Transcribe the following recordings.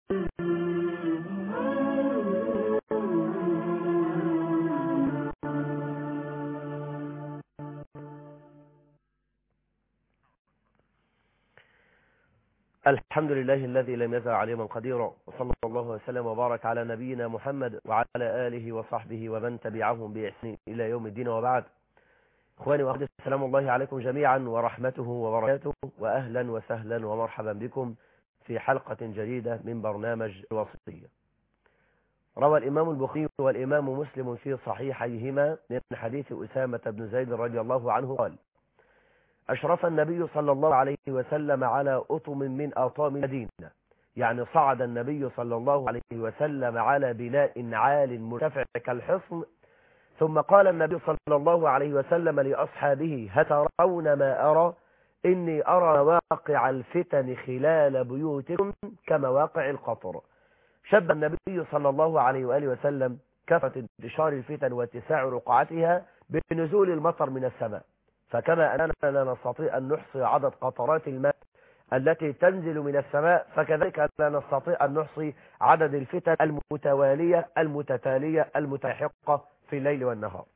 الحمد لله الذي لم يزل عليما قديرا وصلى الله وسلم وبارك على نبينا محمد وعلى آله وصحبه ومن تبعهم بإحسان إلى يوم الدين وبعد إخواني وأخواتي السلام الله عليكم جميعا ورحمته وبركاته وأهلا وسهلا ومرحبا بكم في حلقة جديدة من برنامج الوصية روى الإمام البخاري والإمام مسلم في صحيحيهما من حديث أسامة بن زيد رضي الله عنه قال أشرف النبي صلى الله عليه وسلم على أطم من أطام المدينة يعني صعد النبي صلى الله عليه وسلم على بناء عال مرتفع كالحصن ثم قال النبي صلى الله عليه وسلم لأصحابه هترون ما أرى إني أرى واقع الفتن خلال بيوتكم كمواقع القطر شب النبي صلى الله عليه وآله وسلم كفة انتشار الفتن واتساع رقعتها بنزول المطر من السماء فكما أننا لا نستطيع أن نحصي عدد قطرات الماء التي تنزل من السماء فكذلك لا نستطيع أن نحصي عدد الفتن المتوالية المتتالية المتحقة في الليل والنهار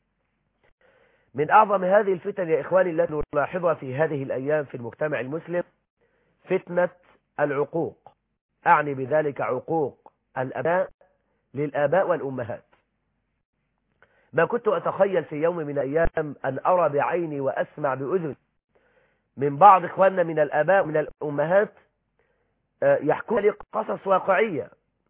من أعظم هذه الفتن يا إخواني التي نلاحظها في هذه الأيام في المجتمع المسلم فتنة العقوق أعني بذلك عقوق الأباء للآباء والأمهات ما كنت أتخيل في يوم من الأيام أن أرى بعيني وأسمع بأذن من بعض إخواننا من الآباء من الأمهات يحكون لي قصص واقعية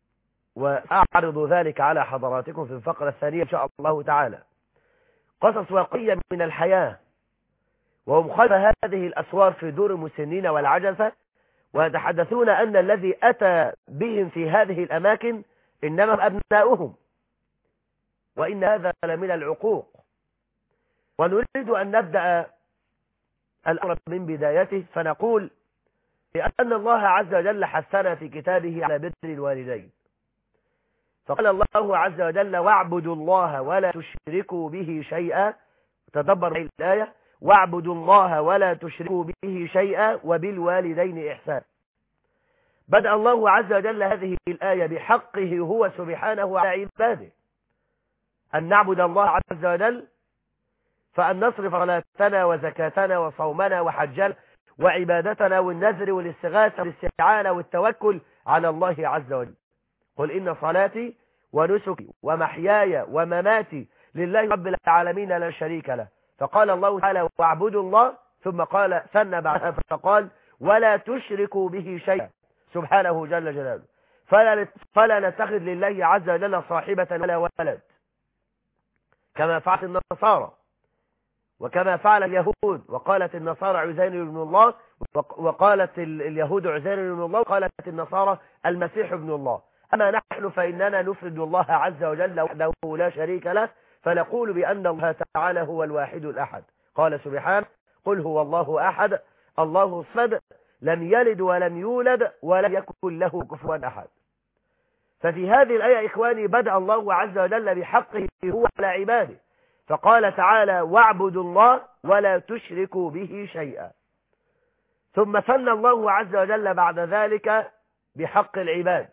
وأعرض ذلك على حضراتكم في الفقرة الثانية إن شاء الله تعالى قصص واقعية من الحياة وهم خلف هذه الأسوار في دور المسنين والعجزة ويتحدثون أن الذي أتى بهم في هذه الأماكن إنما أبناؤهم وإن هذا لمن العقوق ونريد أن نبدأ الأمر من بدايته فنقول لأن الله عز وجل حثنا في كتابه على بر الوالدين فقال الله عز وجل واعبدوا الله ولا تشركوا به شيئا تدبر الآية واعبدوا الله ولا تشركوا به شيئا وبالوالدين إحسان بدأ الله عز وجل هذه الآية بحقه هو سبحانه على عباده أن نعبد الله عز وجل فأن نصرف صلاتنا وزكاتنا وصومنا وحجنا وعبادتنا والنذر والاستغاثة والاستعانة والتوكل على الله عز وجل قل إن صلاتي ونسكي ومحياي ومماتي لله رب العالمين لا شريك له فقال الله تعالى واعبدوا الله ثم قال ثنى بعدها فقال ولا تشركوا به شيئا سبحانه جل جلاله فلا, فلا نتخذ لله عز وجل صاحبة ولا ولد كما فعلت النصارى وكما فعل اليهود وقالت النصارى عزير ابن الله وقالت اليهود عزير ابن الله وقالت النصارى المسيح ابن الله أما نحن فإننا نفرد الله عز وجل وحده لا شريك له فنقول بأن الله تعالى هو الواحد الأحد قال سبحانه قل هو الله أحد الله الصمد لم يلد ولم يولد ولم يكن له كفوا أحد ففي هذه الآية إخواني بدأ الله عز وجل بحقه هو على عباده فقال تعالى واعبدوا الله ولا تشركوا به شيئا ثم ثنى الله عز وجل بعد ذلك بحق العباد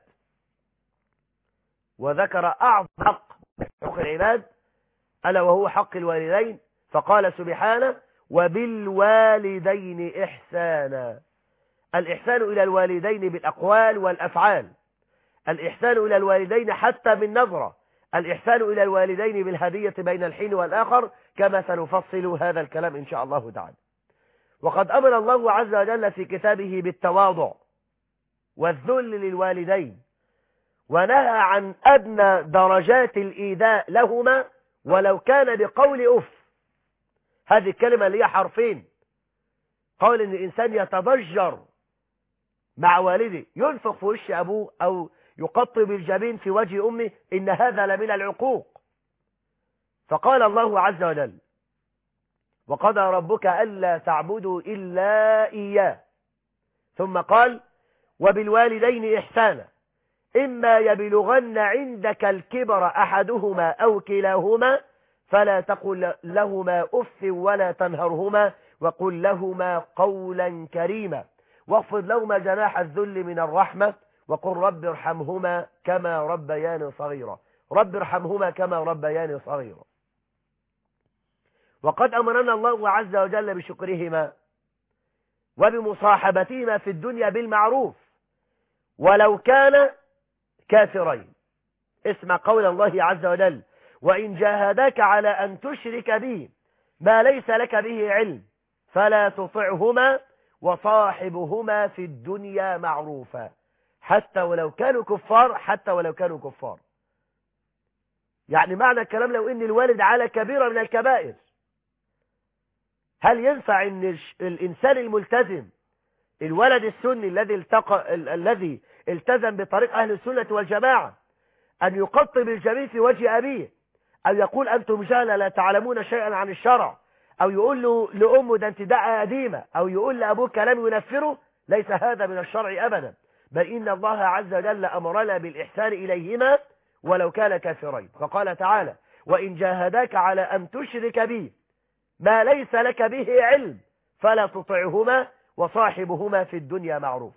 وذكر أعظم حق حق العباد ألا وهو حق الوالدين فقال سبحانه وبالوالدين إحسانا الإحسان إلى الوالدين بالأقوال والأفعال الإحسان إلى الوالدين حتى بالنظرة الإحسان إلى الوالدين بالهدية بين الحين والآخر كما سنفصل هذا الكلام إن شاء الله تعالى وقد أمر الله عز وجل في كتابه بالتواضع والذل للوالدين ونهى عن أدنى درجات الإيذاء لهما ولو كان بقول أف هذه الكلمة اللي هي حرفين قول ان الانسان يتضجر مع والده ينفق في وش ابوه او يقطب الجبين في وجه امه ان هذا لمن العقوق فقال الله عز وجل وقضى ربك الا تعبدوا الا اياه ثم قال وبالوالدين احسانا اما يبلغن عندك الكبر احدهما او كلاهما فلا تقل لهما اف ولا تنهرهما وقل لهما قولا كريما واخفض لهما جناح الذل من الرحمة وقل رب ارحمهما كما ربياني صغيرا رب ارحمهما كما ربياني صغيرا وقد أمرنا الله عز وجل بشكرهما وبمصاحبتهما في الدنيا بالمعروف ولو كان كافرين اسمع قول الله عز وجل وإن جاهداك على أن تشرك به ما ليس لك به علم فلا تطعهما وصاحبهما في الدنيا معروفا حتى ولو كانوا كفار حتى ولو كانوا كفار يعني معنى الكلام لو ان الوالد على كبيرة من الكبائر هل ينفع ان الانسان الملتزم الولد السني الذي التقى الذي التزم بطريق اهل السنة والجماعة ان يقطب الجميل في وجه ابيه او يقول انتم جهله لا تعلمون شيئا عن الشرع او يقول له لامه ده انت دعه قديمة او يقول لابوه كلام ينفره ليس هذا من الشرع ابدا بل إن الله عز وجل أمرنا بالإحسان إليهما ولو كان كافرين فقال تعالى وإن جاهداك على أن تشرك بي ما ليس لك به علم فلا تطعهما وصاحبهما في الدنيا معروف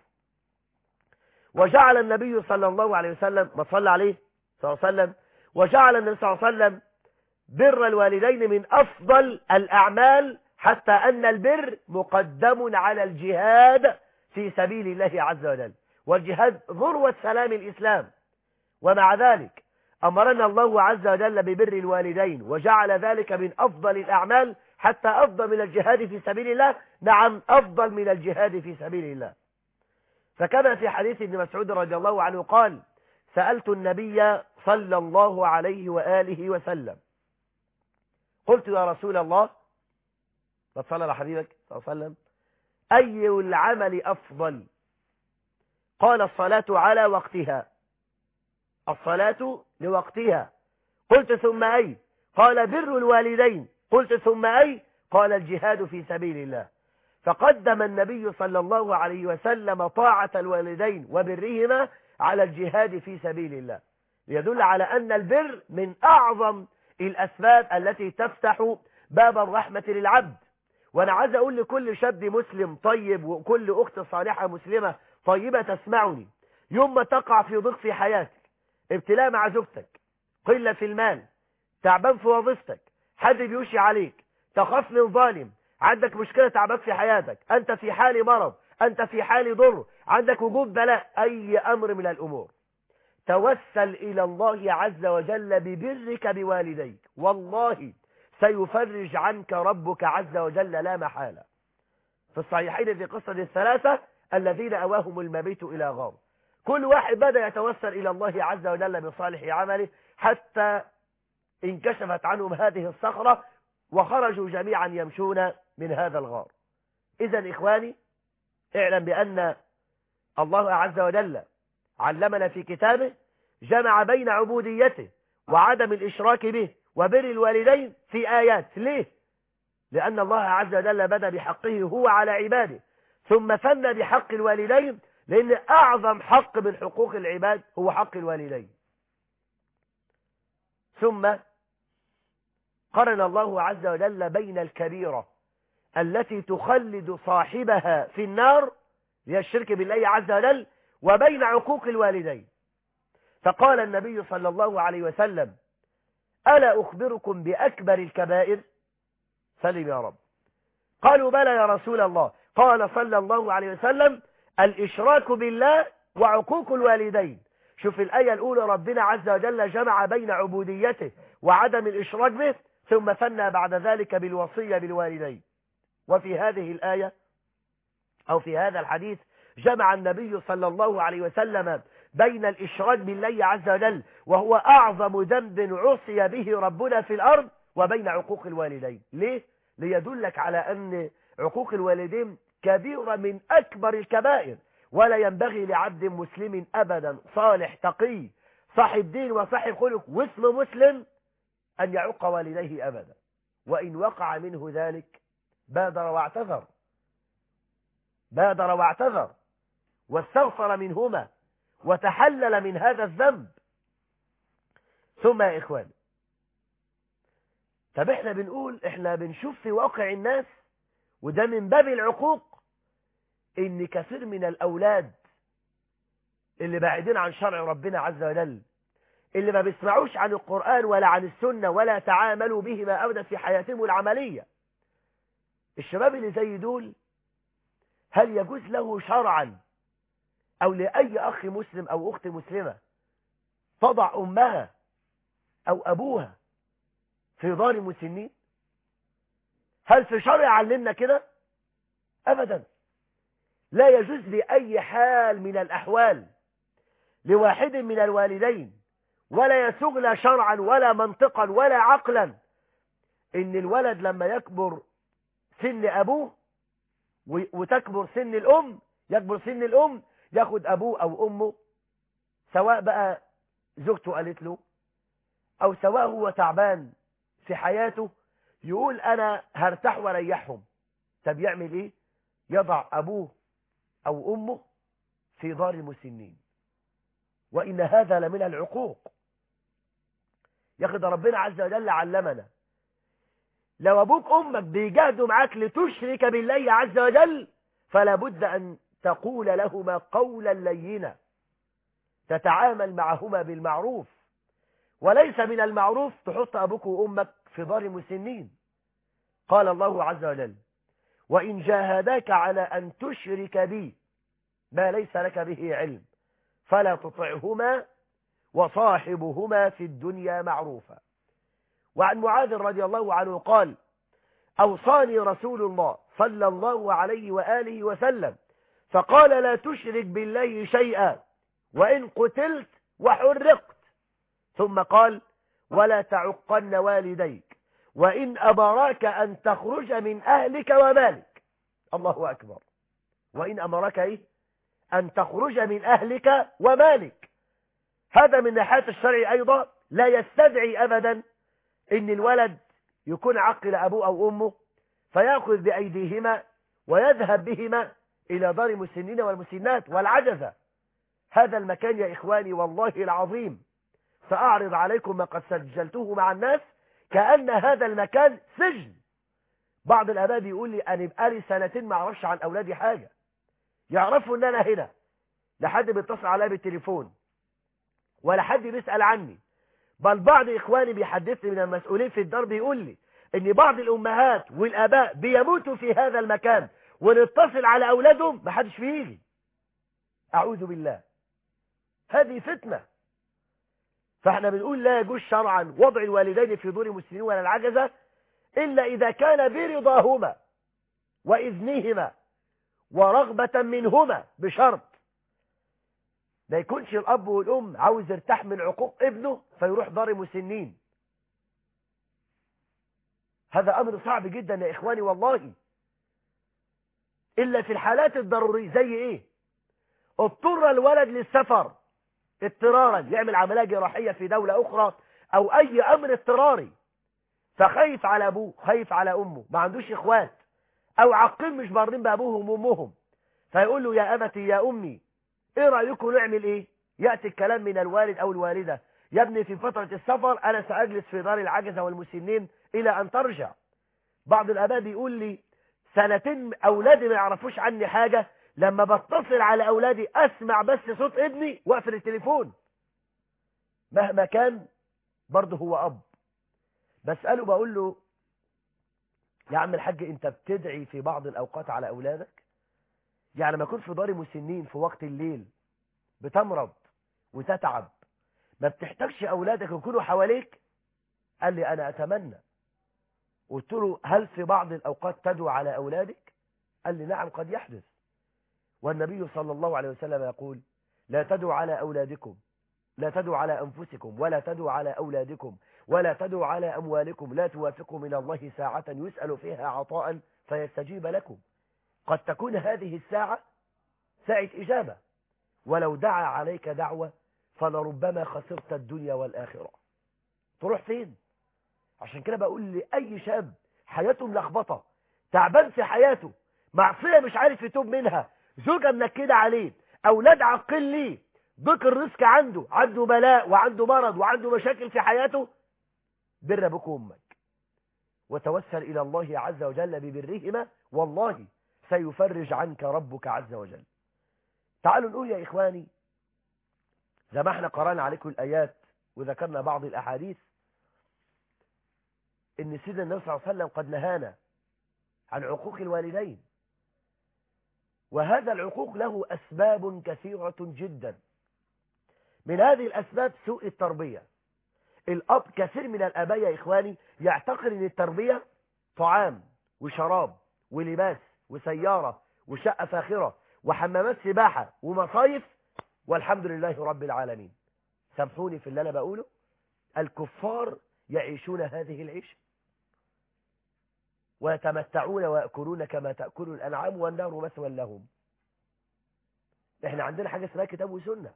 وجعل النبي صلى الله عليه وسلم ما صلى عليه صلى الله عليه وسلم وجعل النبي صلى الله عليه وسلم بر الوالدين من أفضل الأعمال حتى أن البر مقدم على الجهاد في سبيل الله عز وجل والجهاد ذروة سلام الإسلام ومع ذلك أمرنا الله عز وجل ببر الوالدين وجعل ذلك من أفضل الأعمال حتى أفضل من الجهاد في سبيل الله نعم أفضل من الجهاد في سبيل الله فكما في حديث ابن مسعود رضي الله عنه قال سألت النبي صلى الله عليه وآله وسلم قلت يا رسول الله صلى على حبيبك صلى الله عليه وسلم أي العمل أفضل قال الصلاة على وقتها الصلاة لوقتها قلت ثم أي قال بر الوالدين قلت ثم أي قال الجهاد في سبيل الله فقدم النبي صلى الله عليه وسلم طاعة الوالدين وبرهما على الجهاد في سبيل الله ليدل على أن البر من أعظم الأسباب التي تفتح باب الرحمة للعبد وأنا عايز أقول لكل شاب مسلم طيب وكل أخت صالحة مسلمة طيبة تسمعني يوم ما تقع في ضيق في حياتك ابتلاء مع زوجتك قلة في المال تعبان في وظيفتك حد بيوشي عليك تخاف من ظالم عندك مشكلة تعبان في حياتك أنت في حال مرض أنت في حال ضر عندك وجود بلاء أي أمر من الأمور توسل إلى الله عز وجل ببرك بوالديك والله سيفرج عنك ربك عز وجل لا محالة في الصحيحين في قصة الثلاثة الذين أواهم المبيت إلى غار كل واحد بدأ يتوسل إلى الله عز وجل بصالح عمله حتى انكشفت عنهم هذه الصخرة وخرجوا جميعا يمشون من هذا الغار إذا إخواني اعلم بأن الله عز وجل علمنا في كتابه جمع بين عبوديته وعدم الإشراك به وبر الوالدين في آيات ليه؟ لأن الله عز وجل بدأ بحقه هو على عباده ثم ثنى بحق الوالدين لأن أعظم حق من حقوق العباد هو حق الوالدين ثم قرن الله عز وجل بين الكبيرة التي تخلد صاحبها في النار هي الشرك بالله عز وجل وبين عقوق الوالدين فقال النبي صلى الله عليه وسلم ألا أخبركم بأكبر الكبائر سلم يا رب قالوا بلى يا رسول الله قال صلى الله عليه وسلم الإشراك بالله وعقوق الوالدين شوف الآية الأولى ربنا عز وجل جمع بين عبوديته وعدم الإشراك به ثم ثنى بعد ذلك بالوصية بالوالدين وفي هذه الآية أو في هذا الحديث جمع النبي صلى الله عليه وسلم بين الإشراك بالله عز وجل وهو أعظم ذنب عصي به ربنا في الأرض وبين عقوق الوالدين ليه؟ ليدلك على أن عقوق الوالدين كبيرة من أكبر الكبائر ولا ينبغي لعبد مسلم أبدا صالح تقي صاحب دين وصاحب خلق واسم مسلم أن يعق والديه أبدا وإن وقع منه ذلك بادر واعتذر بادر واعتذر واستغفر منهما وتحلل من هذا الذنب ثم يا إخواني طب احنا بنقول احنا بنشوف في واقع الناس وده من باب العقوق ان كثير من الاولاد اللي بعيدين عن شرع ربنا عز وجل اللي ما بيسمعوش عن القرآن ولا عن السنة ولا تعاملوا بهما أبدا في حياتهم العملية الشباب اللي زي دول هل يجوز له شرعا أو لأي أخ مسلم أو أخت مسلمة تضع أمها أو أبوها في دار مسنين هل في شرع علمنا كده أبدا لا يجوز بأي حال من الأحوال لواحد من الوالدين ولا يسوغ لا شرعا ولا منطقا ولا عقلا ان الولد لما يكبر سن ابوه وتكبر سن الام يكبر سن الام ياخد ابوه او امه سواء بقى زوجته قالت له او سواء هو تعبان في حياته يقول انا هرتاح واريحهم طب يعمل ايه يضع ابوه او امه في دار المسنين وان هذا لمن العقوق ياخد ربنا عز وجل علمنا لو ابوك امك بيجاهدوا معاك لتشرك بالله عز وجل فلا بد ان تقول لهما قولا لينا تتعامل معهما بالمعروف وليس من المعروف تحط ابوك وامك في دار مسنين قال الله عز وجل وان جاهداك على ان تشرك بي ما ليس لك به علم فلا تطعهما وصاحبهما في الدنيا معروفا وعن معاذ رضي الله عنه قال أوصاني رسول الله صلى الله عليه وآله وسلم فقال لا تشرك بالله شيئا وإن قتلت وحرقت ثم قال ولا تعقن والديك وإن أمراك أن تخرج من أهلك ومالك الله أكبر وإن أمرك إيه أن تخرج من أهلك ومالك هذا من ناحية الشرع أيضا لا يستدعي أبدا ان الولد يكون عقل أبوه أو أمه فيأخذ بأيديهما ويذهب بهما إلى دار المسنين والمسنات والعجزة هذا المكان يا إخواني والله العظيم سأعرض عليكم ما قد سجلته مع الناس كأن هذا المكان سجن بعض الآباء بيقول لي أنا بقالي سنتين ما أعرفش عن أولادي حاجة يعرفوا أن أنا هنا لحد بيتصل عليا بالتليفون ولا حد بيسأل عني بل بعض إخواني بيحدثني من المسؤولين في الدار بيقول لي ان بعض الأمهات والآباء بيموتوا في هذا المكان ونتصل على أولادهم ما حدش بيجي أعوذ بالله هذه فتنة فاحنا بنقول لا يجوز شرعا وضع الوالدين في دور المسلمين ولا العجزة إلا إذا كان برضاهما وإذنهما ورغبة منهما بشرط ما يكونش الأب والأم عاوز يرتاح من عقوق ابنه فيروح دار مسنين هذا أمر صعب جدا يا إخواني والله إلا في الحالات الضرورية زي إيه اضطر الولد للسفر اضطرارا يعمل عملية جراحية في دولة أخرى أو أي أمر اضطراري فخايف على أبوه خايف على أمه ما عندوش إخوات أو عقيم مش بارين بأبوهم وأمهم فيقول له يا أبتي يا أمي ايه رأيكم نعمل ايه يأتي الكلام من الوالد او الوالدة يا ابني في فترة السفر انا سأجلس في دار العجزة والمسنين الى ان ترجع بعض الاباء بيقول لي سنتين اولادي ما يعرفوش عني حاجة لما بتصل على اولادي اسمع بس صوت ابني واقفل التليفون مهما كان برضه هو اب بسأله بقول له يا عم الحاج انت بتدعي في بعض الاوقات على اولادك يعني ما يكون في دار مسنين في وقت الليل بتمرض وتتعب ما بتحتاجش اولادك يكونوا حواليك قال لي انا اتمنى قلت له هل في بعض الاوقات تدعو على اولادك قال لي نعم قد يحدث والنبي صلى الله عليه وسلم يقول لا تدعوا على اولادكم لا تدعوا على انفسكم ولا تدعوا على اولادكم ولا تدعوا على اموالكم لا توافقوا من الله ساعة يسأل فيها عطاء فيستجيب لكم قد تكون هذه الساعة ساعة إجابة ولو دعا عليك دعوة فلربما خسرت الدنيا والآخرة تروح فين عشان كده بقول لأي شاب حياته ملخبطة تعبان في حياته معصية مش عارف يتوب منها زوجة منكدة عليه أولاد عقل ليه ضيق الرزق عنده عنده بلاء وعنده مرض وعنده مشاكل في حياته بر أبوك وأمك وتوسل إلى الله عز وجل ببرهما والله سيفرج عنك ربك عز وجل تعالوا نقول يا إخواني زي ما احنا قرانا عليكم الآيات وذكرنا بعض الأحاديث ان سيدنا النبي صلى الله عليه وسلم قد نهانا عن عقوق الوالدين وهذا العقوق له أسباب كثيرة جدا من هذه الأسباب سوء التربية الأب كثير من الآباء يا إخواني يعتقد أن التربية طعام وشراب ولباس وسيارة وشقة فاخرة وحمامات سباحة ومصايف والحمد لله رب العالمين سامحوني في اللي أنا بقوله الكفار يعيشون هذه العيشة ويتمتعون ويأكلون كما تأكل الأنعام والنار مثوى لهم احنا عندنا حاجة اسمها كتاب وسنة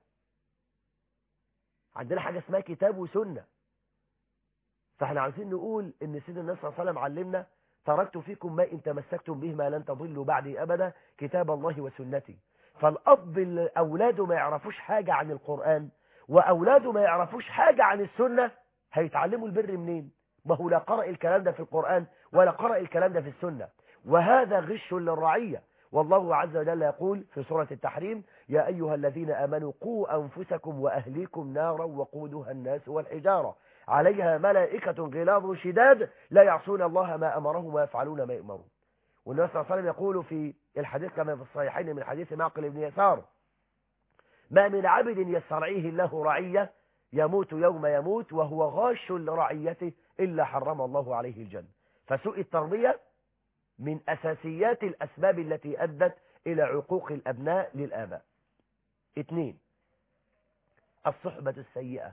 عندنا حاجة اسمها كتاب وسنة فاحنا عايزين نقول ان سيدنا النبي صلى الله عليه وسلم علمنا تركت فيكم ما ان تمسكتم به ما لن تضلوا بعدي ابدا كتاب الله وسنتي فالاب اللي اولاده ما يعرفوش حاجة عن القرآن واولاده ما يعرفوش حاجة عن السنة هيتعلموا البر منين ما هو لا قرأ الكلام ده في القرآن ولا قرأ الكلام ده في السنة وهذا غش للرعية والله عز وجل يقول في سورة التحريم يا أيها الذين أمنوا قوا أنفسكم وأهليكم نارا وقودها الناس والحجارة عليها ملائكة غلاظ شداد لا يعصون الله ما أمرهم ويفعلون ما يؤمرون والنبي صلى الله عليه وسلم يقول في الحديث كما في الصحيحين من حديث معقل بن يسار ما من عبد يسترعيه الله رعية يموت يوم يموت وهو غاش لرعيته إلا حرم الله عليه الجنة فسوء التربية من أساسيات الأسباب التي أدت إلى عقوق الأبناء للآباء اثنين الصحبة السيئة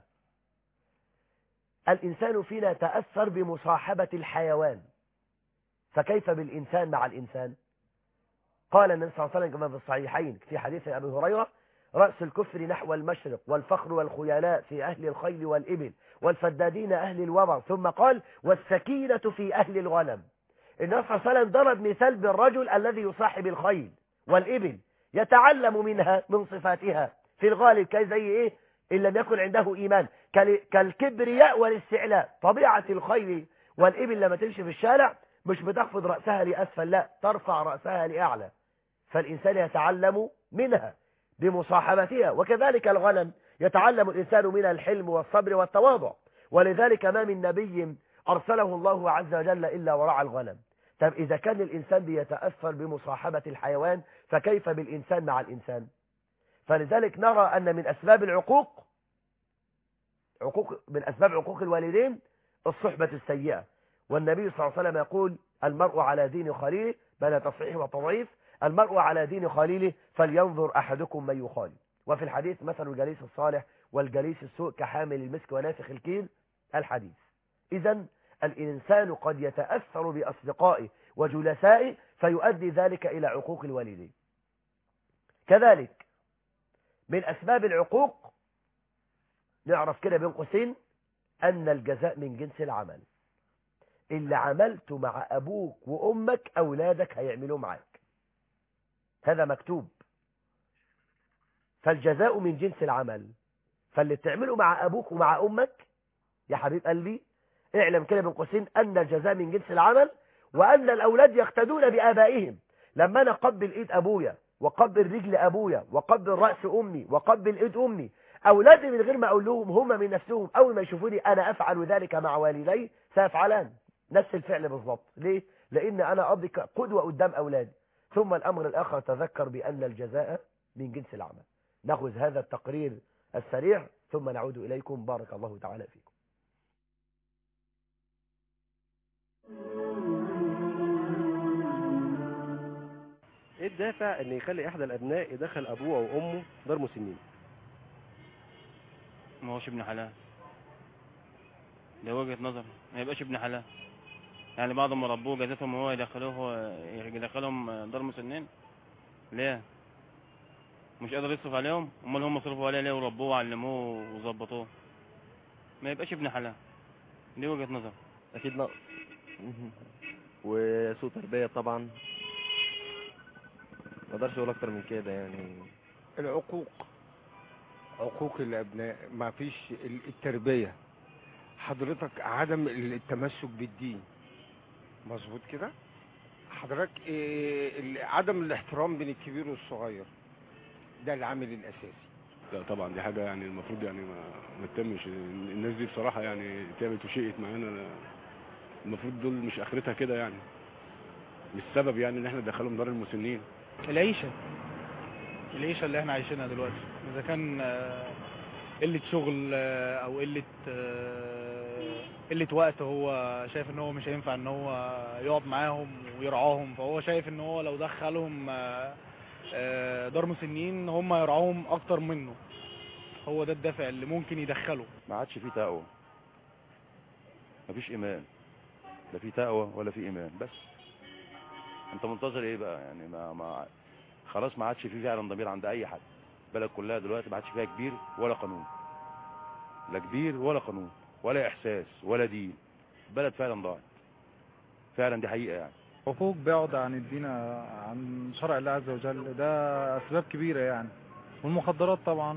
الإنسان فينا تأثر بمصاحبة الحيوان فكيف بالإنسان مع الإنسان قال النبي صلى الله عليه وسلم كما في الصحيحين في حديث أبي هريرة رأس الكفر نحو المشرق والفخر والخيلاء في أهل الخيل والإبل والفدادين أهل الوبر ثم قال والسكينة في أهل الغنم النبي صلى الله عليه وسلم ضرب مثال بالرجل الذي يصاحب الخيل والإبل يتعلم منها من صفاتها في الغالب كي زي إيه إن لم يكن عنده إيمان كالكبرياء والاستعلاء طبيعة الخيل والإبل لما تمشي في الشارع مش بتخفض رأسها لأسفل لا ترفع رأسها لأعلى فالإنسان يتعلم منها بمصاحبتها وكذلك الغنم يتعلم الإنسان منها الحلم والصبر والتواضع ولذلك ما من نبي أرسله الله عز وجل إلا ورعى الغنم طب إذا كان الإنسان بيتأثر بمصاحبة الحيوان فكيف بالإنسان مع الإنسان فلذلك نرى أن من أسباب العقوق عقوق من أسباب عقوق الوالدين الصحبة السيئة والنبي صلى الله عليه وسلم يقول المرء على دين خليله بل تصحيح وتضعيف المرء على دين خليله فلينظر أحدكم من يخالي وفي الحديث مثل الجليس الصالح والجليس السوء كحامل المسك ونافخ الكيل الحديث إذا الإنسان قد يتأثر بأصدقائه وجلسائه فيؤدي ذلك إلى عقوق الوالدين كذلك من أسباب العقوق نعرف كده بين قوسين أن الجزاء من جنس العمل اللي عملته مع أبوك وأمك أولادك هيعملوه معاك هذا مكتوب فالجزاء من جنس العمل فاللي بتعمله مع أبوك ومع أمك يا حبيب قلبي اعلم كده بين قوسين أن الجزاء من جنس العمل وأن الأولاد يقتدون بآبائهم لما أنا أقبل إيد أبويا وقبل رجل أبويا وقبل رأس أمي وقبل إيد أمي أولادي من غير ما أقول لهم هم من نفسهم أول ما يشوفوني أنا أفعل ذلك مع والدي سيفعلان نفس الفعل بالضبط ليه؟ لأن أنا أبدي قدوة قدام أولادي ثم الأمر الآخر تذكر بأن الجزاء من جنس العمل نأخذ هذا التقرير السريع ثم نعود إليكم بارك الله تعالى فيكم ايه الدافع ان يخلي احدى الابناء يدخل ابوه او امه دار مسنين ما هوش ابن حلال ده وجهة نظر ما يبقاش ابن حلال يعني بعد ما ربوه جازتهم هو يدخلوه يدخلهم دار مسنين ليه مش قادر يصرف عليهم امال هم صرفوا عليه ليه وربوه وعلموه وظبطوه ما يبقاش ابن حلال دي وجهة نظر اكيد نقص وسوء تربية طبعا ما اقدرش اقول اكتر من كده يعني العقوق عقوق الابناء ما فيش التربيه حضرتك عدم التمسك بالدين مظبوط كده حضرتك إيه ال- عدم الاحترام بين الكبير والصغير ده العامل الاساسي لا طبعا دي حاجه يعني المفروض يعني ما ما تتمش الناس دي بصراحه يعني تعبت وشقت معانا المفروض دول مش اخرتها كده يعني مش سبب يعني ان احنا ندخلهم دار المسنين العيشة العيشة اللي احنا عايشينها دلوقتي اذا كان آه، قلة شغل آه، او قلة آه، قلة وقت هو شايف ان هو مش هينفع ان هو يقعد معاهم ويرعاهم فهو شايف ان هو لو دخلهم آه، آه، دار مسنين هم يرعوهم اكتر منه هو ده الدافع اللي ممكن يدخله ما عادش فيه تقوى مفيش ايمان لا في تقوى ولا في ايمان بس انت منتظر ايه بقى يعني ما, ما خلاص ما عادش فيه فعلا ضمير عند اي حد البلد كلها دلوقتي ما عادش فيها كبير ولا قانون لا كبير ولا قانون ولا احساس ولا دين البلد فعلا ضاعت فعلا دي حقيقه يعني حقوق بعد عن الدين عن شرع الله عز وجل ده أسباب كبيرة يعني والمخدرات طبعا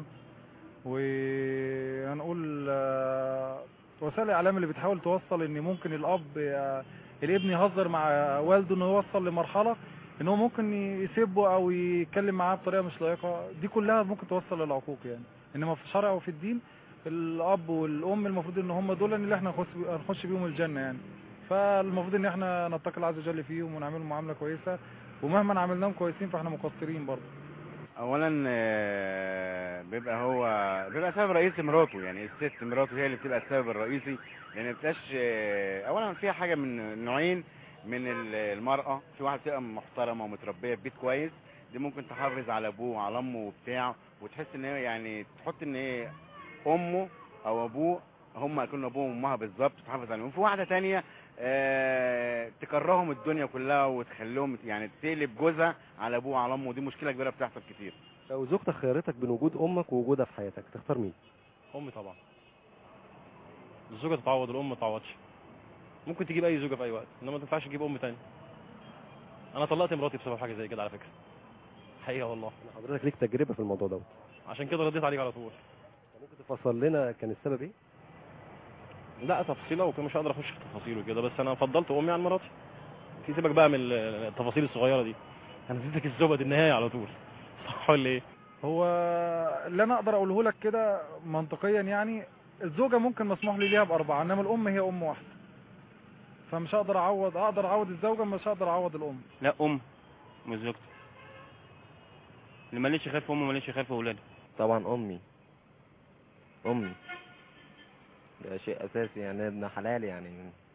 وهنقول آه، وسائل الإعلام اللي بتحاول توصل إن ممكن الأب آه، الابن يهزر مع والده إنه يوصل لمرحلة إن هو ممكن يسيبه أو يتكلم معاه بطريقة مش لائقة دي كلها ممكن توصل للعقوق يعني إنما في الشرع وفي الدين الأب والأم المفروض إن هم دول اللي إحنا هنخش هنخش بيهم الجنة يعني فالمفروض ان احنا نتقي الله عز وجل فيهم ونعملهم معامله كويسه ومهما عملناهم كويسين فاحنا مقصرين برضه اولا آه، بيبقى هو بيبقى سبب رئيسي مراته يعني الست مراته هي اللي بتبقى السبب الرئيسي لان ما بتبقاش آه، اولا فيها حاجه من نوعين من ال- المراه في واحده بتبقى محترمه ومتربيه في بيت كويس دي ممكن تحافظ على ابوه وعلى امه وبتاع وتحس ان هي يعني تحط ان هي امه او ابوه هم يكونوا ابوه وامها بالظبط تحافظ عليهم في واحده تانية آه، تكرههم الدنيا كلها وتخليهم يعني تقلب جوزها على ابوه وعلى امه ودي مشكله كبيره بتحصل كتير لو زوجتك خيرتك بين وجود امك ووجودها في حياتك تختار مين امي طبعا الزوجه تتعوض الام ما تتعوضش ممكن تجيب اي زوجه في اي وقت انما ما تنفعش تجيب ام تاني انا طلقت مراتي بسبب حاجه زي كده على فكره حقيقه والله حضرتك ليك تجربه في الموضوع دوت عشان كده رديت عليك على طول ممكن تفصل لنا كان السبب ايه لا تفصيله وكده مش هقدر اخش في تفاصيل وكده بس انا فضلت امي عن مراتي في سيبك بقى من التفاصيل الصغيره دي انا اديتك الزبد النهايه على طول صح ولا ايه هو اللي انا اقدر اقوله لك كده منطقيا يعني الزوجه ممكن مسموح لي ليها باربعه انما الام هي ام واحده فمش هقدر اعوض اقدر اعوض الزوجه مش هقدر اعوض الام لا ام مش زوجته اللي ماليش خير في امه ماليش خير في اولاده طبعا امي امي ده شيء اساسي يعني ابن حلال يعني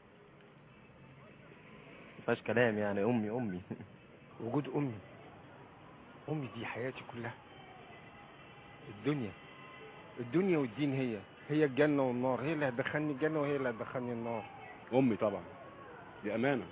مفيهاش كلام يعني امي امي وجود امي امي دي حياتي كلها الدنيا الدنيا والدين هي هي الجنة والنار هي اللي هتدخلني الجنة وهي اللي هتدخلني النار امي طبعا دي امانه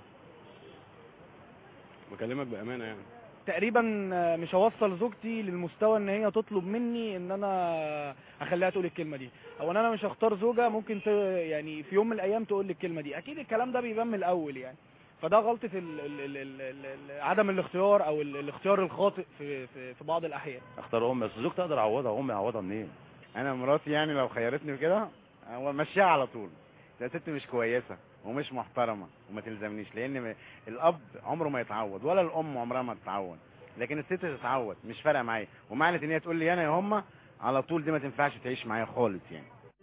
بكلمك بامانه يعني تقريبا مش هوصل زوجتي للمستوى ان هي تطلب مني ان انا اخليها تقول الكلمه دي او ان انا مش هختار زوجه ممكن ت... يعني في يوم من الايام تقول لي الكلمه دي اكيد الكلام ده بيبان من الاول يعني فده غلطه ال... ال... ال... ال... ال... ال- عدم الاختيار او ال... الاختيار الخاطئ في في, في بعض الاحيان اختار امي بس زوجتي اقدر اعوضها امي اعوضها منين انا مراتي يعني لو خيرتني كده هو مشيها على طول ده ست مش كويسه ومش محترمه وما تلزمنيش لان م- الاب عمره ما يتعود ولا الام عمرها ما تتعود لكن الست تتعود مش فارقه معايا ومعنى ان هي تقول لي انا يا هما على طول دي ما تنفعش تعيش معايا خالص يعني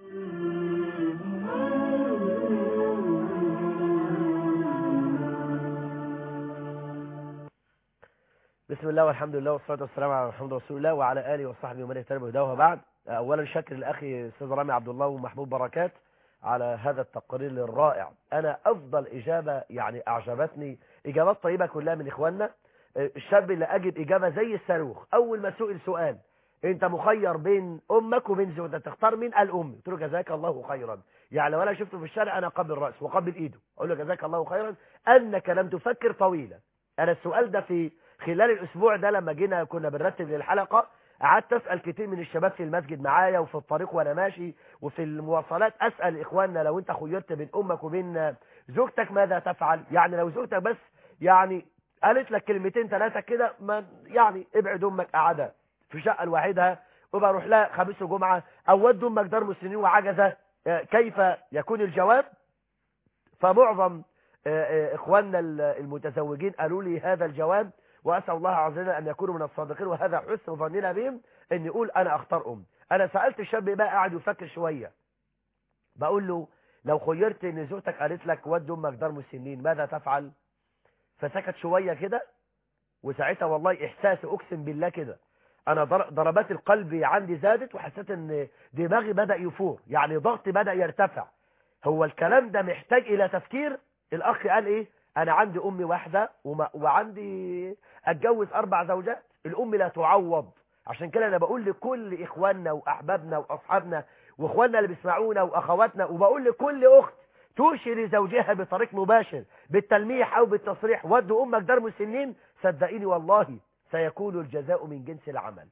بسم الله والحمد لله والصلاة والسلام على محمد رسول الله وعلى آله وصحبه ومن اهتدى بهداه وبعد أولا شكر لأخي أستاذ رامي عبد الله ومحمود بركات على هذا التقرير الرائع أنا أفضل إجابة يعني أعجبتني إجابات طيبة كلها من إخواننا الشاب اللي أجد إجابة زي الصاروخ أول ما سئل سؤال أنت مخير بين أمك وبين زوجتك تختار مين قال أمي قلت له جزاك الله خيرا يعني لو أنا شفته في الشارع أنا قبل رأسه وقبل إيده أقول له جزاك الله خيرا أنك لم تفكر طويلا أنا السؤال ده في خلال الأسبوع ده لما جينا كنا بنرتب للحلقة قعدت أسأل كتير من الشباب في المسجد معايا وفي الطريق وأنا ماشي وفي المواصلات أسأل إخواننا لو أنت خيرت بين أمك وبين زوجتك ماذا تفعل يعني لو زوجتك بس يعني قالت لك كلمتين ثلاثة كده ما يعني ابعد أمك قعدها في شقة لوحدها وبروح لها خميس وجمعة أو ود أمك دار مسنين وعجزة آه، كيف يكون الجواب فمعظم آه، آه، إخواننا المتزوجين قالوا لي هذا الجواب وأسأل الله عز وجل أن يكونوا من الصادقين وهذا حسن ظننا بهم أن يقول أنا أختار أم انا سألت الشاب بقى قاعد يفكر شوية بقول له لو خيرت ان زوجتك قالت لك ود امك دار مسنين ماذا تفعل فسكت شوية كده وساعتها والله احساسي اقسم بالله كده انا ضر- ضربات القلب عندي زادت وحسيت ان دماغي بدأ يفور يعني ضغطي بدأ يرتفع هو الكلام ده محتاج الى تفكير الاخ قال ايه انا عندي امي واحدة وما وعندي اتجوز اربع زوجات الام لا تعوض عشان كده انا بقول لكل اخواننا واحبابنا واصحابنا واخواننا اللي بيسمعونا واخواتنا وبقول لكل اخت تشير زوجها بطريق مباشر بالتلميح او بالتصريح ود امك دار مسنين صدقيني والله سيكون الجزاء من جنس العمل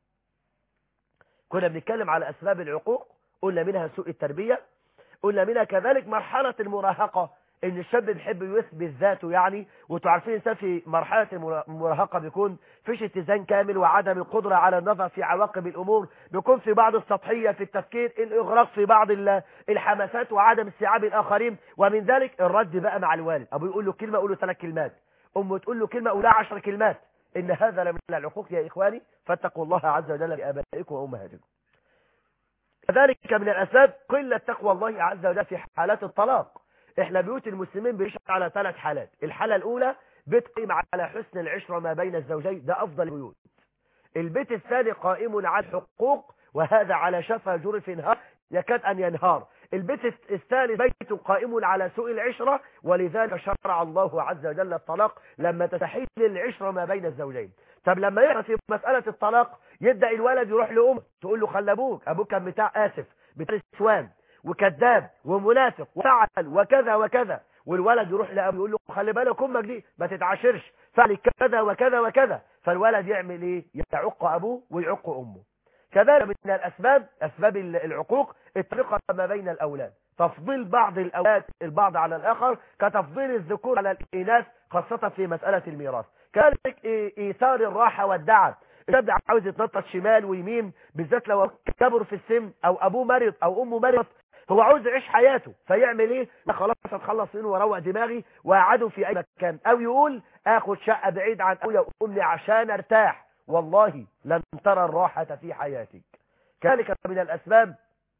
كنا بنتكلم على اسباب العقوق قلنا منها سوء التربية قلنا منها كذلك مرحلة المراهقة ان الشاب بيحب يثبت ذاته يعني وانتوا عارفين الانسان في مرحلة المرا- المراهقة بيكون فيش اتزان كامل وعدم القدرة على النظر في عواقب الامور بيكون في بعض السطحية في التفكير الاغراق في بعض ال- الحماسات وعدم استيعاب الاخرين ومن ذلك الرد بقى مع الوالد ابو يقول له كلمة يقول له ثلاث كلمات امه تقول له كلمة يقول لها عشر كلمات ان هذا لمن العقوق يا اخواني فاتقوا الله عز وجل بابائكم وامهاتكم كذلك من الأسباب قلة تقوى الله عز وجل في حالات الطلاق احنا بيوت المسلمين بيشهد على ثلاث حالات الحالة الأولى بيت قيم على حسن العشرة ما بين الزوجين ده أفضل البيوت البيت الثاني قائم على الحقوق وهذا على شفا جرف انهار يكاد أن ينهار البيت الثالث بيت قائم على سوء العشرة ولذلك شرع الله عز وجل الطلاق لما تستحيل العشرة ما بين الزوجين طب لما يحصل في مسألة الطلاق يبدأ الولد يروح لأمه تقول له خلي أبوك أبوك كان بتاع آسف بتاع سوان وكذاب ومنافق وفعل وكذا وكذا والولد يروح لأبوه يقول له خلي بالك أمك دي ما تتعاشرش فعل كذا وكذا وكذا فالولد يعمل إيه يعق أبوه ويعق أمه كذلك من الأسباب أسباب العقوق التفرقة ما بين الأولاد تفضيل بعض الأولاد البعض على الآخر كتفضيل الذكور على الإناث خاصة في مسألة الميراث كذلك إي- إيثار الراحة والدعم الشاب ده عاوز يتنطط شمال ويمين بالذات لو كبر في السن أو أبوه مرض أو أمه مرض هو عاوز يعيش حياته فيعمل ايه لا خلاص هتخلص منه واروق دماغي واقعده في اي مكان او يقول اخد شقه بعيد عن ابويا وامي عشان ارتاح والله لن ترى الراحه في حياتك كذلك من الاسباب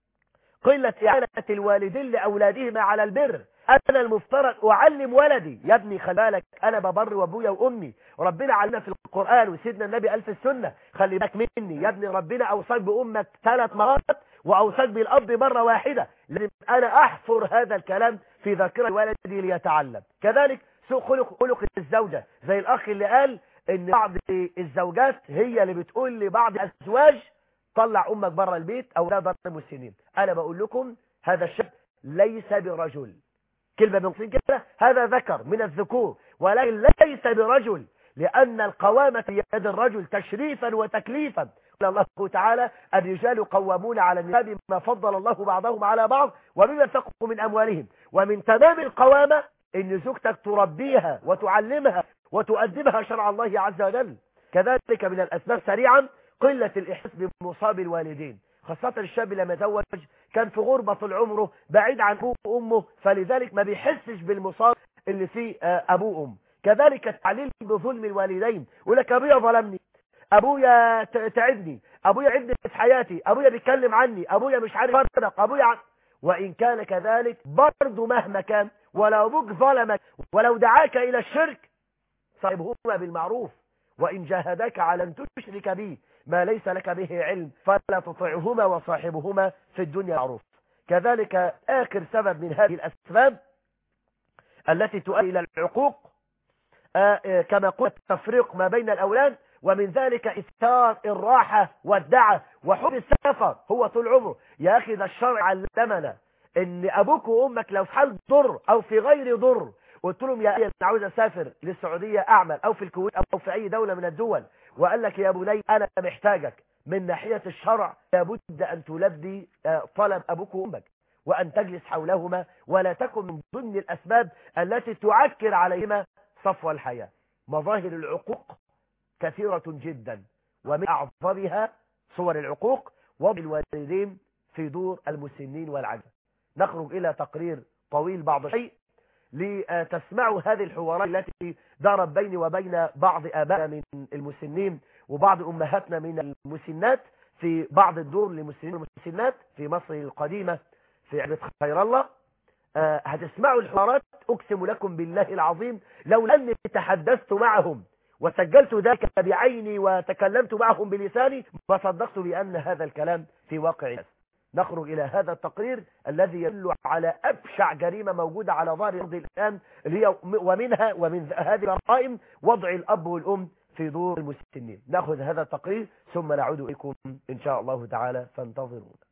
قلة إعانة الوالدين لأولادهما على البر أنا المفترض أعلم ولدي يا ابني خلي بالك أنا ببر وأبويا وأمي وربنا علمنا في القرآن وسيدنا النبي ألف السنة خلي بالك مني يا ابني ربنا أوصاك بأمك ثلاث مرات وأوصاك بالأب مرة واحدة لازم أنا أحفر هذا الكلام في ذاكرة ولدي ليتعلم كذلك سوء خلق خلق الزوجة زي الأخ اللي قال إن بعض الزوجات هي اللي بتقول لبعض الأزواج طلع امك بره البيت او لا ضرب المسنين انا بقول لكم هذا الشاب ليس برجل كلمة بنقصين كده هذا ذكر من الذكور ولكن ليس برجل لأن القوامة في يد الرجل تشريفا وتكليفا قال الله تعالى الرجال قوامون على النساء بما فضل الله بعضهم على بعض وبما انفقوا من أموالهم ومن تمام القوامة ان زوجتك تربيها وتعلمها وتؤدبها شرع الله عز وجل كذلك من الأسباب سريعا قلة الإحساس بمصاب الوالدين خاصة الشاب لما يتزوج كان في غربة طول عمره بعيد عن أبوه وأمه فلذلك ما بيحسش بالمصاب اللي فيه آه، أبوه وأمه كذلك التعليل بظلم الوالدين يقول لك أبويا ظلمني أبويا ت- تعبني أبويا عبني في حياتي أبويا بيتكلم عني أبويا مش عارف فرق أبويا ع... وإن كان كذلك برضه مهما كان ولو أبوك ظلمك ولو دعاك إلى الشرك صاحبهما بالمعروف وإن جاهداك على أن تشرك به ما ليس لك به علم فلا تطعهما وصاحبهما في الدنيا معروف كذلك آخر سبب من هذه الأسباب التي تؤدي إلى العقوق آه، آه، كما قلت تفريق ما بين الأولاد ومن ذلك إثار الراحة والدعة وحب السفر هو طول عمره يا أخي ده الشرع علمنا إن أبوك وأمك لو في حال ضر أو في غير ضر قلت لهم يا أخي أنا عاوز أسافر للسعودية أعمل أو في الكويت أو في أي دولة من الدول وقال لك يا بني أنا محتاجك من ناحية الشرع لابد أن تلبي آه، طلب أبوك وأمك وأن تجلس حولهما ولا تكن من ضمن الأسباب التي تعكر عليهما صفو الحياة مظاهر العقوق كثيرة جدا ومن أعظمها صور العقوق وضع الوالدين في دور المسنين والعجز نخرج إلى تقرير طويل بعض الشيء لتسمعوا هذه الحوارات التي دارت بيني وبين بعض آبائنا من المسنين وبعض أمهاتنا من المسنات في بعض الدور للمسلمين والمسلمات في مصر القديمة في عبد خير الله آه، هتسمعوا الحوارات أقسم لكم بالله العظيم لو أني تحدثت معهم وسجلت ذلك بعيني وتكلمت معهم بلساني ما صدقت بأن هذا الكلام في واقع الناس نخرج إلى هذا التقرير الذي يدل على أبشع جريمة موجودة على ظهر الأرض الآن اللي هي ومنها ومن هذه الجرائم وضع الأب والأم في دور المسنين نأخذ هذا التقرير ثم نعود إليكم إن شاء الله تعالى فانتظرونا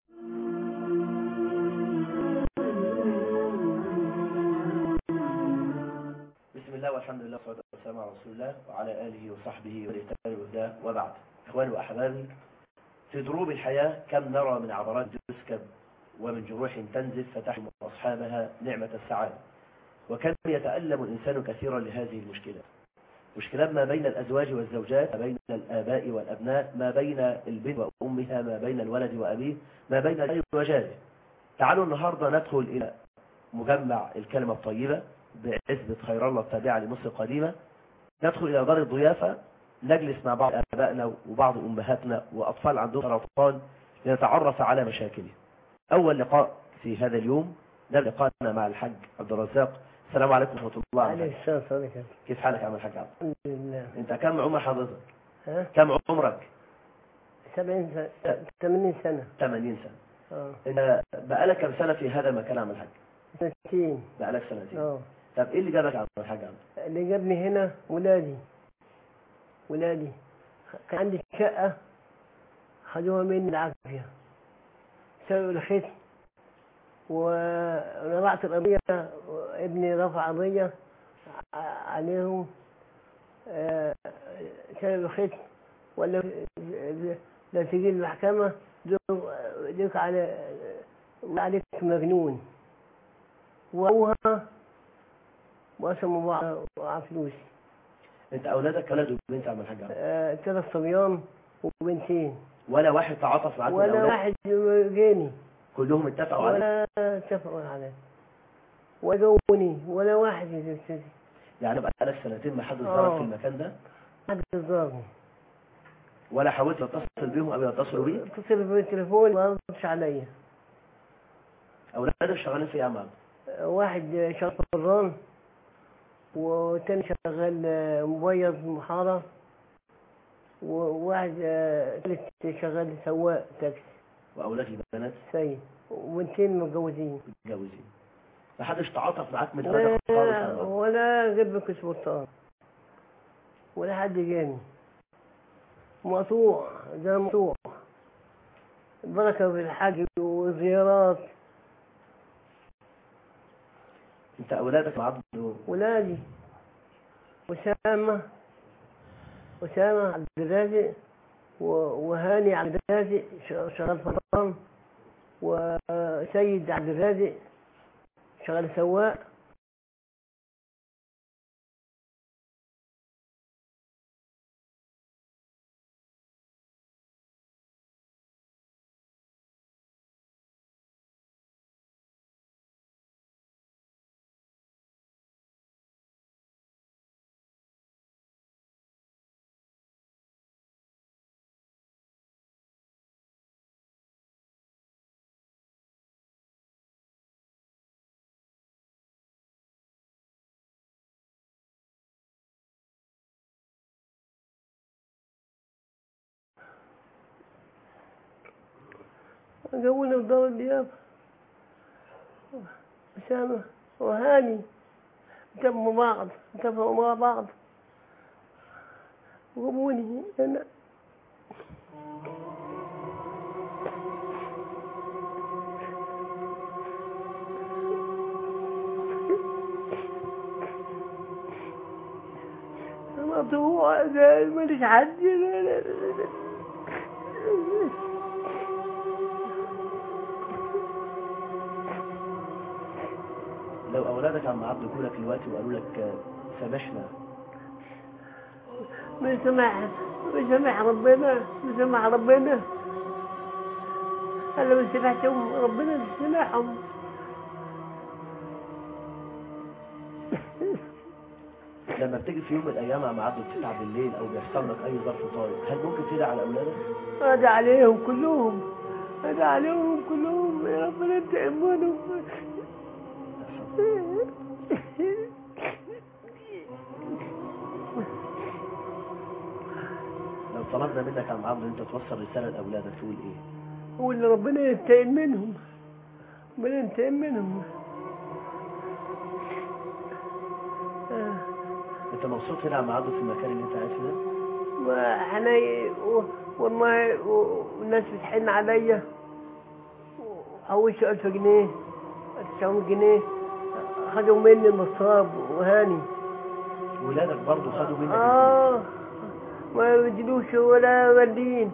بسم الله والحمد لله والصلاة والسلام على رسول الله وعلى آله وصحبه والاهتداء والهدى وبعد إخواني وأحبابي في دروب الحياة كم نرى من عبرات تسكب ومن جروح تنزف فتحم أصحابها نعمة السعادة وكم يتألم الإنسان كثيرا لهذه المشكلات مشكلات ما بين الأزواج والزوجات ما بين الآباء والأبناء ما بين البنت وأمها ما بين الولد وأبيه ما بين الجار وجاره تعالوا النهاردة ندخل إلى مجمع الكلمة الطيبة بعزبة خير الله التابعة لمصر القديمة ندخل إلى دار الضيافة نجلس مع بعض آبائنا وبعض أمهاتنا وأطفال عندهم سرطان لنتعرف على مشاكلهم أول لقاء في هذا اليوم ده لقاءنا مع الحاج عبد الرزاق السلام عليكم ورحمة الله عليه وبركاته السلام عليكم كيف حالك يا عم الحاج عبد الحمد لله انت كم عمر حضرتك ها كم عمرك 70 سنة 80 سنة 80 سنة اه انت بقالك كم سنة في هذا المكان يا عم الحاج سنتين بقالك سنتين اه طب ايه اللي جابك يا عم الحاج عبد اللي جابني هنا ولادي ولادي كان عندي شقة خدوها مني العافية سووا الختم ورفعت القضية ابني رفع قضية ع- عليهم آه، سووا الختم ولا لا تجي المحكمة ديك على عليك مجنون وأبوها وقسموا بعض على فلوسي انت اولادك ولد وبنت يا عم الحاج عبد آه، ثلاث صبيان وبنتين ولا واحد تعاطف معاك من ولا الاولاد واحد جاني كلهم اتفقوا عليك ولا اتفقوا عليه وجوني ولا واحد يستدي يعني بقالك سنتين ما حد زارك آه. في المكان ده حد زارني ولا حاولت تتصل بيهم قبل ما يتصلوا بيك اتصل بالتليفون ما ردش عليا اولادك شغالين في ايه يا عم عبد آه، واحد شغال فران والتاني شغال آه، مبيض محارة وواحد آه، تالت شغال سواق تاكسي واولادك بنات سيد وبنتين متجوزين متجوزين ما حدش تعاطف معاك من اولادك خالص يا عم ولا عبد ولا جيب سلطان ولا حد جاني مقطوع ده مقطوع بركة في الحج والزيارات انت اولادك مع عبد ولادي أسامة أسامة عبد الرازق و- وهاني عبد الرازق ش- شغال فرطان وسيد عبد الرازق شغال سواق جونا في دار الضيافة أسامة وهاني اتفقوا مع بعض اتفقوا مع بعض وجابوني أنا مقطوع ده ماليش حد لا لا لا لا. لو اولادك يا عم عبد يقولوا لك دلوقتي وقالوا لك آه، سامحنا بسمح بسمح ربنا بسمح ربنا أنا ما سمحتهم ربنا يسمحهم لما بتيجي في يوم من الايام يا عم عبده بتتعب بالليل او بيحصل لك اي ظرف طارئ هل ممكن تدعي على اولادك؟ هذا عليهم كلهم هذا عليهم كلهم يا ربنا انت امانهم لو طلبنا منك يا عم عبده انت توصل رساله لاولادك تقول ايه؟ واللي ربنا ينتقم منهم ربنا ينتقم منهم آه. انت مبسوط هنا يا عم عبده في المكان اللي انت قاعد فيه ده؟ ما احنا و- والله و- والناس بتحن عليا حوشوا ألف جنيه تسعمية جنيه خدوا مني النصاب وهاني ولادك برضه خدوا منك اه ما يبدلوش ولا مليين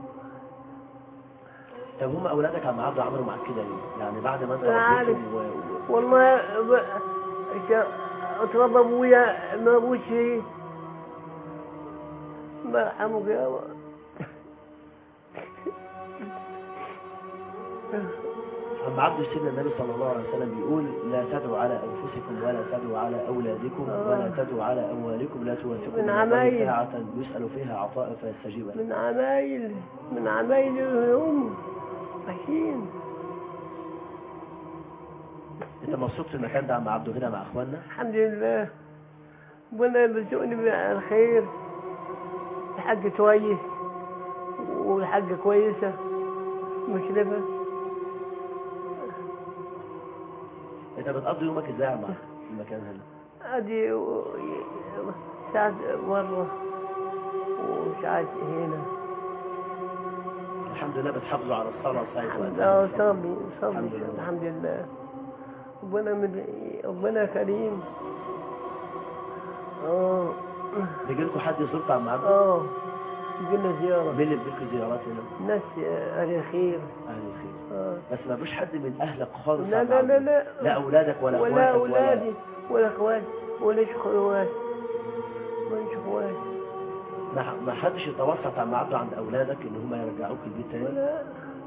طب هم اولادك يا عم عبده عملوا معاك كده ليه؟ يعني بعد ما انت أنا عارف. ربيتهم و... و... والله ب- ش- اتربى ابويا ما ابوش فيه الله يرحمه يا رب. عم عبده سيدنا النبي صلى الله عليه وسلم بيقول لا تدعوا على انفسكم ولا تدعوا على اولادكم آه. ولا تدعوا على اموالكم لا توافقوا من عمايل. ساعة يسأل فيها عطاء فيستجيب له من عمايل من عمايل اليوم وحشين انت مبسوط في المكان ده يا عم عبده هنا مع اخواننا الحمد لله ربنا يرزقني بالخير الحاج كويس والحاجة كويسة مشرفة انت بتقضي يومك ازاي يا عم عبده في المكان هنا ادي و- ساعات مرة وساعات هنا الحمد لله بتحافظوا على الصلاة ساعة الحمد وقتها. لله صلي الحمد صلي لله. الحمد لله ربنا من ربنا كريم اه بيجي لكم حد يزوركم يا عم عبده اه جينا زيارة مين اللي بيجيلكم زيارات هنا ناس اهل الخير اهل الخير اه بس ما فيش حد من اهلك خالص يا لا عم لا لا عبده. لا لا اولادك ولا ولا اخواتك اولادي ولا اخواتي ولا اخوات ولا اخوات ما ما حدش يتوسط يا عم عبده عند اولادك ان هم يرجعوك البيت تاني ولا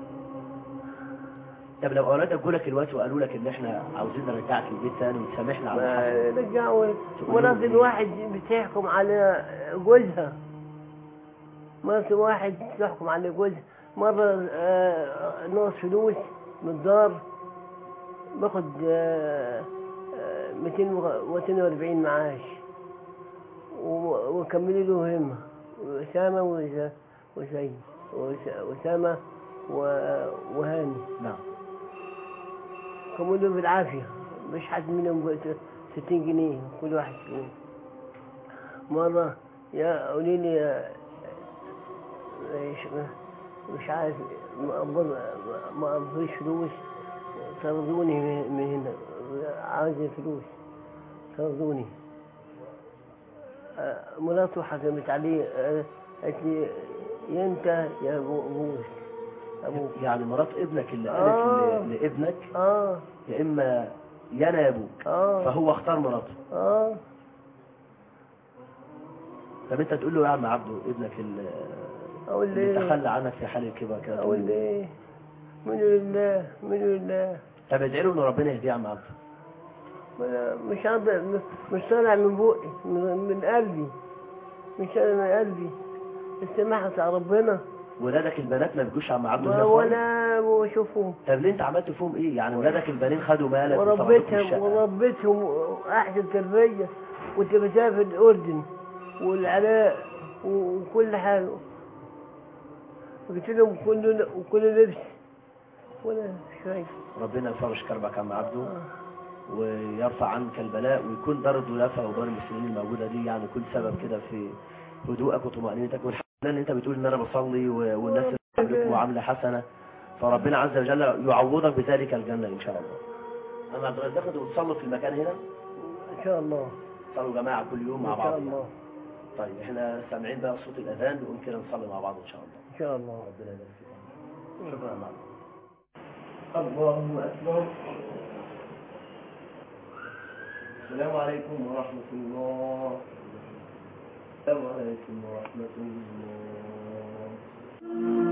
طب لو اولادك جولك الوقت وقالوا لك ان احنا عاوزين نرجعك البيت تاني وتسامحنا على اللي ما حصل رجعوا تقول لهم مرات إيه؟ الواحد بتحكم على جوزها مرات واحد تحكم على جوزها مرة آه، ناقص فلوس من الدار باخد آه، آه، 240 معاش و- وكملوا له همة وأسامة وز- وزين وس- وأسامة و- وهاني نعم كملوا بالعافية مش حد منهم بقت 60 جنيه كل واحد فيهم مرة يا قولي لي يا- مش, مش عارف ما أقبض- ما أقبضش فلوس طردوني من من هنا عايز فلوس طردوني آه، مراته حكمت عليه آه، قالت لي يا انت يا أبو- ابوك ابوك يعني مرات ابنك اللي آه. قالت ل- لابنك اه يا اما يا انا يا ابوك اه فهو اختار مراته اه طب انت تقول له يا عم عبده ابنك اللي اقول اللي ليه تخلى عنك في حال الكبر كده تقول اقول له إيه؟ ليه منه لله منه لله طب ادعي له ان ربنا يهديه يا عم عبده أنا مش هقدر مش طالع من بقي من, من قلبي مش طالع من قلبي السماحة بتاع ربنا ولادك البنات ما بيجوش يا عم عبده ما هنا خالص ولا بشوفهم طب ليه انت عملت فيهم ايه يعني ولادك البنين خدوا مالك وطردوك من وربيتهم الشقة. وربيتهم احسن تربية كنت بسافر الاردن والعراق وكل حاجة جبت لهم كل وكل لبس ولا شوية ربنا يفرج كربك يا عم عبده ويرفع عنك البلاء ويكون دار الدلافة ودار المسلمين الموجودة دي يعني كل سبب كده في هدوءك وطمأنينتك والحمد لله ان انت بتقول ان انا بصلي و- والناس اللي عاملك معاملة حسنة فربنا عز وجل يعوضك بذلك الجنة ان شاء الله اما عبد الرزاق انتوا بتصلوا في المكان هنا ان شاء الله صلوا جماعة كل يوم مع ان بعض شاء يعني. الله طيب احنا سامعين بقى صوت الاذان نقوم كده نصلي مع بعض ان شاء الله ان شاء الله ربنا يبارك فيكم شكرا يا معلم الله أكبر السلام عليكم ورحمة الله السلام عليكم ورحمة الله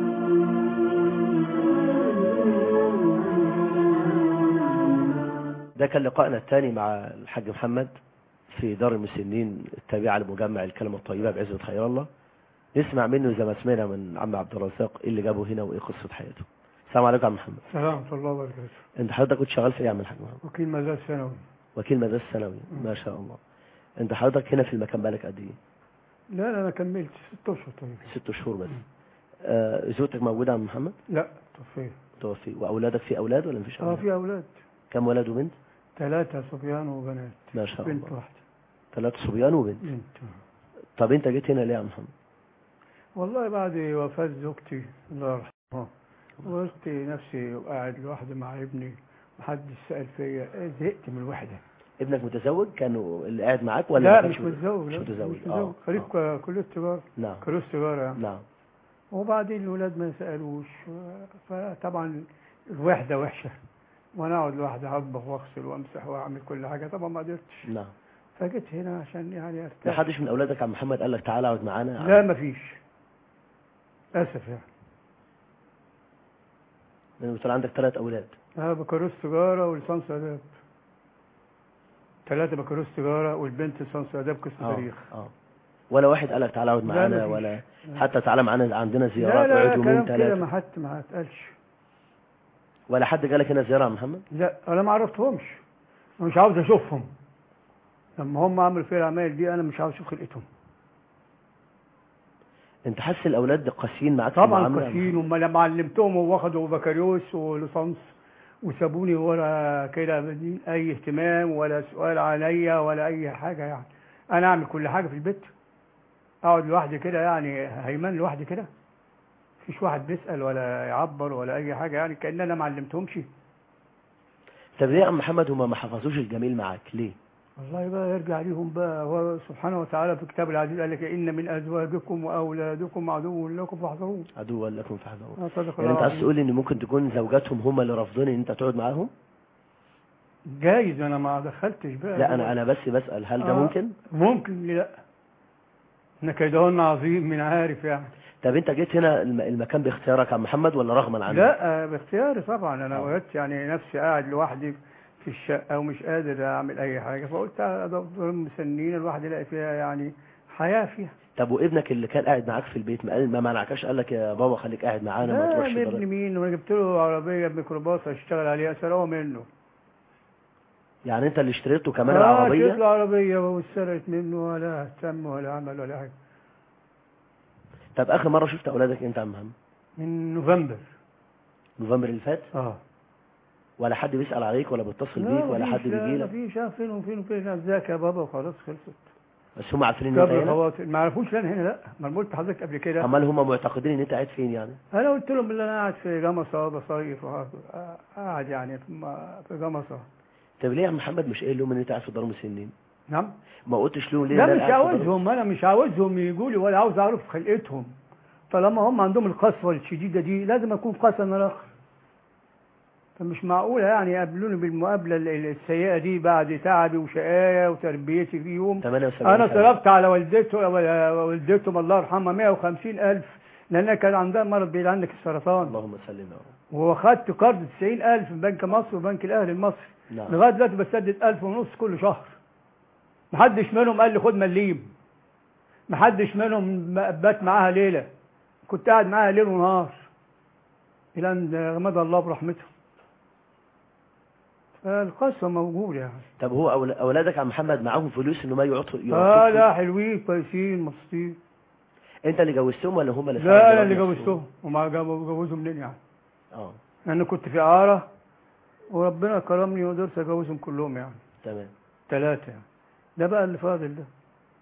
ده كان لقائنا الثاني مع الحاج محمد في دار المسنين التابعة لمجمع الكلمة الطيبة بعزة خير الله نسمع منه زي ما سمعنا من عم عبد الرزاق ايه اللي جابه هنا وايه قصة حياته السلام عليكم يا عم محمد السلام ورحمة الله وبركاته انت حضرتك كنت شغال في ايه يا عم الحاج محمد وكيل مدرسة ثانوي وكيل مدرسة ثانوي ما شاء الله انت حضرتك هنا في المكان بالك قد ايه لا لا أنا كملت ست أشهر طيب ست شهور بس آه زوجتك موجودة يا عم محمد لا توفيت توفي واولادك في اولاد ولا مفيش اه اولاد في أولاد كم ولد وبنت ثلاثة صبيان وبنات ما شاء بنت الله واحدة ثلاث صبيان وبنت بنت طب انت جيت هنا ليه يا عم محمد والله بعد وفاة زوجتي الله يرحمها وقلت نفسي قاعد لوحدي مع ابني محدش سأل فيا زهقت من الوحدة ابنك متزوج كانوا اللي قاعد معاك ولا لا ما كانش مش متزوج مش لا، متزوج مش متزوج اه خريج ك- كلية تجارة نعم كلية تجارة يعني نعم وبعدين الولاد ما سألوش فطبعا الوحدة وحشة وانا اقعد لوحدي اطبخ واغسل وامسح واعمل كل حاجة طبعا ما قدرتش نعم فجيت هنا عشان يعني ما ارتاح حدش من اولادك يا عم محمد قال لك تعالى اقعد معانا لا ما فيش اسف يعني لان بتقول عندك ثلاث اولاد انا بكالوريوس تجارة ولسانس اداب ثلاثة بكالوريوس تجارة والبنت لسانس اداب قسم اه تاريخ اه ولا واحد قال لك تعالى اقعد لا، معانا مفيش. ولا لا. حتى تعالى معانا عندنا لا زيارات لا, لا اقعد كلام يومين كده ثلاثه ما حتى ما اتقالش ولا حد جالك هنا زياره يا عم محمد لا انا ما عرفتهمش مش عاوز اشوفهم لما هم عملوا فيا العمايل دي انا مش عاوز اشوف خلقتهم انت حاسس الاولاد قاسيين معاك في طبعا المعاملة يا قاسيين هم لما علمتهم واخدوا بكالوريوس وليسانس وسابوني ولا كده بدين اي اهتمام ولا سؤال عليا ولا اي حاجه يعني انا اعمل كل حاجه في البيت اقعد لوحدي كده يعني هيمن لوحدي كده مفيش واحد بيسال ولا يعبر ولا اي حاجه يعني كان انا ما علمتهمش طب ليه يا عم محمد هما ما حفظوش الجميل معاك ليه والله بقى يرجع ليهم بقى هو سبحانه وتعالى في كتاب العزيز قال لك ان من ازواجكم واولادكم عدو لكم فاحذروه عدوا لكم فاحذروا آه، صدق يعني الله انت عايز العظيم. تقول لي ان ممكن تكون زوجاتهم هما اللي رافضين ان انت تقعد معاهم جايز انا ما دخلتش بقى لا انا انا بس بسال هل ده آه. ممكن ممكن ليه لا ان كيدهن عظيم من عارف يعني طب انت جيت هنا الم- المكان باختيارك يا عم محمد ولا رغما عنك لا آه، باختياري طبعا انا وجدت يعني نفسي قاعد لوحدي في الشقه ومش قادر اعمل اي حاجه فقلت ادور مسنين الواحد يلاقي فيها يعني حياه فيها طب وابنك اللي كان قاعد معاك في البيت ما قال ما منعكش قال لك يا بابا خليك قاعد معانا ما لا تروحش ابن بره مين وانا جبت له عربيه ميكروباص اشتغل عليها سرقوها منه يعني انت اللي اشتريته كمان اه العربيه اشتريت له عربيه واتسرقت منه ولا اهتم ولا عمل ولا حاجه طب اخر مره شفت اولادك امتى يا عم محمد من نوفمبر نوفمبر اللي فات اه ولا حد بيسال عليك ولا بيتصل لا بيك ولا مفيش، حد لا بيجي لك مفيش آه، فين وفين وفين ازيك يا بابا وخلاص خلصت بس هم عارفين ان انت قبل هنا خواطر ما عرفوش ان انا هنا لا ما أنا قلت لحضرتك قبل كده امال هم معتقدين ان انت قاعد فين يعني انا قلت لهم ان انا قاعد في جمصه بصيف وقاعد- قاعد يعني في م- في جمصه طب ليه يا عم محمد مش قايل لهم ان انت قاعد في دار مسنين نعم ما قلتش لهم ليه لا إن أنا مش قاعد في دار عاوزهم انا مش عاوزهم يجوا لي ولا عاوز اعرف خلقتهم طالما هم عندهم القسوه الشديده دي لازم اكون قاسي انا الاخر فمش معقوله يعني يقابلوني بالمقابله ال- ال- السيئه دي بعد تعبي وشقايا وتربيتي فيهم 78 انا سنة. صرفت على والدته والدتهم الله يرحمها 150 الف لانها كان عندها مرض بعيد عنك السرطان اللهم سلم يا رب واخدت قرض 90 الف من بنك مصر وبنك الاهلي المصري نعم لغايه دلوقتي بسدد 1000 ونص كل شهر محدش منهم قال لي خد مليم محدش منهم بات معاها ليله كنت قاعد معاها ليل ونهار الى ان غمد الله برحمته فالقسوه موجوده يعني طب هو أول- اولادك يا عم محمد معاهم فلوس انه ما يعطوا اه لا حلوين كويسين مبسوطين انت اللي جوزتهم ولا هم اللي لا انا ساعدوا اللي نفسهم؟ جوزتهم وما جوزوا منين يعني اه انا كنت في اعاره وربنا كرمني وقدرت اجوزهم كلهم يعني تمام ثلاثه يعني ده بقى اللي فاضل ده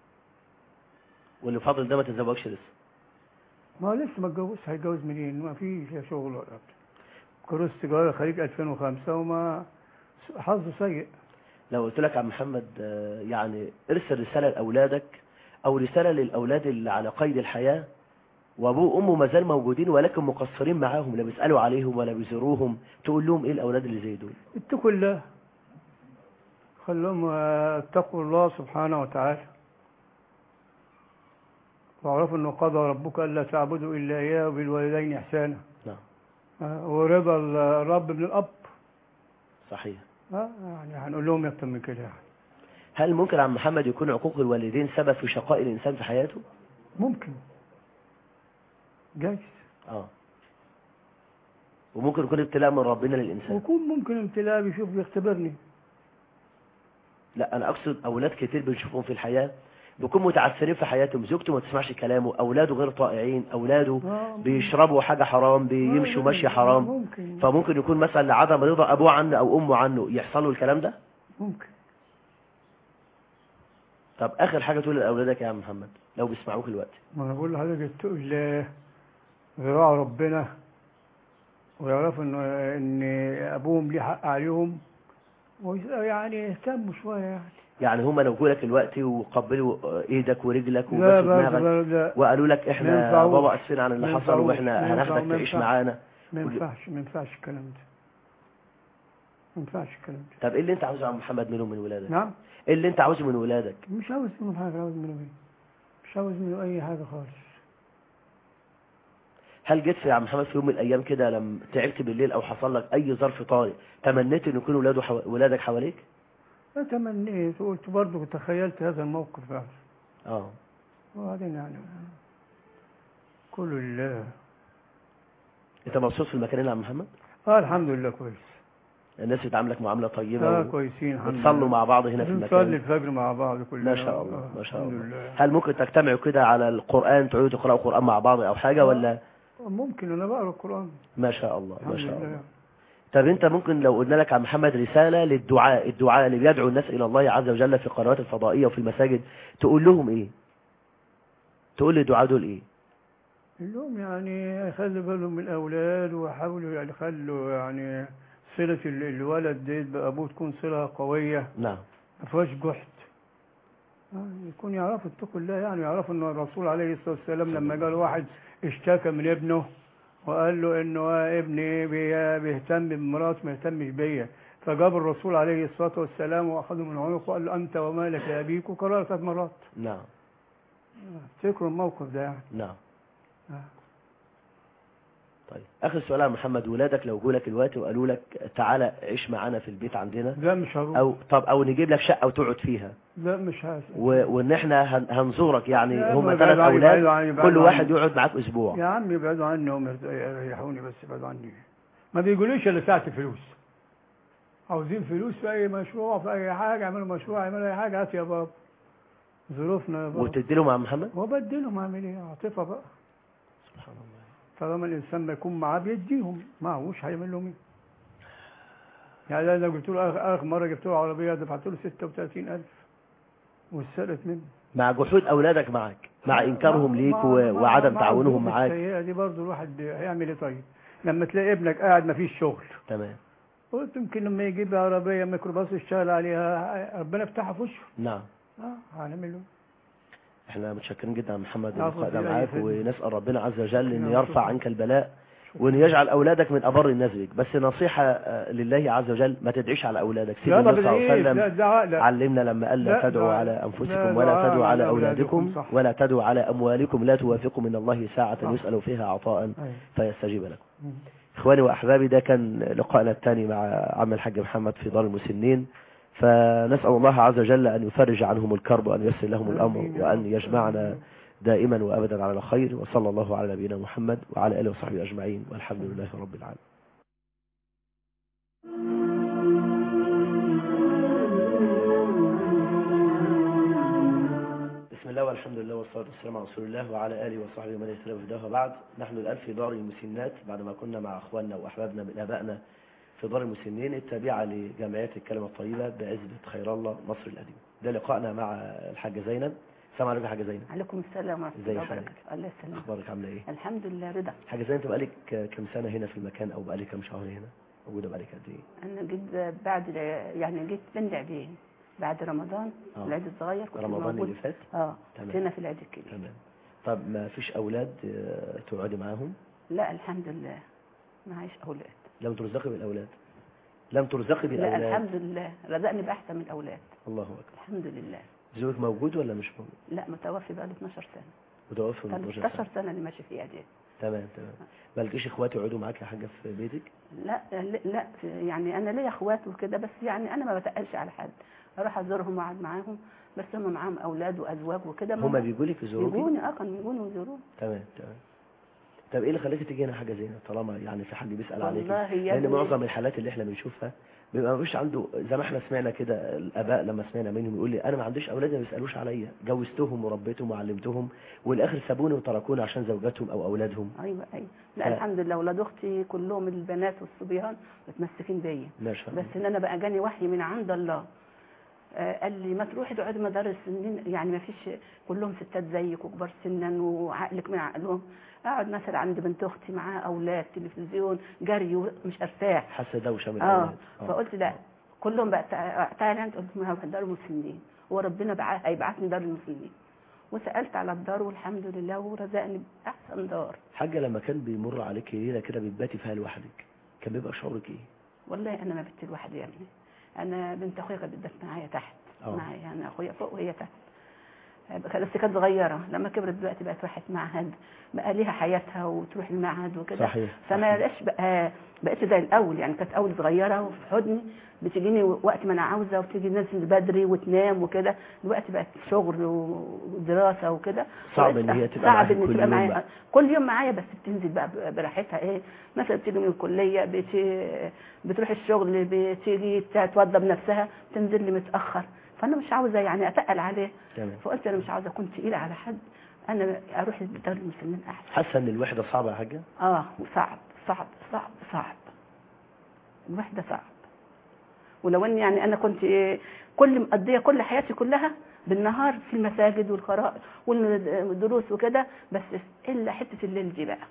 واللي فاضل ده ما تتزوجش لسه ما هو لسه ما اتجوزش هيتجوز منين ما فيش لا شغل ولا بتاع كروس تجاره خريج 2005 وما حظه سيء لو قلت لك يا عم محمد آه، يعني ارسل رسالة لأولادك أو رسالة للأولاد اللي على قيد الحياة وأبوه وأمه ما زال موجودين ولكن مقصرين معاهم لا بيسألوا عليهم ولا بيزوروهم تقول لهم إيه الأولاد اللي زي دول اتقوا الله خلهم آه، اتقوا الله سبحانه وتعالى واعرفوا انه قضى ربك الا تعبدوا الا اياه وبالوالدين احسانا نعم آه، ورضا الرب من الاب صحيح آه، يعني هنقول لهم اكتر من كده يعني هل ممكن عم محمد يكون عقوق الوالدين سبب في شقاء الإنسان في حياته ممكن جايز اه وممكن يكون ابتلاء من ربنا للإنسان ويكون ممكن امتلاء بيشوف بيختبرني لا أنا أقصد أولاد كتير بنشوفهم في الحياة بيكون متعثرين في حياتهم زوجته ما تسمعش كلامه أولاده غير طائعين أولاده آه، بيشربوا حاجة حرام بيمشوا مشي حرام ممكن فممكن يكون مثلا لعدم رضا أبوه عنه أو أمه عنه يحصل له الكلام ده ممكن طب آخر حاجة تقول لأولادك يا عم محمد لو بيسمعوك الوقت ما انا بقول لحضرتك اتقوا الله ويراعوا ربنا ويعرفوا ان ان ابوهم ليه حق عليهم ويعني يهتموا شويه يعني يعني هما لو جولك الوقت وقبلوا ايدك ورجلك لا وبسوا بقى دماغك لا وقالوا لك ما احنا ينفعوش. بابا اسفين عن اللي ما حصل ينفعوش. واحنا ما ينفع- هناخدك ما تعيش ينفع. معانا ما وج- ينفعش ما ينفعش الكلام ده ما ينفعش الكلام ده طب ايه اللي انت عاوزه يا عم محمد منهم من ولادك نعم ايه اللي انت عاوزه من ولادك مش عاوز منهم حاجه عاوز منهم ايه مش عاوز منهم اي حاجه خالص هل جيت في يا عم محمد في يوم من الايام كده لما تعبت بالليل او حصل لك اي ظرف طارئ تمنيت ان يكون ولاده حو... ولادك حواليك تمنيت وقلت برضه تخيلت هذا الموقف فعلا اه وبعدين يعني كل لله انت مبسوط في المكان هنا يا عم محمد اه الحمد لله كويس الناس بتعاملك معامله طيبه اه و- كويسين الحمد لله بتصلوا مع بعض هنا في بنصلي المكان الفجر مع بعض كلنا ما شاء الله آه، ما شاء الحمد الله لله هل ممكن تجتمعوا كده على القران تقعدوا تقراوا قران مع بعض او حاجه ولا ممكن انا بقرا القران ما شاء الله ما الحمد شاء لله الله طب انت ممكن لو قلنا لك يا عم محمد رسالة للدعاء الدعاء اللي بيدعو الناس الى الله عز وجل في القنوات الفضائية وفي المساجد تقول لهم ايه تقول للدعاء دول ايه لهم يعني يخلي بالهم من الاولاد ويحاولوا يعني يخلوا يعني صلة ال- الولد دي بأبوه تكون صلة قوية نعم ما فيهاش جحد آه، يكون يعرفوا اتقوا الله يعني يعرفوا ان الرسول عليه الصلاة والسلام لما قال واحد اشتكى من ابنه وقال له انه آه ابني بي- بيهتم بمراته ما يهتمش بيا فجاب الرسول عليه الصلاة والسلام واخذه من عنقه وقال له انت ومالك يا ابيك وكرر ثلاث مرات نعم افتكروا الموقف ده يعني نعم آه. طيب اخر سؤال يا محمد ولادك لو جولك الوقت وقالوا لك تعالى عيش معانا في البيت عندنا لا مش هروح او طب او نجيب لك شقة وتقعد فيها لا مش هس و... وان احنا هن... هنزورك يعني لا، هم ما ثلاث يبعدوا عني- اولاد يبعدوا عني- يبعدوا كل واحد عني. يقعد معاك اسبوع يا عم يبعدوا عني هم يريحوني بس يبعدوا عني ما بيقوليش الا ساعة الفلوس عاوزين فلوس في اي مشروع في اي حاجة اعملوا مشروع اعملوا اي حاجة هات يا بابا ظروفنا يا بابا وتدي لهم يا محمد وبدلهم اعمل ايه عاطفة بقى سبحان الله طالما الانسان ما يكون معاه بيديهم معهوش هيعمل لهم ايه يعني انا قلت له اخر آخر مرة جبت له عربية دفعت له 36000 واتسرقت مني مع جحود اولادك معك مع انكارهم ليك مع- و... مع- وعدم مع تعاونهم الظروف معاك السيئة دي برضه الواحد هيعمل ايه طيب لما تلاقي ابنك قاعد ما فيش شغل تمام قلت يمكن لما يجيب عربية ميكروباص يشتغل عليها ربنا يفتحها في وشه نعم اه هنعمل له احنا متشكرين جدا يا محمد عفوا، لقائنا في أي معاك خدمة. ونسأل ربنا عز وجل ان نعم، يرفع شكرا. عنك البلاء وان يجعل اولادك من ابر الناس بك بس نصيحة آه، لله عز وجل ما تدعيش على اولادك سيدنا لا النبي صلى الله عليه بالعيد لا وسلم الدعاء لا علمنا لما قال لا لا تدعوا دعاء. على لا انفسكم ولا دعاء تدعوا على على اولادكم أولادكم، صح. ولا تدعوا على اموالكم لا توافقوا من الله ساعة صح. يسأل فيها عطاء أيوة. فيستجيب لكم مم. اخواني واحبابي ده كان لقائنا الثاني مع عم الحاج محمد في دار المسنين فنسأل الله عز وجل أن يفرج عنهم الكرب وأن ييسر لهم الأمر آمين يا وأن رب. يجمعنا دائما وأبدا على الخير وصلى الله على نبينا محمد وعلى آله وصحبه أجمعين والحمد لله رب العالمين بسم الله والحمد لله والصلاة والسلام على رسول الله وعلى آله وصحبه ومن يهتدى بهداه وبعد نحن الآن في دار المسنات بعد ما كنا مع أخواننا وأحبابنا من آبائنا في دار المسنين التابعة لجمعية الكلمة الطيبة بعزبة خير الله مصر القديمة ده لقائنا مع الحاجة زينب السلام عليكم يا حاجة زينب عليكم السلام ورحمة ازي الله حالك؟ وبركاته الله يسلمك أخبارك عاملة إيه؟ الحمد لله رضا حاجة زينب أنت بقالك كم سنة هنا في المكان أو بقالك كم شهر هنا؟ موجودة بقالك قد إيه؟ أنا جيت بعد يعني جيت من العيدين بعد رمضان آه. العيد الصغير كنت رمضان موجود اللي فات؟ اه تمام. كنت هنا في العيد الكبير تمام طب ما فيش أولاد آه، تقعدي معاهم؟ لا الحمد لله معيش أولاد لم ترزقي بالأولاد لم ترزقي لا بالأولاد الحمد لله رزقني بأحسن من الأولاد الله أكبر الحمد لله زوجك موجود ولا مش موجود؟ لا متوفي بقى له 12 سنة متوفى من 12 13 سنة سنة اللي ماشي فيها دي تمام تمام مالكيش اخوات يقعدوا معاك يا حاجه في بيتك لا لا لا، يعني انا ليا اخوات وكده بس يعني انا ما بتقلش على حد اروح ازورهم واقعد معاهم بس هم معاهم اولاد وازواج وكده هما بيجوا لك يزوروكي يجوني اه كانوا يجوني يزوروني تمام تمام طب ايه اللي خلاكي تيجي هنا حاجه زينب طالما يعني في حد بيسال عليك والله يا لان ابني- معظم الحالات اللي احنا بنشوفها بيبقى مفيش عنده زي ما احنا سمعنا كده الاباء لما سمعنا منهم يقول لي انا ما عنديش اولاد ما بيسالوش عليا جوزتهم وربيتهم وعلمتهم والاخر سابوني وتركوني عشان زوجاتهم او اولادهم ايوه ايوه لا ف- الحمد لله اولاد اختي كلهم البنات والصبيان متمسكين بيا ما شاء الله بس ان انا بقى جاني وحي من عند الله آه، قال لي ما تروحي تقعدي مدارس سنين يعني ما فيش كلهم ستات زيك وكبار سنا وعقلك من عقلهم اقعد مثلا عند بنت اختي معاها اولاد تلفزيون جري مش ارتاح حاسه دوشه من اه الاولاد فقلت لا كلهم بقى تع- تعالى انت قلت ما هو دار المسلمين وربنا بقى هيبعتني دار المسلمين وسالت على الدار والحمد لله ورزقني باحسن دار حاجه لما كان بيمر عليك ليله كده بتباتي فيها لوحدك كان بيبقى شعورك ايه والله انا ما بنت لوحدي يا ابني انا بنت اخويا كانت بتبات معايا تحت اه. معايا انا اخويا فوق وهي تحت بس كانت صغيره لما كبرت دلوقتي بقت راحت معهد بقى ليها حياتها وتروح المعهد وكده صحيح فما بقاش بقى بقيت زي الاول يعني كانت اول صغيره وفي حضني بتجيني وقت ما انا عاوزه وتيجي ننزل بدري وتنام وكده دلوقتي بقت شغل ودراسه وكده صعب بقيت ان هي تبقى صعب معاك ان كل تبقى يوم معايا بقى. كل يوم معايا بس بتنزل بقى براحتها ايه مثلا بتيجي من الكليه بت... بتروح الشغل بتيجي تتوضى بنفسها تنزل لي متاخر فانا مش عاوزه يعني اتقل عليه تمام فقلت انا مش عاوزه اكون تقيله على حد انا اروح دار المسلمين احسن حاسه ان الوحده صعبه يا حاجه اه وصعب صعب صعب صعب الوحده صعب ولو ان يعني انا كنت إيه كل مقضيه كل حياتي كلها بالنهار في المساجد والقراء والدروس وكده بس الا حته الليل دي بقى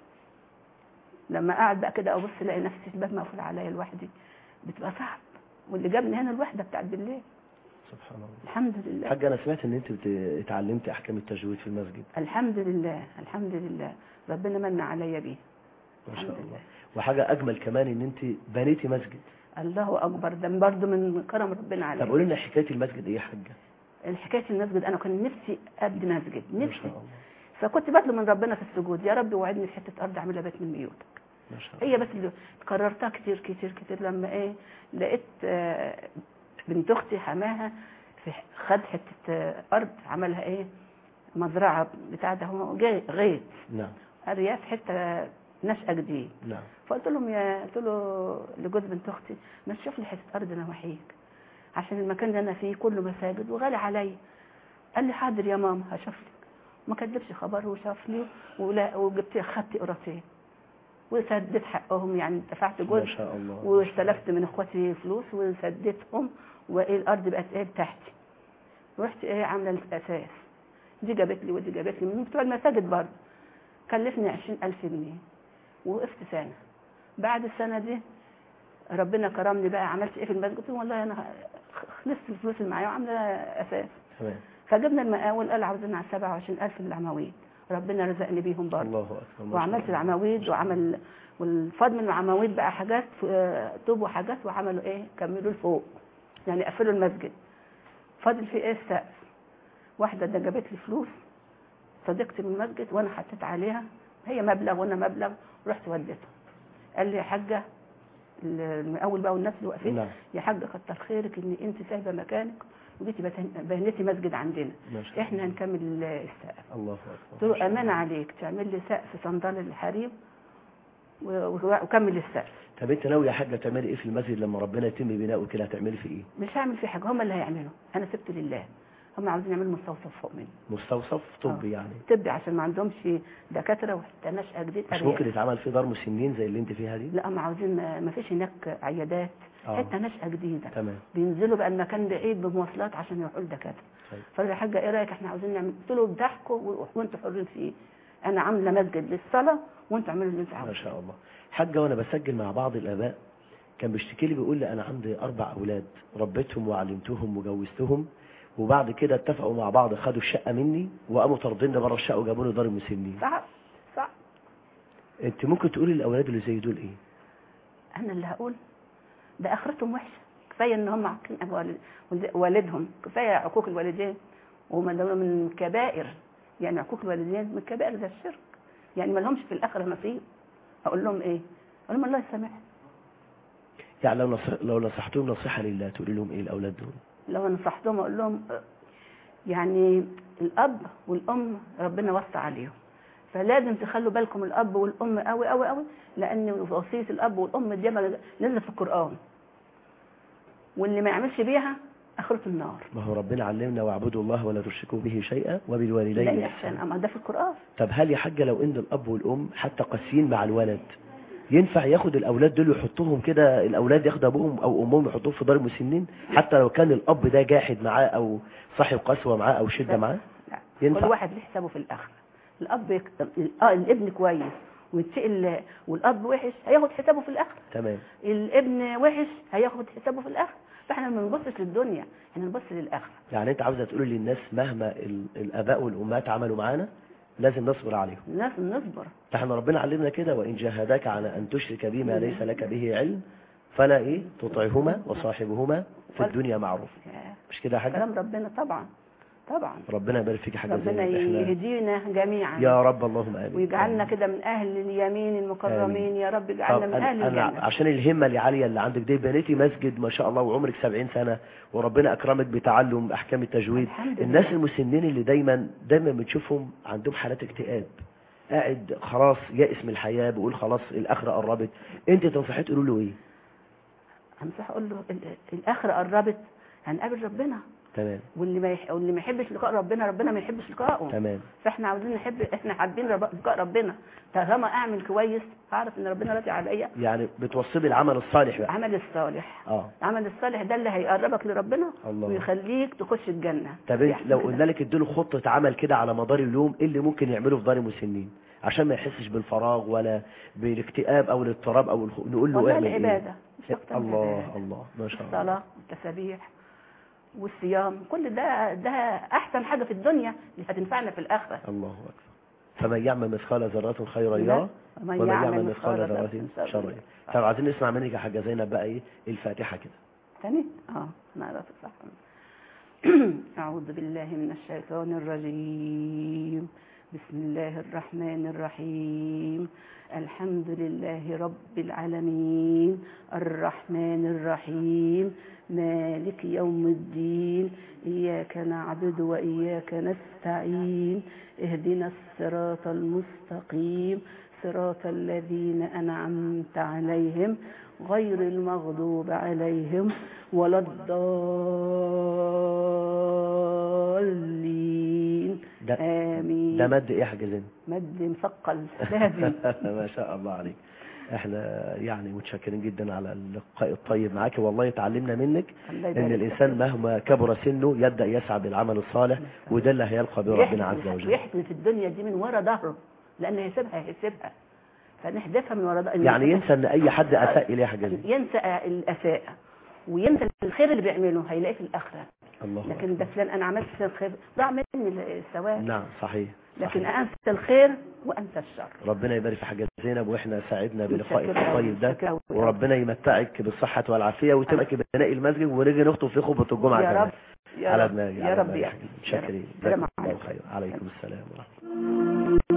لما قاعد بقى كده ابص الاقي نفسي الباب مقفول عليا لوحدي بتبقى صعب واللي جابني هنا الوحده بتاعت بالليل سبحان الله الحمد لله حاجه انا سمعت ان انت بت- اتعلمتي احكام التجويد في المسجد الحمد لله الحمد لله ربنا من عليا بيه ما الحمد شاء لله. الله وحاجه اجمل كمان ان انت بنيتي مسجد الله اكبر ده برضه من كرم ربنا عليا طب قولي لنا حكايه المسجد ايه يا حاجه الحكايه المسجد انا كان نفسي ابني مسجد ما نفسي شاء الله فكنت بطلب من ربنا في السجود يا رب وعدني في حته ارض اعملها بيت من بيوتك ما شاء الله هي بس اللي كررتها كتير كتير كتير لما ايه لقيت آه، بنت اختي حماها في خد حته آه، ارض عملها ايه مزرعه بتاع ده هو جاي غيط نعم ارياف حته نشأة جديد نعم فقلت لهم يا قلت له لجوز بنت اختي ما تشوف لي حته ارض نواحيك عشان المكان اللي انا فيه كله مساجد وغالي عليا قال لي حاضر يا ماما هشوف لك ما كدبش خبر وشاف لي ولا وجبت خدت قراطين وسددت حقهم يعني دفعت ما جزء شاء الله واستلفت من اخواتي فلوس وسددتهم وايه الارض بقت ايه بتاعتي رحت ايه عامله الاساس دي جابت لي ودي جابت لي من بتوع المساجد برضه كلفني عشرين ألف جنيه وقفت سنة بعد السنة دي ربنا كرمني بقى عملت ايه في المسجد قلت له والله انا خلصت الفلوس اللي معايا وعامله اساس تمام فجبنا المقاول قال عاوزين على 27000 العمويد ربنا رزقني بيهم برضه الله اكبر ما شاء وعملت الله. العواميد وعمل والفضل من العواميد بقى حاجات آه، طوب وحاجات وعملوا ايه كملوا لفوق يعني قفلوا المسجد فاضل في ايه السقف واحده ده جابت لي فلوس صديقتي من المسجد وانا حطيت عليها هي مبلغ وانا مبلغ رحت وديتهم قال لي يا حاجه المقاول بقى والناس اللي واقفين نعم يا حاجه كتر خيرك ان انت سايبه مكانك وجيتي بتن- بنيتي مسجد عندنا ما شاء الله احنا هنكمل السقف الله قلت اكبر له امان عليك تعمل لي سقف صندال الحريم و- و- وكمل السقف طب انت ناوي يا حاجه تعملي ايه في المسجد لما ربنا يتم بناؤه كده هتعملي في ايه مش هعمل فيه حاجه هم اللي هيعملوا انا سبت لله هم عاوزين يعملوا مستوصف فوق مني مستوصف طبي آه. يعني طبي عشان ما عندهمش دكاتره وحتى نشأة جديد مش أرياف. ممكن يتعمل في دار مسنين زي اللي انت فيها دي لا هم عاوزين ما ما فيش هناك عيادات آه. حته نشأة جديده تمام بينزلوا بقى المكان بعيد بمواصلات عشان يروحوا لدكاتره طيب. فقال لي يا حاجه ايه رايك احنا عاوزين نعمل قلت له بتاعكم و- وانتوا حرين فيه انا عامله مسجد للصلاه وانتوا اعملوا اللي انتوا ما عاوزينه شاء الله حاجه وانا بسجل مع بعض الاباء كان بيشتكي لي بيقول لي انا عندي اربع اولاد ربيتهم وعلمتهم وجوزتهم وبعد كده اتفقوا مع بعض خدوا الشقه مني وقاموا طارديني بره الشقه وجابوني دار المسنين صعب صعب انت ممكن تقولي للاولاد اللي زي دول ايه انا اللي هقول ده اخرتهم وحشه كفايه ان هم عاقين أبو والد- والد- والدهم كفايه عقوق الوالدين وهم دول من كبائر يعني عقوق الوالدين من كبائر ده الشرك يعني ما لهمش في الاخره نصيب اقول لهم ايه اقول لهم الله يسامحهم يعني لو نصح لو نصحتهم نصيحة لله تقولي لهم ايه الاولاد دول لو نصحتهم اقول لهم آه، يعني الاب والام ربنا وصى عليهم فلازم تخلوا بالكم الاب والام قوي قوي قوي لان وصيه الاب والام دي ما- نزلت في القران واللي ما يعملش بيها اخرته النار ما هو ربنا علمنا واعبدوا الله ولا تشركوا به شيئا وبالوالدين لا احسانا احسن اما ده في القران طب هل يا حاجة لو ان الاب والام حتى قاسيين مع الولد ينفع ياخد الاولاد دول ويحطهم كده الاولاد ياخد ابوهم او امهم يحطوهم في دار مسنين حتى لو كان الاب ده جاحد معاه او صاحب قسوة معاه او شدة معاه لا ينفع؟ كل واحد له حسابه في الاخره الاب يك... اه الابن كويس ويتسال والاب وحش هياخد حسابه في الاخره تمام الابن وحش هياخد حسابه في الاخره فاحنا ما بنبصش للدنيا احنا بنبص للاخره يعني انت عاوزة تقول للناس مهما ال- الاباء والامهات عملوا معانا لازم نصبر عليهم لازم نصبر احنا ربنا علمنا كده وإن جاهداك على أن تشرك بما ليس لك به علم فلا إيه تطعهما وصاحبهما في الدنيا معروف مش كده يا حاجة كلام ربنا طبعا طبعا ربنا يبارك فيك يا حاجة ربنا زينب احنا يهدينا جميعا يا رب اللهم آمين ويجعلنا كده من اهل اليمين المكرمين يا رب طب اجعلنا من أنا, اهل أنا الجنه عشان الهمة العالية اللي عندك دي بنيتي مسجد ما شاء الله وعمرك 70 سنة وربنا أكرمك بتعلم أحكام التجويد الحمد الناس لله. المسنين اللي دايما دايما بتشوفهم عندهم حالات اكتئاب قاعد خلاص يائس من الحياة بيقول خلاص الآخرة قربت أنت تنصحيه تقول له إيه امسح اقول له ال- الاخره قربت هنقابل ربنا تمام واللي ما يح... واللي ما يحبش لقاء ربنا ربنا ما يحبش لقاءه تمام فاحنا عاوزين نحب احنا حابين رب... لقاء ربنا طالما اعمل كويس اعرف ان ربنا راضي عليا يعني بتوصي العمل الصالح بقى عمل الصالح اه العمل الصالح ده اللي هيقربك لربنا الله. ويخليك تخش الجنه طب انت يحسن لو كده. قلنا لك اديله خطة عمل كده على مدار اليوم ايه اللي ممكن يعمله في دار المسنين عشان ما يحسش بالفراغ ولا بالاكتئاب او الاضطراب او الخ... نقول له والله اعمل العباده مش ايه اكتر من الله العبادة. الله ما شاء الله الصلاه والتسابيح والصيام كل ده ده احسن حاجه في الدنيا اللي هتنفعنا في الاخره الله اكبر فمن يعمل مثقال ذرة خيرا لا. يرى ومن ومن يعمل يعمل مثقال مثقال ذرة ذرة شرا شرا يرى. طب عايزين نسمع منك يا حاجة زينب بقى ايه الفاتحة كده تاني اه انا عرفت صح اعوذ بالله من الشيطان الرجيم بسم الله الرحمن الرحيم الحمد لله رب العالمين الرحمن الرحيم مالك يوم الدين إياك نعبد وإياك نستعين اهدنا الصراط المستقيم صراط الذين أنعمت عليهم غير المغضوب عليهم ولا الضالين ده آمين ده مد ايه يا حاجة زينب مد مثقل لازم ما شاء الله عليك احنا يعني متشكرين جدا على اللقاء الطيب معاك والله اتعلمنا منك الله ان يبارك الانسان مهما كبر سنه يبدا يسعى بالعمل الصالح وده اللي هيلقى به ربنا عز وجل ويحزن في الدنيا دي من ورا ظهره لأن هيسيبها هيسيبها فنحذفها من ورا ظهره يعني ينسى ان اي حد اساء اليه يا حاجة زينب ينسى الأساءة وينسى الخير اللي بيعمله هيلاقيه في الآخرة الله أكبر. لكن ده فلان أنا عملت فلان خير ضاع مني الثواب نعم صحيح لكن أنسى الخير وأنسى الشر ربنا يبارك في حاجة زينب واحنا سعدنا بلقائك متشكرة أوي، الطيب ده متشكرة أوي. وربنا يمتعك بالصحة والعافية وتبقى بناء المسجد ونيجي نخطب في خطبة الجمعة يا كمان. رب يا على رب دماغي يا على رب دماغي يا حبيبي. رب. متشكرين سلام جزاكم الله عليكم. خير عليكم السلام ورحمة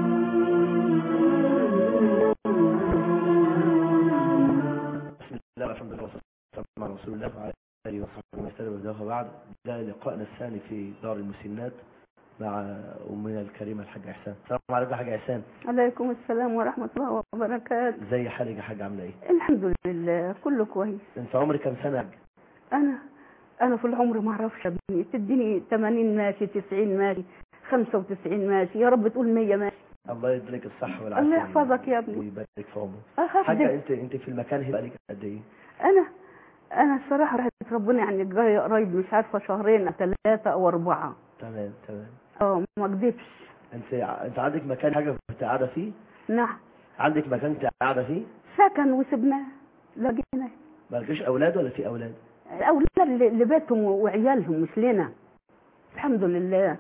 بسم الله والحمد لله والصلاة والسلام على رسول الله وعلى آله وصحبه ومن اهتدى بهداه وبعد ده لقائنا الثاني في دار المسنات مع أمنا الكريمة الحاجة إحسان السلام عليكم يا حاجة إحسان عليكم السلام ورحمة الله وبركاته زي حالك يا حاجة عاملة إيه الحمد لله كله كويس أنت عمرك كام سنة يا حاجة؟ أنا أنا في العمر ما أعرفش ابني تديني 80 ماشي 90 ماشي 95 ماشي يا رب تقول 100 ماشي الله يديلك الصحة والعافية الله يحفظك يا ابني ويبارك في عمرك أخاف حاجة ده. أنت أنت في المكان هنا بقالك قد إيه؟ أنا أنا الصراحة رحت ربنا يعني جاي قريب مش عارفة شهرين أو ثلاثة أو أربعة تمام تمام أه ما أكذبش أنت أنت عندك مكان حاجة كنت قاعدة فيه؟ نعم عندك مكان كنت قاعدة فيه؟ سكن وسبناه لقينا مالكش أولاد ولا في أولاد؟ الأولاد اللي اللي بيتهم وعيالهم مش لنا الحمد لله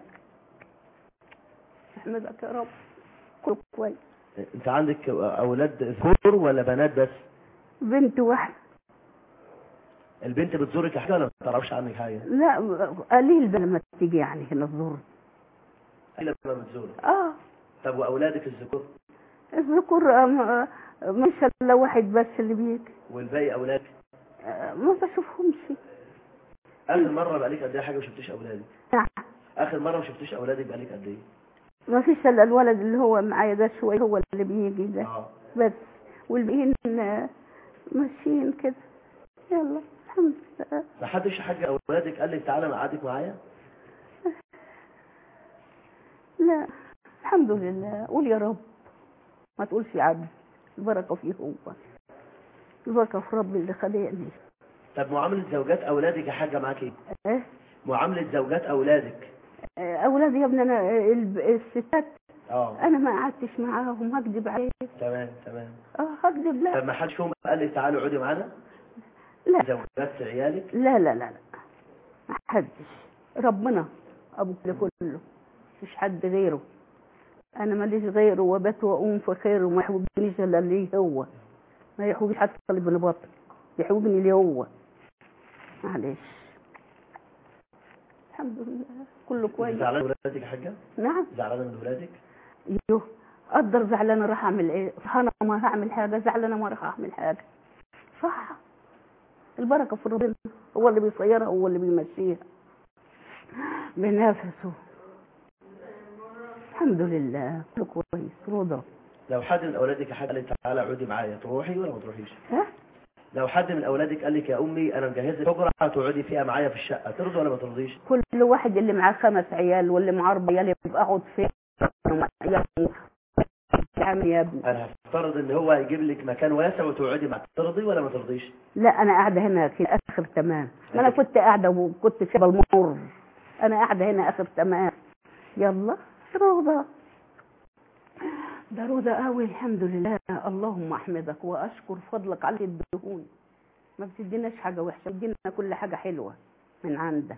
احمدك يا رب كله كويس أنت عندك أولاد ذكور ولا بنات بس؟ بنت واحدة البنت بتزورك يا حاجة ولا ما تعرفش عنك حاجة؟ لا قليل بقى لما تيجي يعني هنا تزور إلا لما بتزورك اه طب وأولادك الذكور؟ الذكور آه، م- آه، مش الا واحد بس اللي بيجي والباقي اولاد آه، ما بشوفهمش اخر مره بقالك قد ايه حاجه ما شفتيش اولادك نعم اخر مره ما شفتيش اولادك بقالك قد ايه ما فيش الا الولد اللي هو معايا ده شويه هو اللي بيجي ده اه بس والباقيين آه، ماشيين كده يلا الحمد لله ما حدش حاجه اولادك قال لك تعالى نقعدك معايا لا الحمد لله قول يا رب ما تقولش يا عبد البركه فيه هو البركه في ربي اللي خلقني طب معامله زوجات اولادك يا حاجه معاك ايه ايه معامله زوجات اولادك آه، اولادي يا ابني انا آه، الب- الستات اه انا ما قعدتش معاهم هكذب عليك تمام تمام اه هكذب لا طب ما حدش فيهم قال لك تعالوا اقعدي معانا لا زوجات عيالك لا لا لا لا ما حدش ربنا ابو كل كله مش حد غيره انا ماليش غيره وبات واقوم في خيره وما يحوجنيش الا ليه هو ما يحوجش حتى اللي من بطن يحوجني ليه هو معلش الحمد لله كله كويس زعلانه من ولادك يا حاجه نعم زعلانه من ولادك يوه اقدر زعلانه راح اعمل ايه انا ما هعمل حاجه زعلانه ما راح اعمل حاجه صح البركه في ربنا هو اللي بيصيرها هو اللي بيمشيها بنفسه الحمد لله كله كويس رضا لو حد من اولادك يا حاجه قال لك تعالى اقعدي معايا تروحي ولا ما تروحيش ها لو حد من اولادك قال لك يا امي انا مجهز لك حجره تقعدي فيها معايا في الشقه ترضى ولا ما ترضيش كل واحد اللي معاه خمس عيال واللي معاه اربع عيال يبقى اقعد فين يا عم يا ابني انا هفترض ان هو هيجيب لك مكان واسع وتقعدي معاه ترضي ولا ما ترضيش لا انا قاعده هنا في اخر تمام ما انا كنت قاعده وكنت شايفه المر انا قاعده هنا اخر تمام يلا روضه ده روضه قوي الحمد لله اللهم احمدك واشكر فضلك على الدهون ما بتديناش حاجه وحشه بتدينا كل حاجه حلوه من عندك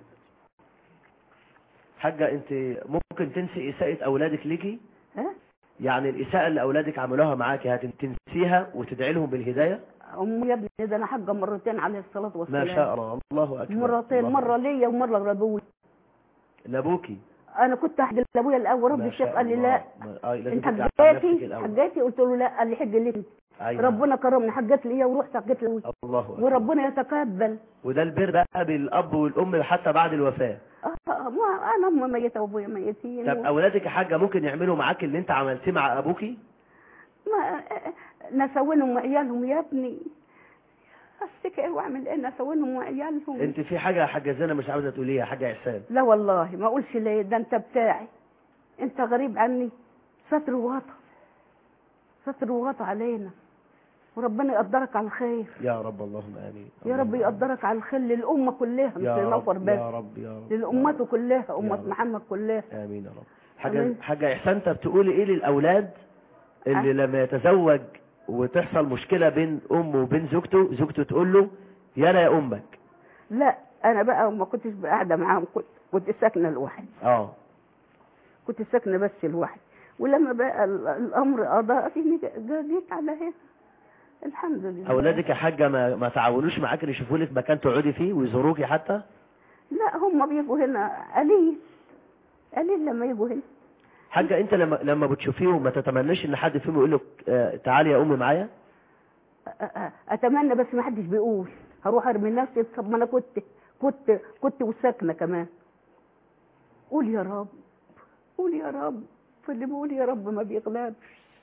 حاجه انت ممكن تنسي اساءه اولادك ليكي ها يعني الاساءه اللي اولادك عملوها معاكي هتنسيها وتدعي لهم بالهدايه ام يا ابني ده انا حاجه مرتين عليه الصلاه والسلام ما شاء الله الله اكبر مرتين الله مره ليا ومره لابوي لابوكي انا كنت احج لابويا الاول رب ما الشيخ شاء قال لي الله. لا ما- آه لازم انت ترجع على نفسك حجاتي الأول. حجاتي قلت له لا قال لي حج ليه أيوة. ربنا كرمني حجت ليا ورحت حجت لابويا الله أكبر. وربنا يتقبل وده البر بقى بالاب والام حتى بعد الوفاه آه، آه، ما انا امي ميته وابويا ميتين طب اولادك يا حاجه ممكن يعملوا معاك اللي انت عملتيه مع ابوكي ما نسوينهم وعيالهم يا ابني اشتكي ايه واعمل ايه نسوينهم وعيالهم انت في حاجه يا حاجه زينه مش عاوزه تقوليها حاجه احسان لا والله ما اقولش ليه ده انت بتاعي انت غريب عني ستر وغطى ستر وغطى علينا وربنا يقدرك على الخير يا رب اللهم امين يا رب يقدرك على الخير للأمة كلها مش يا لنفر رب بس يا رب يا رب للأمة كلها يا أمة رب. محمد كلها امين يا رب حاجه آمين. حاجه احسان انت بتقولي ايه للاولاد اللي لما يتزوج وتحصل مشكله بين امه وبين زوجته زوجته تقول له يلا يا امك لا أنا بقى ما كنتش قاعدة معاهم كنت كنت ساكنة لوحدي اه كنت ساكنة بس لوحدي ولما بقى ال- الأمر أضاء فيني جا- جيت على هنا الحمد لله اولادك يا حاجه ما, ما تعاونوش معاك ان يشوفوا لك مكان تقعدي فيه ويزوروكي حتى لا هم بيجوا هنا قليل قليل لما يجوا هنا حاجه انت لما لما بتشوفيهم ما تتمناش ان حد فيهم يقول لك آه، تعالي يا امي معايا أ- أ- اتمنى بس ما حدش بيقول هروح ارمي نفسي طب ما انا كنت كنت كنت وساكنه كمان قول يا رب قول يا رب فاللي بيقول يا رب ما بيغلبش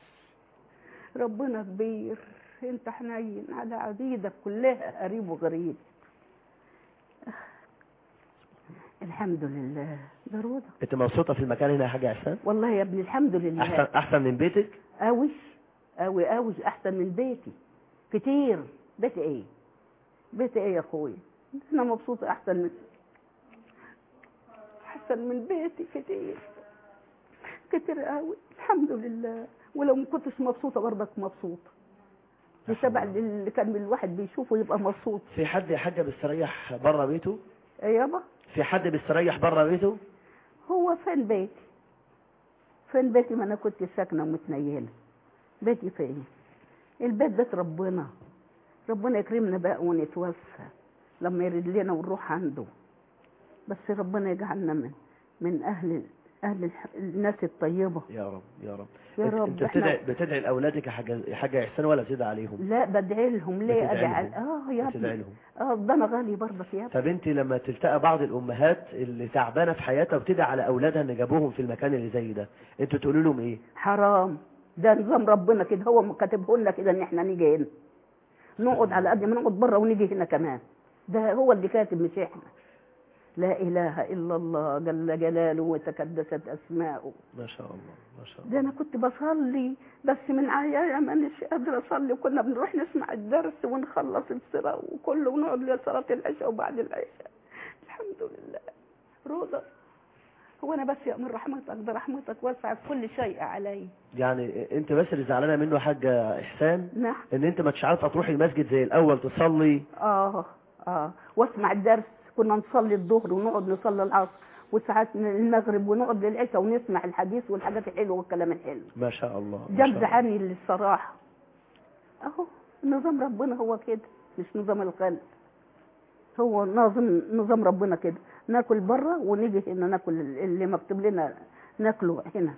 ربنا كبير انت حنين على عبيدك كلها قريب وغريب الحمد لله ده رضا انت مبسوطه في المكان هنا يا حاجه احسان والله يا ابني الحمد لله احسن احسن من بيتك قوي قوي قوي احسن من بيتي كتير بيتي ايه بيتي ايه يا اخويا انا مبسوطه احسن من احسن من بيتي كتير كتير قوي الحمد لله ولو ما كنتش مبسوطه برضك مبسوطه بسبع اللي كان الواحد بيشوفه يبقى مبسوط في حد يا حاجه بيستريح بره بيته إيه يابا في حد بيستريح بره بيته هو فين بيتي فين بيتي ما انا كنت ساكنه ومتنيله بيتي فين البيت بيت ربنا ربنا يكرمنا بقى ونتوفى لما يرد لنا ونروح عنده بس ربنا يجعلنا من من اهل اهل الح- الناس الطيبه يا رب يا رب يا انت, رب انت احنا بتدعي بتدعي لاولادك يا حاجه يا حاجه احسان ولا بتدعي عليهم لا بدعي لهم ليه بتدعي ادعي لهم. اه يا بتدعي ابني لهم اه ده انا غالي برضك يا ابني طب انت لما تلتقى بعض الامهات اللي تعبانه في حياتها وبتدعي على اولادها ان جابوهم في المكان اللي زي ده انتوا تقولوا لهم ايه حرام ده نظام ربنا كده هو كاتبه لنا كده ان احنا نيجي هنا نقعد على قد ما نقعد بره ونيجي هنا كمان ده هو اللي كاتب مش احنا لا اله الا الله جل جلاله وتكدست اسماؤه ما شاء الله ما شاء الله ده انا كنت بصلي بس من عيايا مانيش قادره اصلي وكنا بنروح نسمع الدرس ونخلص الصلاه وكله ونقعد لصلاه العشاء وبعد العشاء الحمد لله روضه هو انا بس يا من رحمتك ده رحمتك وسعت كل شيء علي يعني انت بس اللي زعلانه منه يا حاجه احسان نعم ان انت ما عارفه تروحي المسجد زي الاول تصلي اه اه واسمع الدرس كنا نصلي الظهر ونقعد نصلي العصر وساعات المغرب ونقعد للعشاء ونسمع الحديث والحاجات الحلوه والكلام الحلو ما شاء الله ما ده شاء الله. مزعلني للصراحه اهو نظام ربنا هو كده مش نظام الخلق هو نظام نظام ربنا كده ناكل بره ونيجي هنا ناكل اللي مكتوب لنا ناكله هنا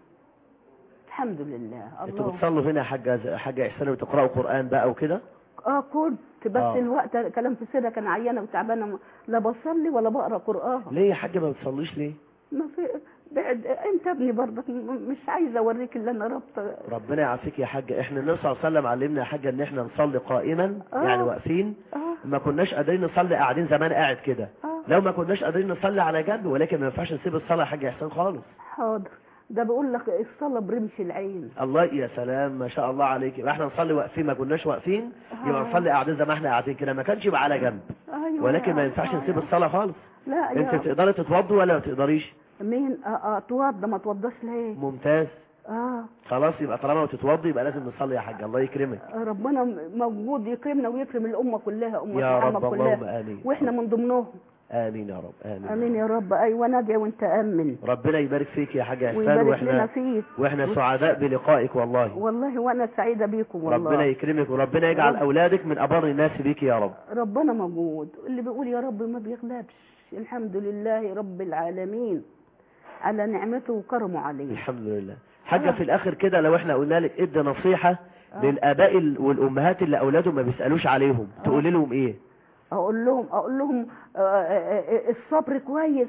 الحمد لله انتوا الله بتصلوا هنا يا حاجه حاجه احسان وتقراوا قران بقى وكده اه كنت بس آه. الوقت كلام في سيرة كان عيانه وتعبانه لا بصلي ولا بقرا قران ليه يا حاجه ما بتصليش ليه ما في بعد انت ابني برضك م- مش عايزه اوريك اللي انا رابطه ربنا يعافيك يا حاجه احنا النبي صلى الله عليه وسلم علمنا يا حاجه ان احنا نصلي قائما آه. يعني واقفين اه ما كناش قادرين نصلي قاعدين زمان قاعد كده اه لو ما كناش قادرين نصلي على جنب ولكن ما ينفعش نسيب الصلاه يا حاجه احسان خالص حاضر ده بقول لك الصلاه برمش العين الله يا سلام ما شاء الله عليك يبقى احنا نصلي واقفين ما كناش واقفين يبقى آه. نصلي قاعدين زي ما احنا قاعدين كده ما كانش يبقى على جنب ايوه ولكن ما ينفعش نسيب الصلاه خالص لا انت يا تقدري تتوضي ولا ما تقدريش مين اه اه اتوضى ما اتوضاش ليه ممتاز اه خلاص يبقى طالما تتوضي يبقى لازم نصلي يا حاجه الله يكرمك ربنا موجود يكرمنا ويكرم الامه كلها امه يا محمد رب اللهم كلها امين واحنا من ضمنهم امين يا رب امين امين يا رب ايوه ندعي وانت امن ربنا يبارك فيك يا حاجه احسان ويبارك لنا واحنا فيك واحنا سعداء بلقائك والله والله وانا سعيده بيكم والله ربنا يكرمك وربنا يجعل رب- اولادك من ابر الناس بيك يا رب ربنا موجود اللي بيقول يا رب ما بيغلبش الحمد لله رب العالمين على نعمته وكرمه عليه الحمد لله حاجه آه. في الاخر كده لو احنا قلنا لك ادي نصيحه آه. للاباء ال- والامهات اللي اولادهم ما بيسالوش عليهم تقولي لهم ايه اقول لهم اقول لهم آه، آه، آه، الصبر كويس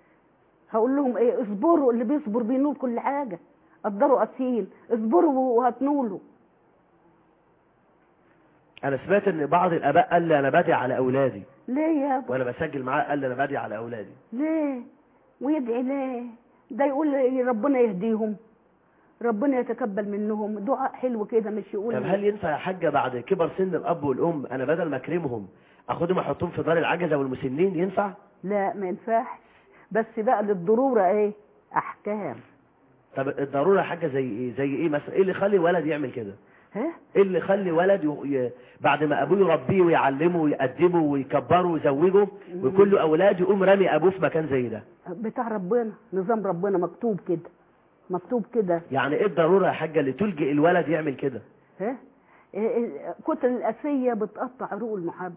هقول لهم ايه اصبروا اللي بيصبر بينول كل حاجه قدروا قاسيين اصبروا وهتنولوا انا سمعت ان بعض الاباء قال لي انا بدعي على اولادي ليه يا ابو وانا بسجل معاه قال لي انا بدعي على اولادي ليه ويدعي ليه ده يقول ربنا يهديهم ربنا يتقبل منهم دعاء حلو كده مش يقول طب هل ينفع يا حاجه بعد كبر سن الاب والام انا بدل ما اكرمهم اخدهم احطهم في دار العجزه والمسنين ينفع لا ما ينفعش بس بقى للضروره ايه احكام طب الضروره حاجه زي ايه زي ايه مثلا ايه اللي يخلي ولد يعمل كده ها ايه اللي يخلي ولد ي... ي... بعد ما ابوه يربيه ويعلمه ويقدمه ويكبره ويزوجه ويكون له اولاد يقوم رامي ابوه في مكان زي ده بتاع ربنا نظام ربنا مكتوب كده مكتوب كده يعني ايه الضروره يا حاجه اللي تلجئ الولد يعمل كده ها إيه إيه، كتل القاسية بتقطع عروق المحبة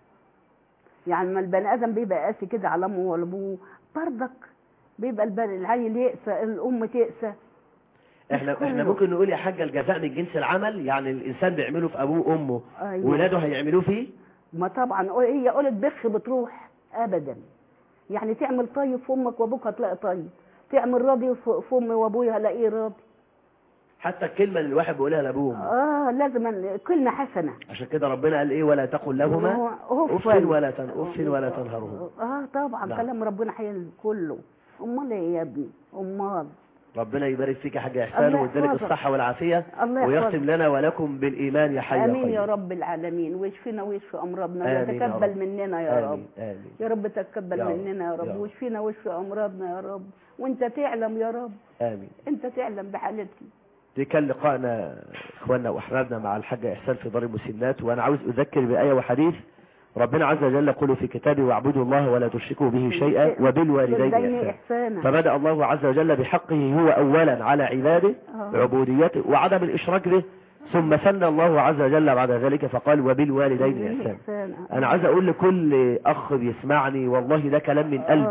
يعني ما البني آدم بيبقى قاسي كده على أمه ولا أبوه برضك بيبقى البني العيل يقسى الأم تقسى احنا كله. احنا ممكن نقول يا حاجه الجزاء من جنس العمل يعني الانسان بيعمله في ابوه وامه أيوة. ولاده هيعملوه فيه ما طبعا هي قولت بخ بتروح أبدا يعني تعمل طيب في أمك وأبوك هتلاقي طيب تعمل راضي في في أمي وأبويا هلاقيه راضي حتى الكلمه اللي الواحد بيقولها لابوه وأمه. آه لازم أن- كلمة حسنة عشان كده ربنا قال ايه ولا تقل لهما اف ولا تن اف ولا تنهرهما اه طبعا نعم. كلام ربنا حي كله امال ايه يا ابني امال ربنا يبارك فيك يا حاج احسان الله ويديلك يحفظك. الصحه والعافيه الله ويختم يحفظك. لنا ولكم بالايمان يا حي يا امين قيوم يا رب العالمين ويشفينا ويشفي امراضنا آمين يا ويتقبل رب. مننا يا رب امين امين يا رب تقبل يا رب. مننا يا يا رب رب. واشفينا واشفي امراضنا يا رب وانت تعلم يا رب امين انت تعلم بحالتي دي كان لقائنا اخواننا واحبابنا مع الحاج احسان في دار المسنات وانا عاوز اذكر بايه وحديث ربنا عز وجل يقول في كتابه واعبدوا الله ولا تشركوا به شيئا وبالوالدين والدين احسانا احسانا فبدا الله عز وجل بحقه هو اولا على عباده آه. عبوديته وعدم الاشراك به ثم ثنى الله عز وجل بعد ذلك فقال وبالوالدين احسانا احسانا انا عايز اقول لكل اخ بيسمعني والله ده كلام من قلبي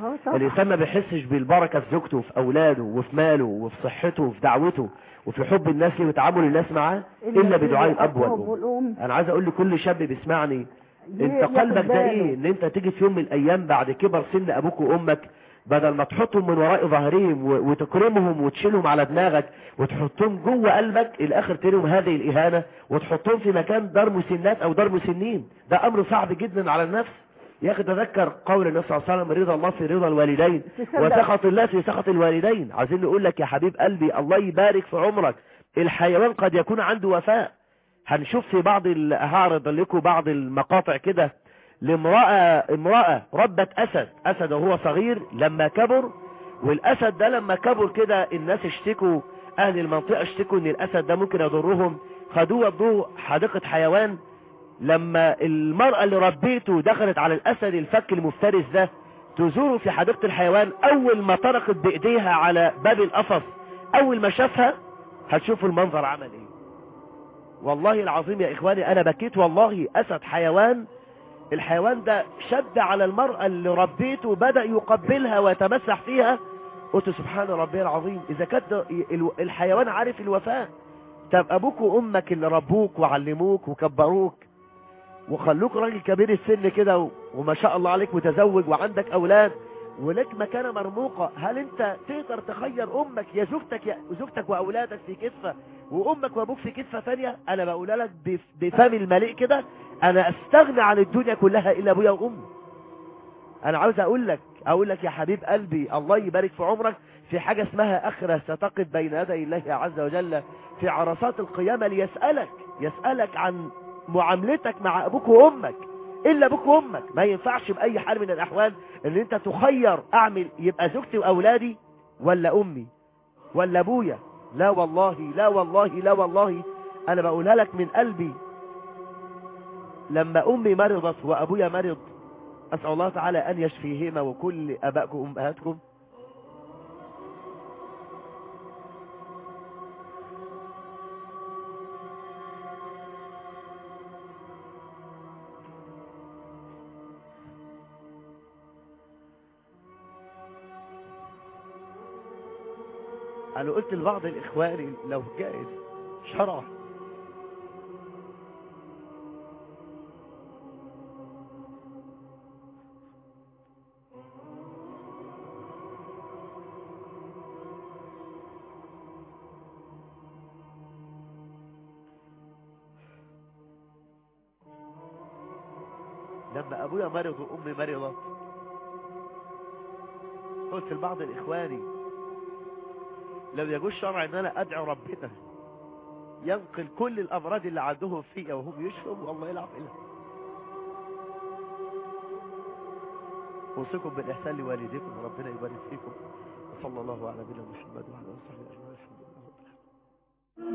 اه طبعا الإنسان ما بيحسش بالبركة في زوجته وفي أولاده وفي ماله وفي صحته وفي دعوته وفي حب الناس ليه وتعامل الناس معاه إلا بدعاء الأب والأم والأم أنا عايز أقول لكل شاب بيسمعني انت ياخد قلبك ده باله. ايه ان انت تيجي في يوم من الايام بعد كبر سن ابوك وامك بدل ما تحطهم من وراء ظهرهم و- وتكرمهم وتشيلهم على دماغك وتحطهم جوه قلبك الاخر تريهم هذه الاهانه وتحطهم في مكان دار مسنات او دار مسنين ده امر صعب جدا على النفس يا اخي تذكر قول النبي صلى الله عليه وسلم رضا الله في رضا الوالدين تصدق. وسخط الله في سخط الوالدين عايزين نقول لك يا حبيب قلبي الله يبارك في عمرك الحيوان قد يكون عنده وفاء هنشوف في بعض ال- هعرض لكم بعض المقاطع كده لامرأة امرأة ربت أسد أسد وهو صغير لما كبر والأسد ده لما كبر كده الناس اشتكوا أهل المنطقة اشتكوا إن الأسد ده ممكن يضرهم خدوه ودوه حديقة حيوان لما المرأة اللي ربيته دخلت على الأسد الفك المفترس ده تزوره في حديقة الحيوان أول ما طرقت بإيديها على باب القفص أول ما شافها هتشوفوا المنظر عمل إيه والله العظيم يا إخواني أنا بكيت والله أسد حيوان الحيوان ده شد على المرأة اللي ربيته وبدأ يقبلها ويتمسح فيها قلت سبحان ربي العظيم إذا كان ال- الحيوان عارف الوفاء طب أبوك وأمك اللي ربوك وعلموك وكبروك وخلوك راجل كبير السن كده و- وما شاء الله عليك متزوج وعندك أولاد ولك مكانة مرموقة هل انت تقدر تخير امك يا زوجتك يا زوجتك واولادك في كفة وامك وابوك في كفة ثانية انا بقول لك بف- بفم المليء كده انا استغنى عن الدنيا كلها الا ابويا وامي انا عاوز اقول لك اقول لك يا حبيب قلبي الله يبارك في عمرك في حاجة اسمها اخرة ستقف بين يدي الله عز وجل في عرصات القيامة ليسألك يسألك عن معاملتك مع ابوك وامك الا ابوك وامك ما ينفعش باي حال من الاحوال ان انت تخير اعمل يبقى زوجتي واولادي ولا امي ولا ابويا لا والله لا والله لا والله انا بقولها لك من قلبي لما امي مرضت وابويا مرض اسال الله تعالى ان يشفيهما وكل ابائكم وامهاتكم انا قلت لبعض الاخوان لو جائز شرع لما ابويا مرض وامي مرضت قلت لبعض الاخواني لو يجوز شرع ان انا ادعو ربنا ينقل كل الامراض اللي عندهم فيا وهم يشفوا والله يلعب إله اوصيكم بالاحسان لوالديكم وربنا يبارك فيكم وصلى الله على نبينا محمد وعلى اله وصحبه اجمعين الحمد لله رب العالمين.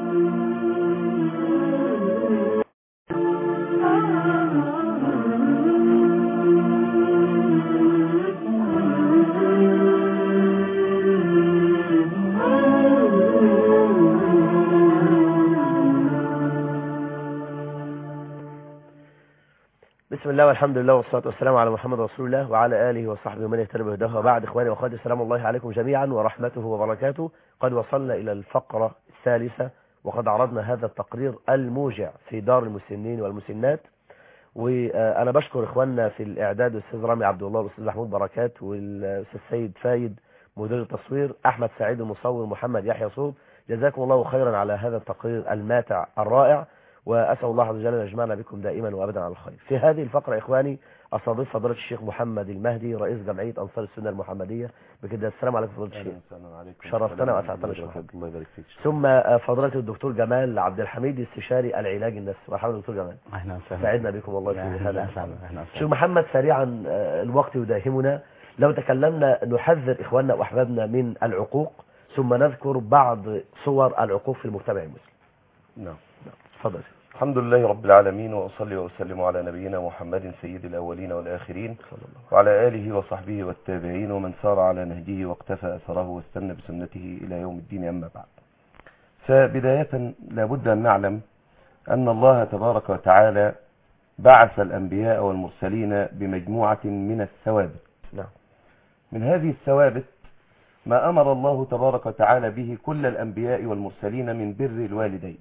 بسم الله والحمد لله والصلاة والسلام على محمد رسول الله وعلى آله وصحبه ومن يهتدي بهداه وبعد إخواني وأخواتي السلام الله عليكم جميعا ورحمته وبركاته قد وصلنا إلى الفقرة الثالثة وقد عرضنا هذا التقرير الموجع في دار المسنين والمسنات وأنا بشكر إخواننا في الإعداد الأستاذ رامي عبد الله والأستاذ محمود بركات والأستاذ سيد فايد مدير التصوير أحمد سعيد المصور محمد يحيى صوب جزاكم الله خيرا على هذا التقرير الماتع الرائع وأسأل الله عز وجل أن يجمعنا بكم دائما وأبدا على الخير في هذه الفقرة إخواني أستضيف فضيلة الشيخ محمد المهدي رئيس جمعية أنصار السنة المحمدية بكده السلام عليكم فضيلة الشيخ شرفتنا وأسعدتنا شرفا الله يبارك فيك ثم آه، فضيلة الدكتور جمال عبد الحميد استشاري العلاج النفسي مرحبا دكتور جمال اهلا وسهلا سعدنا بكم والله في أهلا هذا وسهلا اهلا شيخ وسهلا محمد سريعا آه، الوقت يداهمنا لو تكلمنا نحذر إخواننا وأحبابنا من العقوق ثم نذكر بعض صور العقوق في المجتمع المسلم نعم تفضل الحمد لله رب العالمين وأصلي وأسلم على نبينا محمد سيد الأولين والآخرين وعلى آله وصحبه والتابعين ومن سار على نهجه واقتفى أثره واستنى بسنته إلى يوم الدين أما بعد فبداية لابد أن نعلم أن الله تبارك وتعالى بعث الأنبياء والمرسلين بمجموعة من الثوابت نعم من هذه الثوابت ما أمر الله تبارك وتعالى به كل الأنبياء والمرسلين من بر الوالدين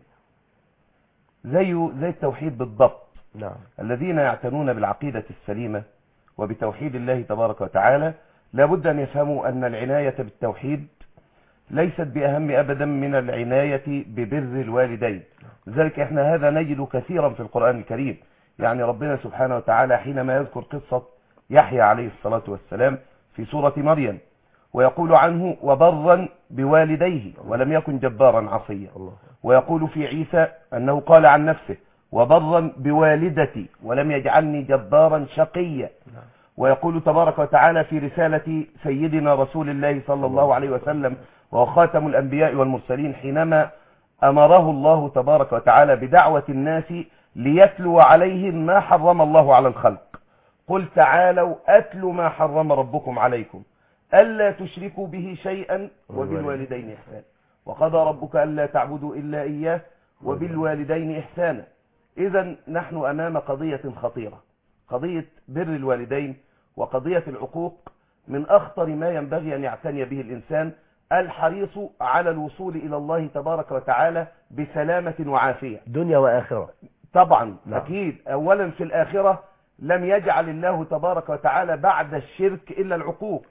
زي زي التوحيد بالضبط نعم الذين يعتنون بالعقيدة السليمة وبتوحيد الله تبارك وتعالى لابد أن يفهموا أن العناية بالتوحيد ليست بأهم أبدا من العناية ببر الوالدين لذلك احنا هذا نجد كثيرا في القرآن الكريم يعني ربنا سبحانه وتعالى حينما يذكر قصة يحيى عليه الصلاة والسلام في سورة مريم ويقول عنه وبرا بوالديه ولم يكن جبارا عصيا ويقول في عيسى أنه قال عن نفسه وبرا بوالدتي ولم يجعلني جبارا شقيا ويقول تبارك وتعالى في رسالة سيدنا رسول الله صلى الله عليه وسلم وهو خاتم الأنبياء والمرسلين حينما أمره الله تبارك وتعالى بدعوة الناس ليتلو عليهم ما حرم الله على الخلق قل تعالوا أتل ما حرم ربكم عليكم ألا تشركوا به شيئا وبالوالدين إحسانا وقضى ربك ألا تعبدوا إلا إياه وبالوالدين إحسانا إذا نحن أمام قضية خطيرة قضية بر الوالدين وقضية العقوق من أخطر ما ينبغي أن يعتني به الإنسان الحريص على الوصول إلى الله تبارك وتعالى بسلامة وعافية دنيا وآخرة طبعا نعم. أكيد أولا في الآخرة لم يجعل الله تبارك وتعالى بعد الشرك إلا العقوق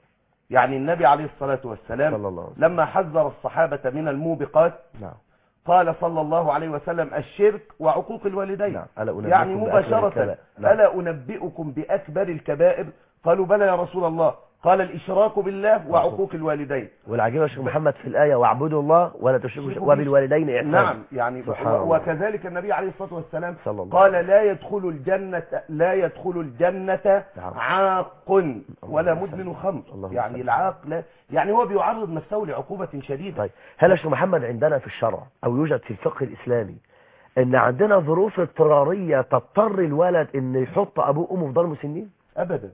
يعني النبي عليه الصلاة والسلام صلى الله عليه وسلم. لما حذر الصحابة من الموبقات نعم قال صلى الله عليه وسلم الشرك وعقوق الوالدين نعم ألا أنبئكم يعني بأكبر مباشرة الكبائر. نعم. ألا أنبئكم بأكبر الكبائر قالوا بلى يا رسول الله قال الإشراك بالله وعقوق الوالدين والعجيب يا شيخ محمد في الآية واعبدوا الله ولا تشركوا شيئا وبالوالدين إحسانا نعم يعني سبحان و- الله. وكذلك النبي عليه الصلاة والسلام صلى الله قال لا يدخل الجنة لا يدخل الجنة نعم. عاق ولا مدمن خمر يعني العاق لا يعني هو بيعرض نفسه لعقوبة شديدة طيب هل يا شيخ محمد عندنا في الشرع أو يوجد في الفقه الإسلامي ان عندنا ظروف اضطرارية تضطر الولد ان يحط ابوه وامه في دار مسنين أبدا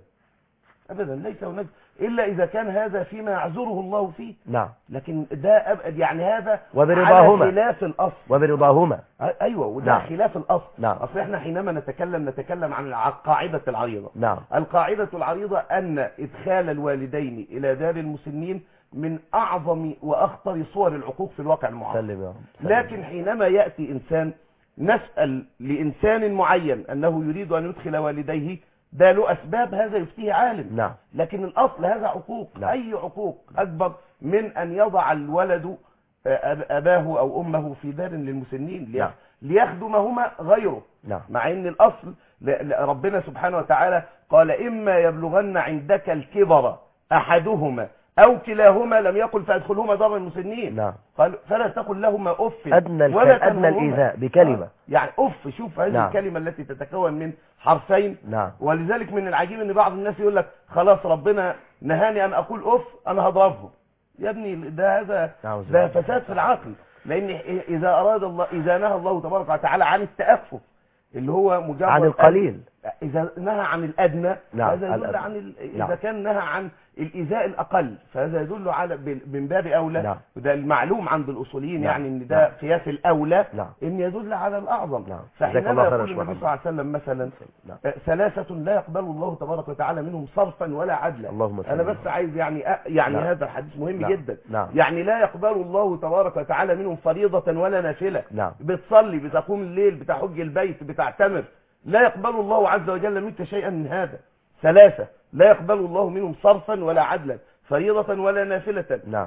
أبدا ليس هناك إلا إذا كان هذا فيما يعذره الله فيه نعم لكن ده أبعد يعني هذا وبرضاهما. على خلاف الأصل وبرضاهما أ- أيوة وده نعم. خلاف الأصل نعم. أصل إحنا حينما نتكلم نتكلم عن الع- القاعدة العريضة نعم القاعدة العريضة أن إدخال الوالدين إلى دار المسنين من أعظم وأخطر صور العقوق في الواقع المعاصر سلم يا رب سلم. لكن حينما يأتي إنسان نسأل لإنسان معين أنه يريد أن يدخل والديه ده له أسباب هذا يفتيه عالم نعم لكن الأصل هذا عقوق نعم. أي عقوق أكبر من أن يضع الولد آه، أب- أباه أو أمه في دار للمسنين لي- نعم. ليخدمهما غيره نعم مع ان الاصل ل- ل- ربنا سبحانه وتعالى قال اما يبلغن عندك الكبر احدهما او كلاهما لم يقل فادخلهما دار المسنين نعم قال فلا تقل لهما اف ادنى الك... ولا ادنى تنهرهما. الايذاء بكلمة يعني اف شوف هذه نعم. الكلمه التي تتكون من حرفين نعم ولذلك من العجيب ان بعض الناس يقول لك خلاص ربنا نهاني ان اقول اف انا هضربه يا ابني ده هذا نعوذ ده بالله. فساد في العقل لان اذا اراد الله اذا نهى الله تبارك وتعالى عن التأفف اللي هو مجرد عن القليل اذا نهى عن الادنى نعم، هذا يدل الأدنى. عن ال... نعم. اذا كان نهى عن الايذاء الاقل فهذا يدل على بال- من باب اولى نعم. وده المعلوم عند الاصوليين نعم. يعني ان ده نعم. قياس الاولى نعم ان يدل على الاعظم نعم جزاك فحينما الله يقول خير يا النبي شيخ صلى الله محمد. عليه وسلم مثلا نعم. آه، ثلاثة لا يقبل الله تبارك وتعالى منهم صرفا ولا عدلا اللهم صل انا بس عايز يعني أ- يعني نعم. هذا الحديث مهم نعم. جدا نعم يعني لا يقبل الله تبارك وتعالى منهم فريضة ولا نافلة نعم بتصلي بتقوم الليل بتحج البيت بتعتمر لا يقبل الله عز وجل منك شيئا من هذا ثلاثة لا يقبل الله منهم صرفا ولا عدلا فريضة ولا نافلة نعم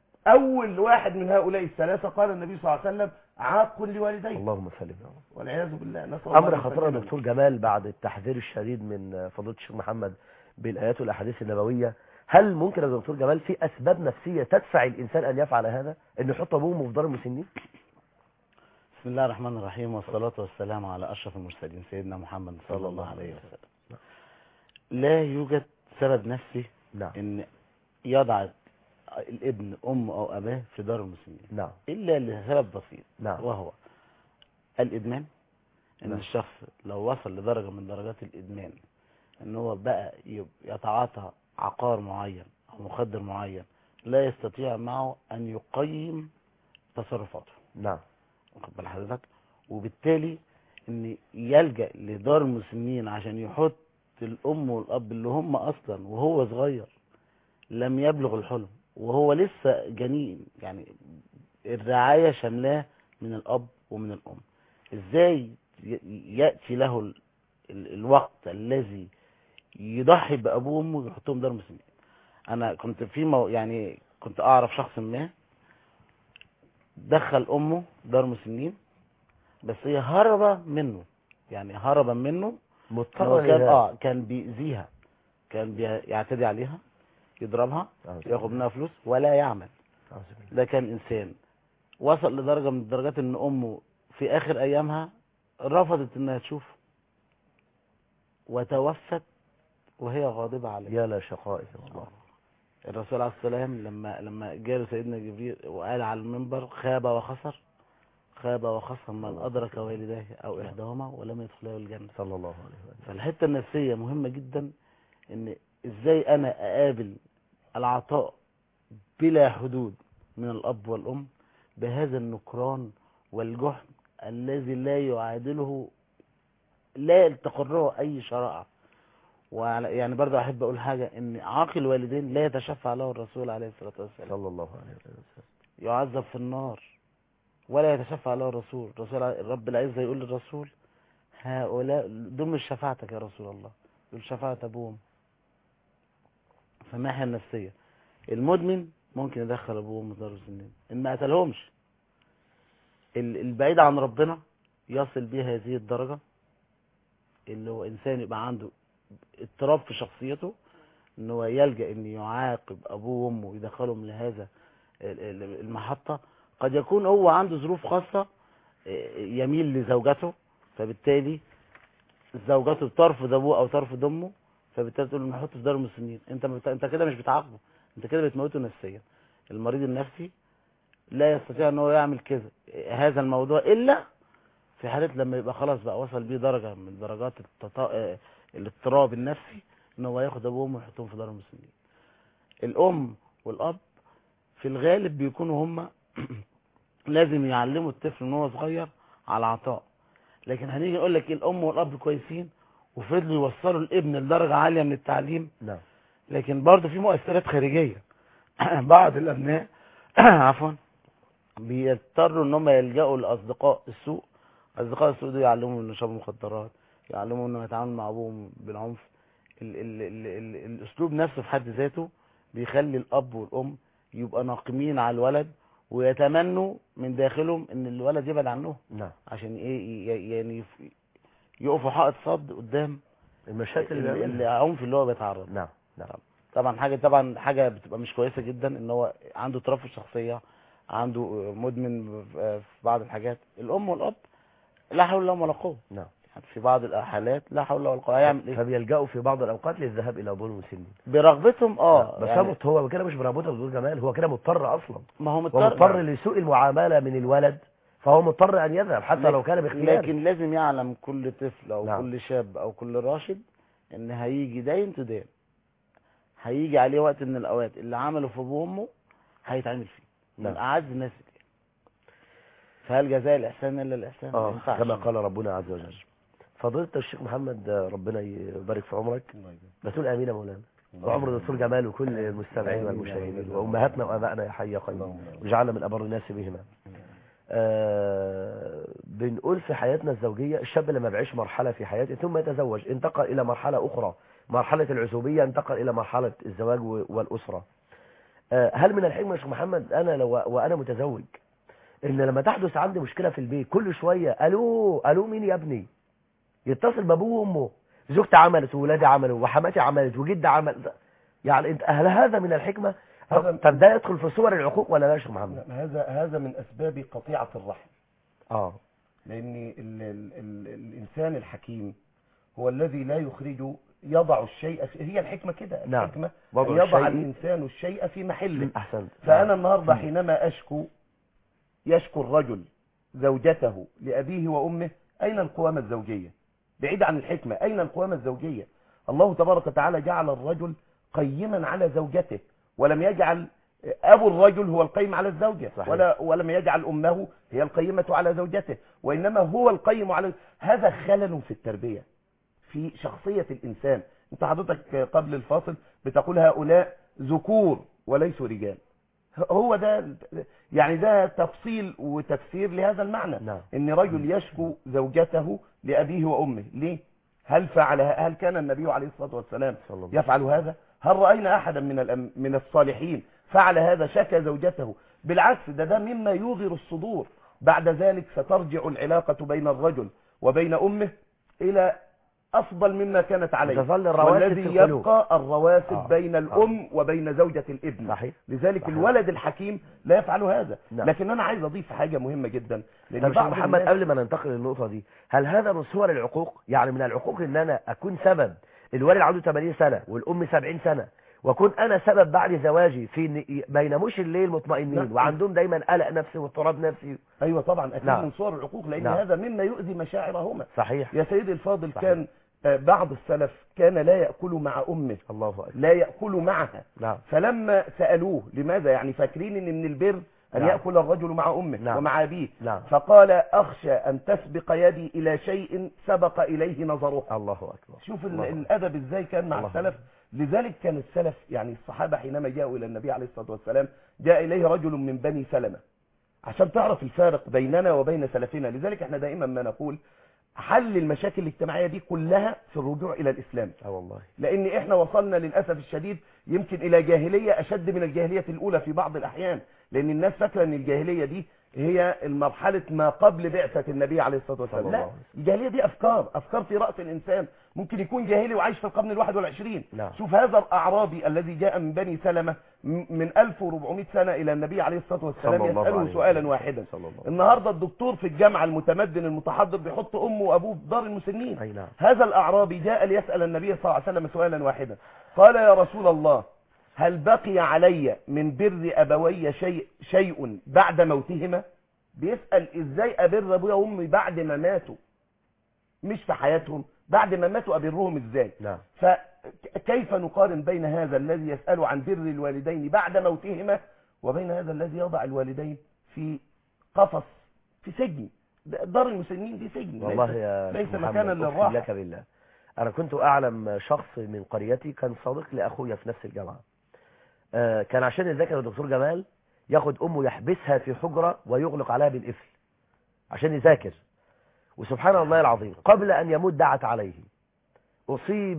أول واحد من هؤلاء الثلاثة قال النبي صلى الله عليه وسلم عاق لوالديه اللهم سلم يا رب والعياذ بالله نسأل الله امر أن خطير يا يسلمنا. دكتور جمال بعد التحذير الشديد من فضيله الشيخ محمد بالايات والاحاديث النبويه هل ممكن يا دكتور جمال في اسباب نفسيه تدفع الانسان ان يفعل هذا انه يحط ابوه وامه في دار المسنين بسم الله الرحمن الرحيم والصلاة والسلام على أشرف المرسلين سيدنا محمد صلى الله عليه وسلم لا يوجد سبب نفسي نعم ان يضع الابن أم أو أباه في دار المسلمين نعم إلا لسبب بسيط نعم وهو الإدمان إن نعم. الشخص لو وصل لدرجة من درجات الإدمان إن هو بقى يب- يتعاطى عقار معين أو مخدر معين لا يستطيع معه أن يقيم تصرفاته نعم واخد بال حضرتك وبالتالي ان يلجأ لدار المسنين عشان يحط الام والاب اللي هم اصلا وهو صغير لم يبلغ الحلم وهو لسه جنين يعني الرعاية شاملاه من الأب ومن الأم إزاي ي- يأتي له ال- ال- الوقت الذي يضحي بأبوه وأمه ويحطهم دار مسنين أنا كنت في مو يعني كنت أعرف شخص ما دخل أمه دار مسنين بس هي هربة منه يعني هربا منه مضطرة هو كان لذلك. اه كان بيأذيها كان بيعتدي عليها يضربها ياخد منها فلوس ولا يعمل ده كان انسان وصل لدرجه من الدرجات ان امه في اخر ايامها رفضت انها تشوفه وتوفت وهي غاضبه عليه يا لا شقائك والله الرسول عليه السلام لما لما جاله سيدنا جبريل وقال على المنبر خاب وخسر خاب وخسر من ادرك والديه او احداهما ولم يدخله الجنه صلى الله عليه وسلم فالحته النفسيه مهمه جدا ان ازاي انا اقابل العطاء بلا حدود من الاب والام بهذا النكران والجحن الذي لا يعادله لا تقرره اي شرائع وعلى يعني برضه احب اقول حاجه ان عاقل الوالدين لا يتشفع له الرسول عليه الصلاه والسلام صلى الله عليه وسلم يعذب في النار ولا يتشفع له الرسول الرسول رب العزه يقول للرسول هؤلاء دول مش شفاعتك يا رسول الله دول شفاعة ابوهم فالناحية النفسية المدمن ممكن يدخل ابوه وامه دار السنين ان ما قتلهمش ال- البعيد عن ربنا يصل بيه هذه الدرجة اللي هو انسان يبقى عنده اضطراب في شخصيته ان هو يلجأ ان يعاقب ابوه وامه ويدخلهم لهذا ال- ال- المحطة قد يكون هو عنده ظروف خاصة اه، يميل لزوجته فبالتالي زوجته ترفض ابوه او ترفض امه فبالتالي تقول له نحطه في دار المسنين انت ما بت... انت كده مش بتعاقبه انت كده بتموته نفسيا المريض النفسي لا يستطيع ان هو يعمل كده هذا الموضوع الا في حالة لما يبقى خلاص بقى وصل بيه درجة من درجات التطا... اه، الاضطراب النفسي ان هو ياخد ابوه وامه ويحطهم في دار المسنين الام والاب في الغالب بيكونوا هم لازم يعلموا الطفل ان هو صغير على العطاء لكن هنيجي نقول لك الام والاب كويسين وفضلوا يوصلوا الابن لدرجه عاليه من التعليم نعم لكن برضه في مؤثرات خارجيه بعض الابناء عفوا بيضطروا ان هم يلجأوا لاصدقاء السوء اصدقاء السوء دول يعلمهم انه يشربوا مخدرات يعلمهم انه يتعاملوا مع ابوهم بالعنف ال ال ال ال الاسلوب نفسه في حد ذاته بيخلي الاب والام يبقى ناقمين على الولد ويتمنوا من داخلهم ان الولد يبعد عنهم نعم عشان ايه ي- يعني يف- يقفوا حائط صد قدام المشاكل اللي ال- بيعملها. العنف اللي هو بيتعرض نعم نعم طبعا حاجه طبعا حاجه بتبقى مش كويسه جدا ان هو عنده اضطراب في الشخصيه عنده مدمن في بعض الحاجات الام والاب لا حول لهم ولا قوه نعم يعني في بعض الحالات لا حول ولا قوه هيعمل ايه فبيلجأوا في بعض الأوقات للذهاب إلى دور المسنين برغبتهم اه بس يعني هو هو كده مش برغبته بدون جمال هو كده مضطر أصلا ما هو هو مضطر مضطر لسوء المعاملة من الولد فهو مضطر أن يذهب حتى لو كان باختياره لكن لازم يعلم كل طفل او نعم. كل شاب او كل راشد ان هيجي داين تو داين هيجي عليه وقت من الاوقات اللي عمله في ابوه وامه هيتعمل فيه نعم. من اعز الناس إليه. فهل جزاء الاحسان الا الاحسان ما اه ينفعش. كما قال ربنا عز وجل فضيلة الشيخ محمد آه، ربنا يبارك في عمرك بتقول امين يا مولانا وعمر دكتور جمال وكل المستمعين والمشاهدين وامهاتنا وابائنا يا حي يا قيوم واجعلنا من ابر الناس بهما آه بنقول في حياتنا الزوجية الشاب لما بيعيش مرحلة في حياته ثم يتزوج انتقل إلى مرحلة أخرى مرحلة العزوبية انتقل إلى مرحلة الزواج و- والأسرة آه هل من الحكمة يا شيخ محمد أنا لو وأنا متزوج إن لما تحدث عندي مشكلة في البيت كل شوية ألو ألو مين يا ابني يتصل بأبوه وأمه زوجتي عملت وولادي عملوا وحماتي عملت وجدي عمل يعني انت هل هذا من الحكمة هذا- طب ده يدخل في صور العقوق ولا لا يا شيخ محمد هذا هذا من أسباب قطيعة الرحم اه لأن ال ال ال الإنسان الحكيم هو الذي لا يخرج يضع الشيء في هي الحكمة كده نعم. الحكمة وضع أن يضع الشيء- الإنسان الشيء في محله أحسنت فأنا النهاردة حينما أشكو يشكو الرجل زوجته لأبيه وأمه أين القوامة الزوجية بعيد عن الحكمة أين القوامة الزوجية الله تبارك وتعالى جعل الرجل قيما على زوجته ولم يجعل أبو الرجل هو القيم على الزوجة صحيح. ولا ولم يجعل أمه هي القيمة على زوجته وإنما هو القيم على هذا خلل في التربية في شخصية الإنسان أنت حضرتك قبل الفاصل بتقول هؤلاء ذكور وليسوا رجال هو ده يعني ده تفصيل وتفسير لهذا المعنى نعم. ان رجل يشكو زوجته لابيه وامه ليه هل فعل هل كان النبي عليه الصلاه والسلام صلى الله يفعل هذا هل راينا احدا من الأم من الصالحين فعل هذا شكى زوجته بالعكس ده ده مما يوغر الصدور بعد ذلك سترجع العلاقه بين الرجل وبين امه الى افضل مما كانت عليه وتظل الرواسب والذي في القلوب. يبقى الرواسب آه. بين الام وبين زوجه الابن صحيح لذلك صحيح. الولد الحكيم لا يفعل هذا نعم. لكن انا عايز اضيف حاجه مهمه جدا لان طب شيخ بعض محمد الناس- قبل ما ننتقل للنقطة دي هل هذا من صور العقوق يعني من العقوق ان انا اكون سبب الولد عنده 80 سنة والام 70 سنة واكون انا سبب بعد زواجي في ان ما يناموش الليل مطمئنين نعم. وعندهم دايما قلق نفسي واضطراب نفسي ايوه طبعا اكيد نعم. من صور العقوق لان نعم. هذا مما يؤذي مشاعرهما صحيح يا سيدي الفاضل صحيح. كان آه، بعض السلف كان لا ياكل مع امه الله اكبر لا ياكل معها نعم فلما سالوه لماذا يعني فاكرين ان من البر ان نعم. ياكل الرجل مع امه نعم. ومع ابيه نعم فقال اخشى ان تسبق يدي الى شيء سبق اليه نظرها الله اكبر شوف ال- الله أكبر. الادب ازاي كان مع الله السلف لذلك كان السلف يعني الصحابه حينما جاءوا الى النبي عليه الصلاه والسلام جاء اليه رجل من بني سلمه عشان تعرف الفارق بيننا وبين سلفنا لذلك احنا دائما ما نقول حل المشاكل الاجتماعيه دي كلها في الرجوع الى الاسلام اه والله لان احنا وصلنا للاسف الشديد يمكن الى جاهليه اشد من الجاهليه الاولى في بعض الاحيان لان الناس فاكره ان الجاهليه دي هي المرحله ما قبل بعثه النبي عليه الصلاه والسلام صلى لا الله عليه وسلم. الجاهليه دي افكار افكار في راس الانسان ممكن يكون جاهلي وعايش في القرن الواحد والعشرين نعم. شوف هذا الاعرابي الذي جاء من بني سلمه م- من 1400 سنه الى النبي عليه الصلاه والسلام صلى الله يساله عليه سؤالا وسلم. واحدا صلى الله النهارده الدكتور في الجامعه المتمدن المتحضر بيحط امه وابوه في دار المسنين اي نعم هذا الأعرابي جاء ليسأل النبي صلى الله عليه وسلم سؤالا واحدا قال يا رسول الله هل بقي علي من بر أبوي شيء, شيء بعد موتهما بيسأل إزاي أبر أبويا وأمي بعد ما ماتوا مش في حياتهم بعد ما ماتوا أبرهم إزاي نعم فكيف نقارن بين هذا الذي يسأل عن بر الوالدين بعد موتهما وبين هذا الذي يضع الوالدين في قفص في سجن دار المسنين دي سجن والله ليس- يا ليس شيخ مكانا محمد، أقسم للراحة لك بالله أنا كنت أعلم شخص من قريتي كان صديق لأخويا في نفس الجامعة آه، كان عشان يذاكر الدكتور جمال ياخد أمه يحبسها في حجرة ويغلق عليها بالقفل عشان يذاكر وسبحان الله العظيم قبل أن يموت دعت عليه أصيب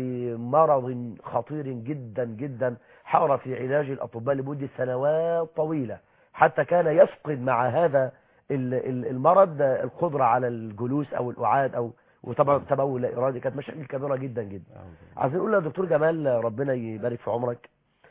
بمرض خطير جدا جدا حار في علاج الأطباء لمدة سنوات طويلة حتى كان يفقد مع هذا ال- ال- المرض القدرة على الجلوس أو القعاد أو وطبعا تبول لا إرادي كانت مشاكل كبيرة جدا جدا عايزين نقول يا دكتور جمال ربنا يبارك في عمرك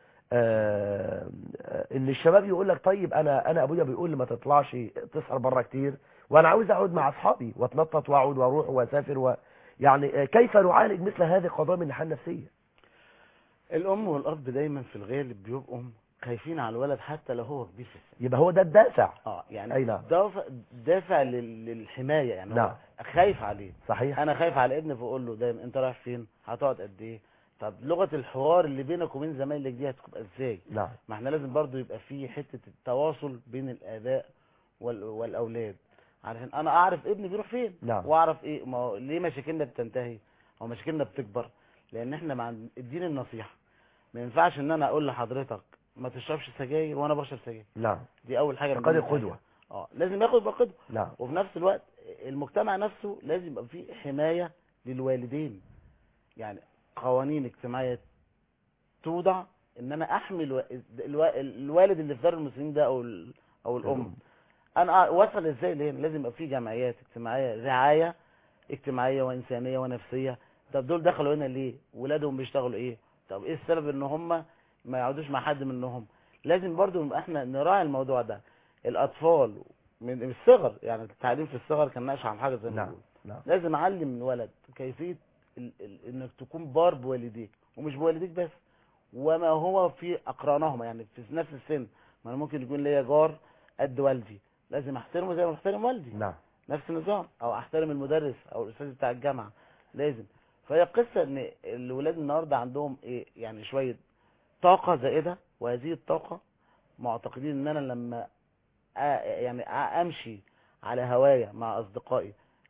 آه، آه، ان الشباب يقول لك طيب انا انا ابويا بيقول لي ما تطلعش تسهر بره كتير وانا عاوز اقعد مع اصحابي واتنطط واقعد واروح واسافر و يعني آه، كيف نعالج مثل هذه القضايا من الناحيه النفسيه الام والاب دايما في الغالب بيبقوا خايفين على الولد حتى لو هو كبير في السن يبقى هو ده الدافع اه يعني أي نعم. دافع دافع لل- للحمايه يعني هو نعم. خايف عليه صحيح انا خايف على ابني فاقول له دايما انت رايح فين هتقعد قد ايه طب لغه الحوار اللي بينك وبين زمايلك دي هتبقى ازاي نعم ما احنا لازم برضو يبقى في حته التواصل بين الاباء وال- والاولاد علشان انا اعرف ابني بيروح فين نعم. واعرف ايه ما هو ليه مشاكلنا بتنتهي او مشاكلنا بتكبر لان احنا مع الدين النصيحه ما ينفعش ان انا اقول لحضرتك ما تشربش سجاير وانا بشرب سجاير نعم دي اول حاجه من فقد ضمن الحاجات. القدوة. اه لازم ياخد يبقى قدوه نعم وفي نفس الوقت المجتمع نفسه لازم يبقى فيه حمايه للوالدين يعني قوانين اجتماعيه توضع ان انا احمي الو... الو... الوالد اللي في دار المسلمين ده او ال... او الام انا وصل ازاي لهنا لازم يبقى في جمعيات اجتماعيه رعايه اجتماعيه وانسانيه ونفسيه طب دول دخلوا هنا ليه ولادهم بيشتغلوا ايه طب ايه السبب ان هم ما يقعدوش مع حد منهم لازم برضو نبقى احنا نراعي الموضوع ده الاطفال من من الصغر يعني التعليم في الصغر كان ناقش عن حاجه زي ما نعم بنقول نعم لازم اعلم الولد كيفيه ال... ال... انك تكون بار بوالديك ومش بوالديك بس وما هو في اقرانهما يعني في نفس السن ما انا ممكن يكون ليا جار قد والدي لازم احترمه زي ما بحترم والدي نعم نفس النظام او احترم المدرس او الاستاذ بتاع الجامعه لازم فهي قصه ان الولاد النهارده عندهم ايه يعني شويه طاقه زائده وهذه الطاقه معتقدين ان انا لما أ- يعني أ- امشي على هوايا مع اصدقائي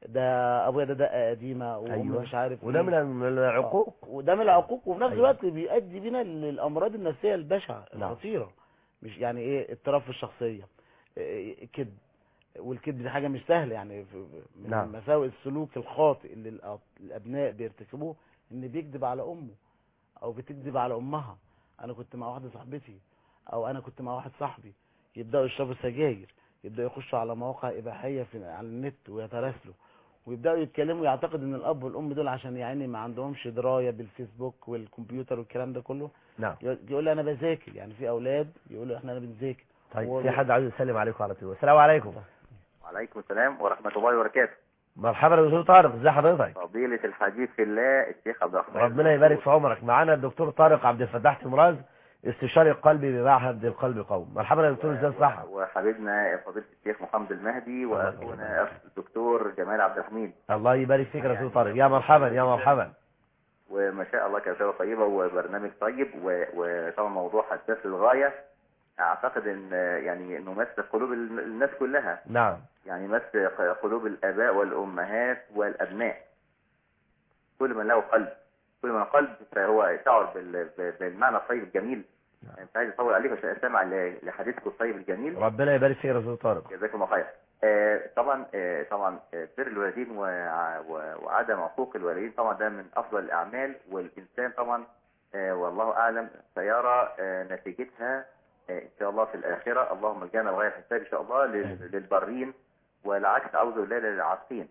ده ابويا ده دقه قديمه وامي أيوة. مش عارف وده إيه. من من العقوق آه، وده من العقوق وفي نفس أيوة. الوقت بيؤدي بينا للامراض النفسيه البشعه نعم. الخطيره مش يعني ايه اضطراب في الشخصيه إيه، كذب والكذب دي حاجه مش سهله يعني في- من نعم. مساوئ السلوك الخاطئ اللي الأب- الابناء بيرتكبوه ان بيكذب على امه او بتكذب على امها انا كنت مع واحده صاحبتي او انا كنت مع واحد صاحبي يبداوا يشربوا سجاير يبداوا يخشوا على مواقع اباحيه في على النت ويتراسلوا ويبداوا يتكلموا يعتقد ان الاب والام دول عشان يعني ما عندهمش درايه بالفيسبوك والكمبيوتر والكلام ده كله نعم يقول لي انا بذاكر يعني في اولاد يقولوا احنا انا بنذاكر طيب هو في حد عايز يسلم عليكم على طول السلام عليكم وعليكم السلام ورحمة الله وبركاته مرحبا يا دكتور طارق ازي حضرتك فضيلة الحديث في الله الشيخ عبد الرحمن ربنا يبارك في عمرك معانا الدكتور طارق عبد الفتاح تمراز استشاري القلبي بمعهد القلب قوم مرحبا يا دكتور ازي الصحه وحبيبنا فضيلة الشيخ محمد المهدي واخونا الدكتور جمال عبد الحميد الله يبارك فيك يا دكتور طارق يا مرحبا يا مرحبا وما شاء الله كانت رسالة طيبة وبرنامج طيب و- وطبعا موضوع حساس للغاية اعتقد ان يعني انه مس قلوب ال- الناس كلها نعم يعني مس ق- قلوب الاباء والامهات والابناء كل من له قلب كل من قلب فهو شعر بال- ب- بالمعنى الطيب الجميل مش عايز اطول عليك عشان استمع ل- لحديثكم الطيب الجميل ربنا يبارك فيك يا دكتور طارق جزاكم الله خير آه، طبعا آه، طبعا آه، بر الوالدين وع- و- وعدم عقوق الوالدين طبعا ده من افضل الاعمال والانسان طبعا آه، والله اعلم سيرى آه، نتيجتها آه، ان شاء الله في الاخره اللهم اجعلنا بغير حساب ان شاء الله لل- للبرين والعكس اعوذ بالله للعاصين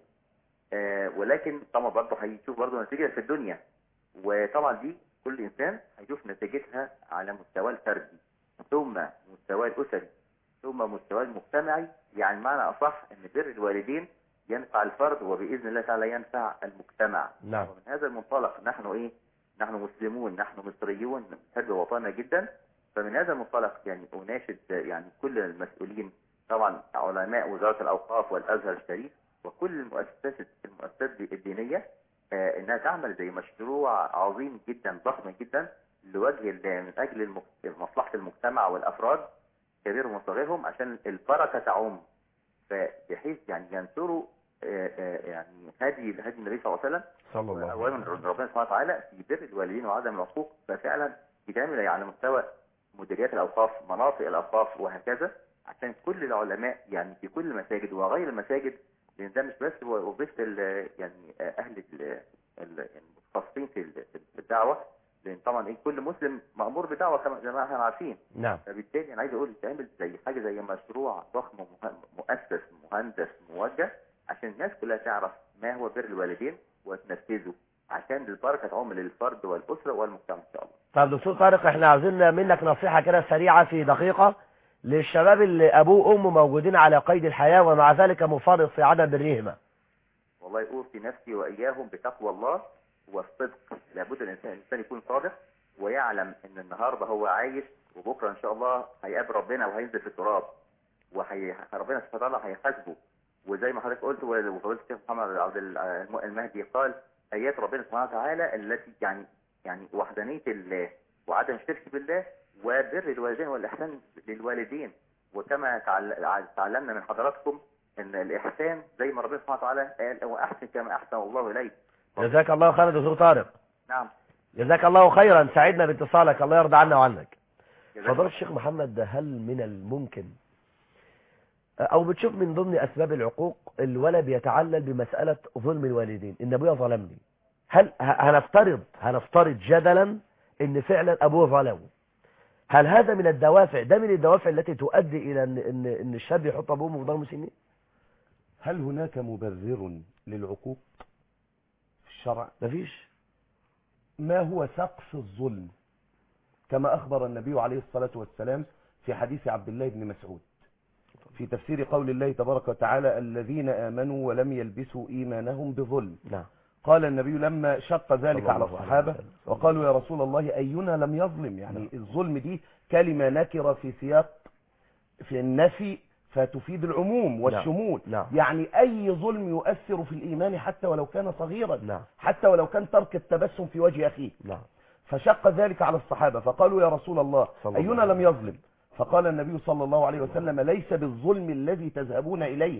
آه، ولكن طبعا برضه هيشوف برضه نتيجه في الدنيا وطبعا دي كل انسان هيشوف نتيجتها على مستواه الفردي ثم مستواه الاسري ثم مستواه المجتمعي يعني معنى اصح ان بر الوالدين ينفع الفرد وباذن الله تعالى ينفع المجتمع نعم ومن هذا المنطلق نحن ايه نحن مسلمون نحن مصريون نحب وطننا جدا فمن هذا المنطلق يعني اناشد يعني كل المسؤولين طبعا علماء وزاره الاوقاف والازهر الشريف وكل المؤسسات المؤسسات الدينيه آه، انها تعمل زي مشروع عظيم جدا ضخم جدا لوجه ال- من اجل المك- مصلحه المجتمع والافراد كبيرهم وصغيرهم عشان البركه تعم فبحيث يعني ينشروا آه، آه، يعني هدي هدي النبي صلى الله عليه وسلم صلى الله عليه اولا وسلم ربنا سبحانه وتعالى في بر الوالدين وعدم العقوق ففعلا يتعمل يعني على مستوى مديريات الاوقاف مناطق الاوقاف وهكذا عشان كل العلماء يعني في كل المساجد وغير المساجد لان ده مش بس هو وظيفه ال- يعني اهل ال- ال- المتخصصين في ال- في الدعوه لان طبعا ايه كل مسلم مامور بدعوه كما زي ما احنا عارفين نعم فبالتالي انا عايز اقول تعمل زي حاجه زي مشروع ضخم مه- مؤسس مهندس موجه عشان الناس كلها تعرف ما هو بر الوالدين وتنفذه عشان البركه تعم للفرد والاسره والمجتمع ان شاء الله. طب دكتور طارق احنا عاوزين منك نصيحة كده سريعة في دقيقة للشباب اللي ابوه وامه موجودين على قيد الحياة ومع ذلك مفرط في عدم برهما والله اوصي نفسي واياهم بتقوى الله والصدق لابد الانسان الانسان يكون صادق ويعلم ان النهارده هو عايش وبكره ان شاء الله هيقابل ربنا وهينزل في التراب وهي ربنا سبحانه وتعالى هيحاسبه وزي ما حضرتك قلت وفضيله الشيخ محمد عبد الم- المهدي قال ايات ربنا سبحانه وتعالى التي يعني يعني وحدانيه الله وعدم الشرك بالله وبر الوالدين والاحسان للوالدين وكما تعل- تعلمنا من حضراتكم ان الاحسان زي ما ربنا سبحانه وتعالى قال واحسن كما احسن الله اليك جزاك الله خيرا دكتور طارق نعم جزاك الله خيرا سعدنا باتصالك الله يرضى عنا وعنك جزاك فضل الشيخ محمد هل من الممكن او بتشوف من ضمن اسباب العقوق الولد يتعلل بمسألة ظلم الوالدين ان ابويا ظلمني هل ه- هنفترض هنفترض جدلا ان فعلا ابوه ظلمه هل هذا من الدوافع ده من الدوافع التي تؤدي الى ان ان, إن الشاب يحط ابوه وامه في ظلم سنين هل هناك مبرر للعقوق في الشرع مفيش ما هو سقف الظلم كما أخبر النبي عليه الصلاة والسلام في حديث عبد الله بن مسعود في تفسير قول الله تبارك وتعالى الذين آمنوا ولم يلبسوا إيمانهم بظلم نعم قال النبي لما شق ذلك صلى على الله عليه الصحابة وسلم. وقالوا يا رسول الله أينا لم يظلم يعني الظلم دي كلمة نكرة في سياق في النفي فتفيد العموم والشمول نعم. يعني أي ظلم يؤثر في الإيمان حتى ولو كان صغيرا نعم حتى ولو كان ترك التبسم في وجه أخيه نعم فشق ذلك على الصحابة فقالوا يا رسول الله صلى الله أينا عليه لم يظلم فقال النبي صلى الله عليه وسلم ليس بالظلم الذي تذهبون إليه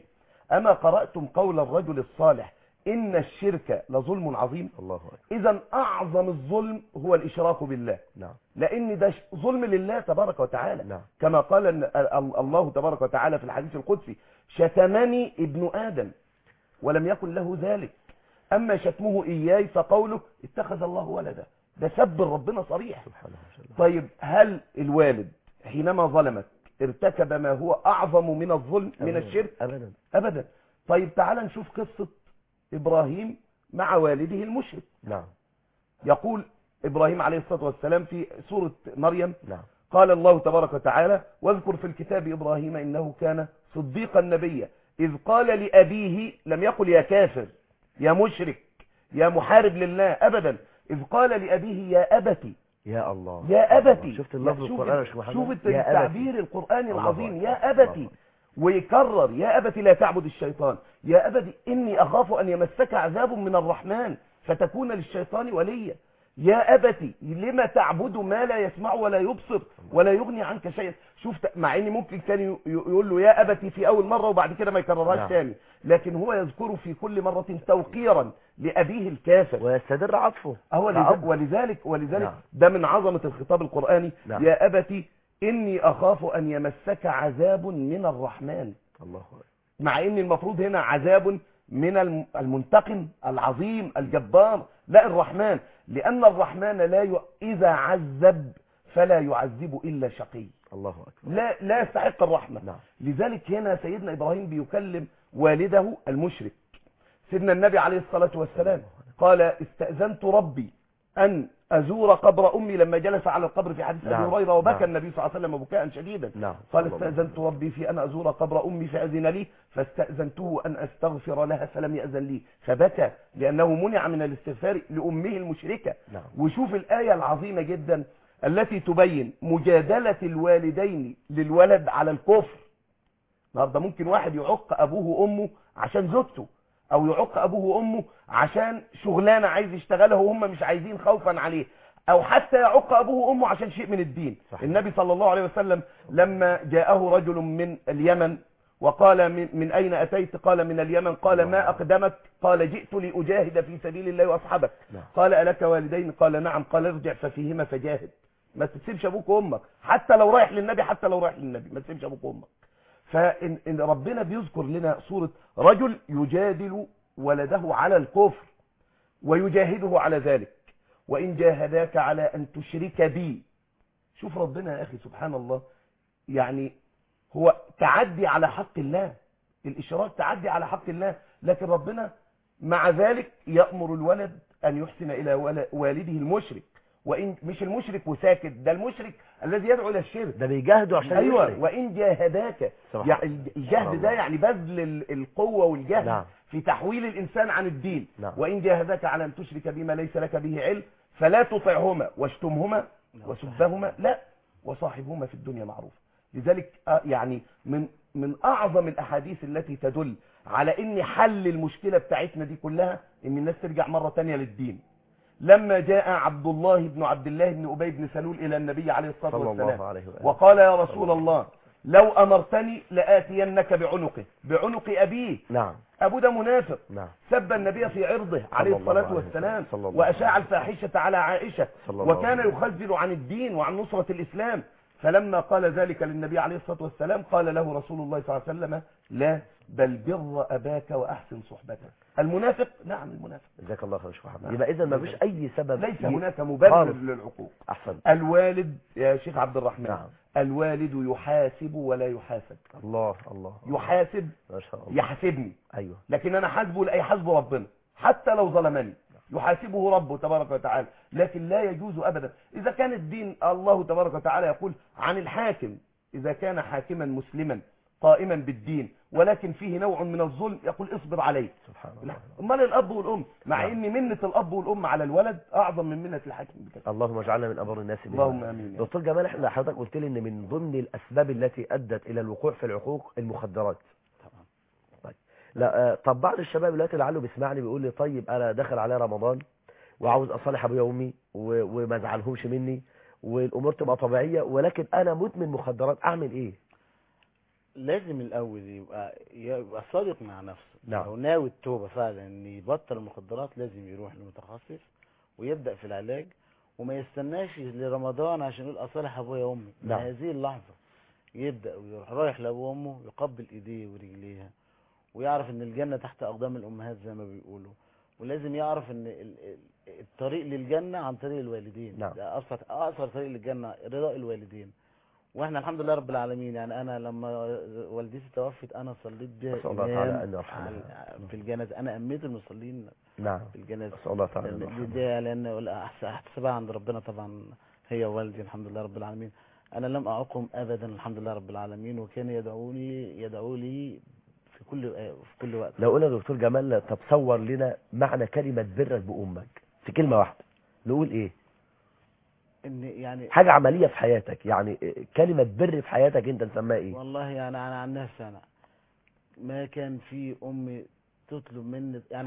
أما قرأتم قول الرجل الصالح إن الشرك لظلم عظيم الله أكبر إذا أعظم الظلم هو الإشراك بالله نعم لأن ده ش- ظلم لله تبارك وتعالى نعم كما قال ال- ال- الله تبارك وتعالى في الحديث القدسي شتمني ابن آدم ولم يكن له ذلك أما شتمه إياي فقوله اتخذ الله ولدا ده سب ربنا صريح سبحانه وتعالى طيب هل الوالد حينما ظلمك ارتكب ما هو أعظم من الظلم من أبداً. الشرك أبدا أبدا طيب تعال نشوف قصة إبراهيم مع والده المشرك نعم يقول إبراهيم عليه الصلاة والسلام في سورة مريم نعم قال الله تبارك وتعالى واذكر في الكتاب إبراهيم إنه كان صديقا نبيا إذ قال لأبيه لم يقل يا كافر يا مشرك يا محارب لله أبدا إذ قال لأبيه يا أبتي يا الله يا أبتي شفت اللفظ شوف القرآن يا شيخ محمد شوف يا أبتي. التعبير القرآني الله العظيم أكبر. يا أبتي ويكرر يا أبتي لا تعبد الشيطان يا أبتي إني أخاف أن يمسك عذاب من الرحمن فتكون للشيطان وليا يا أبتي لما تعبد ما لا يسمع ولا يبصر ولا يغني عنك شيئا شوف ت- مع ان ممكن كان ي- يقول له يا أبتي في أول مرة وبعد كده ما يكررهاش نعم. تاني لكن هو يذكره في كل مرة توقيرا لأبيه الكافر ويستدر عطفه هو لذ- كأب. ولذلك ولذلك نعم. ده من عظمة الخطاب القرآني نعم. يا أبتي إني أخاف أن يمسك عذاب من الرحمن الله أكبر. مع ان المفروض هنا عذاب من الم- المنتقم العظيم الجبار لا الرحمن لان الرحمن لا ي... اذا عذب فلا يعذب الا شقي الله أكبر لا لا يستحق الرحمه نعم لذلك هنا سيدنا ابراهيم بيكلم والده المشرك سيدنا النبي عليه الصلاه والسلام قال استاذنت ربي ان ازور قبر امي لما جلس على القبر في حديث ابي نعم. هريره وبكى نعم. النبي صلى الله عليه وسلم بكاء شديدا نعم قال صلى الله عليه استأذنت ربي في أن أزور قبر أمي فأذن لي فاستأذنته أن أستغفر لها فلم يأذن لي فبكى لأنه منع من الاستغفار لأمه المشركة نعم وشوف الآية العظيمة جدا التي تبين مجادلة الوالدين للولد على الكفر النهارده ممكن واحد يعق أبوه وأمه عشان زوجته أو يعق أبوه وأمه عشان شغلانة عايز يشتغلها وهم مش عايزين خوفا عليه أو حتى يعق أبوه وأمه عشان شيء من الدين صحيح. النبي صلى الله عليه وسلم لما جاءه رجل من اليمن وقال من, من أين أتيت قال من اليمن قال ما أقدمك قال جئت لأجاهد في سبيل الله وأصحابك نعم. قال ألك والدين قال نعم قال ارجع ففيهما فجاهد ما تسيبش أبوك وأمك حتى لو رايح للنبي حتى لو رايح للنبي ما تسيبش أبوك وأمك فإن إن ربنا بيذكر لنا صورة رجل يجادل ولده على الكفر ويجاهده على ذلك وإن جاهداك على أن تشرك بي شوف ربنا يا أخي سبحان الله يعني هو تعدي على حق الله الإشراك تعدي على حق الله لكن ربنا مع ذلك يأمر الولد أن يحسن إلى ول- والده المشرك وإن مش المشرك وساكت ده المشرك الذي يدعو إلى الشرك ده بيجاهدوا عشان أيوة يشرك. وإن جاهداك سبحان يعني الله. الجهد سبحان ده الله. يعني بذل ال- القوة والجهد نعم. في تحويل الإنسان عن الدين نعم. وإن جاهداك على أن تشرك بما ليس لك به علم فلا تطعهما واشتمهما وسبهما لا وصاحبهما في الدنيا معروف لذلك آه، يعني من من أعظم الأحاديث التي تدل على أن حل المشكلة بتاعتنا دي كلها أن الناس ترجع مرة تانية للدين لما جاء عبد الله بن عبد الله بن أبي بن سلول إلى النبي عليه الصلاة صلى والسلام الله عليه وآله وقال يا رسول الله لو أمرتني لآتينك بعنقه بعنق أبيه نعم أبو ده منافق نعم سب النبي في عرضه عليه الله الصلاة عليه والسلام وسلم. صلى الله وأشاع عليه وسلم. الفاحشة على عائشة صلى الله وكان عليه وسلم. يخذل عن الدين وعن نصرة الإسلام فلما قال ذلك للنبي عليه الصلاة والسلام قال له رسول الله صلى الله عليه وسلم لا بل بر أباك وأحسن صحبته المنافق نعم المنافق جزاك الله خير يا شيخ محمد نعم. يبقى اذا ما فيش اي سبب ليس ي- هناك مبرر خالص. للعقوق احسن الوالد يا شيخ عبد الرحمن نعم. الوالد يحاسب ولا يحاسب الله الله يحاسب ما شاء الله يحاسبني ايوه لكن انا حاسبه لا يحاسبه ربنا حتى لو ظلمني يحاسبه ربه تبارك وتعالى لكن لا يجوز ابدا اذا كان الدين الله تبارك وتعالى يقول عن الحاكم اذا كان حاكما مسلما قائما بالدين ولكن فيه نوع من الظلم يقول اصبر عليه سبحان لا الله امال الاب والام مع نعم. ان منه الاب والام على الولد اعظم من منه الحاكم بكثير اللهم اجعلنا من ابر الناس بها. اللهم امين يا رب. دكتور جمال احنا حضرتك قلت لي ان من ضمن الاسباب التي ادت الى الوقوع في العقوق المخدرات طبعا طيب لا آه، طب بعض الشباب دلوقتي لعله بيسمعني بيقول لي طيب انا داخل عليا رمضان وعاوز اصالح ابويا وامي و- وما ازعلهمش مني والامور تبقى طبيعيه ولكن انا مدمن مخدرات اعمل ايه لازم الاول يبقى يبقى صادق مع نفسه نعم. لو ناوي التوبه فعلا ان يبطل المخدرات لازم يروح لمتخصص ويبدا في العلاج وما يستناش لرمضان عشان يقول اصالح ابويا وامي نعم. من هذه اللحظه يبدا ويروح رايح لابوه وامه يقبل ايديه ورجليها ويعرف ان الجنه تحت اقدام الامهات زي ما بيقولوا ولازم يعرف ان ال- ال- الطريق للجنه عن طريق الوالدين نعم. ده اقصر اقصر طريق للجنه رضا الوالدين واحنا الحمد لله رب العالمين يعني انا لما والدتي توفت انا صليت بها نسأل الله إمام تعالى أن يرحمها. على- في الجنازه انا اميت المصلين نعم في الجنازه نسأل الله تعالى أن لأن- يرحمها. ده لان أحس- احتسبها عند ربنا طبعا هي والدي الحمد لله رب العالمين انا لم اعقم ابدا الحمد لله رب العالمين وكان يدعوني يدعو لي في كل في كل وقت لو قلنا يا دكتور جمال طب صور لنا معنى كلمة برك بأمك في كلمة واحدة نقول ايه ان يعني حاجة عملية في حياتك يعني كلمة بر في حياتك انت نسميها ايه والله يعني انا عن نفسي انا ما كان في امي تطلب مني يعني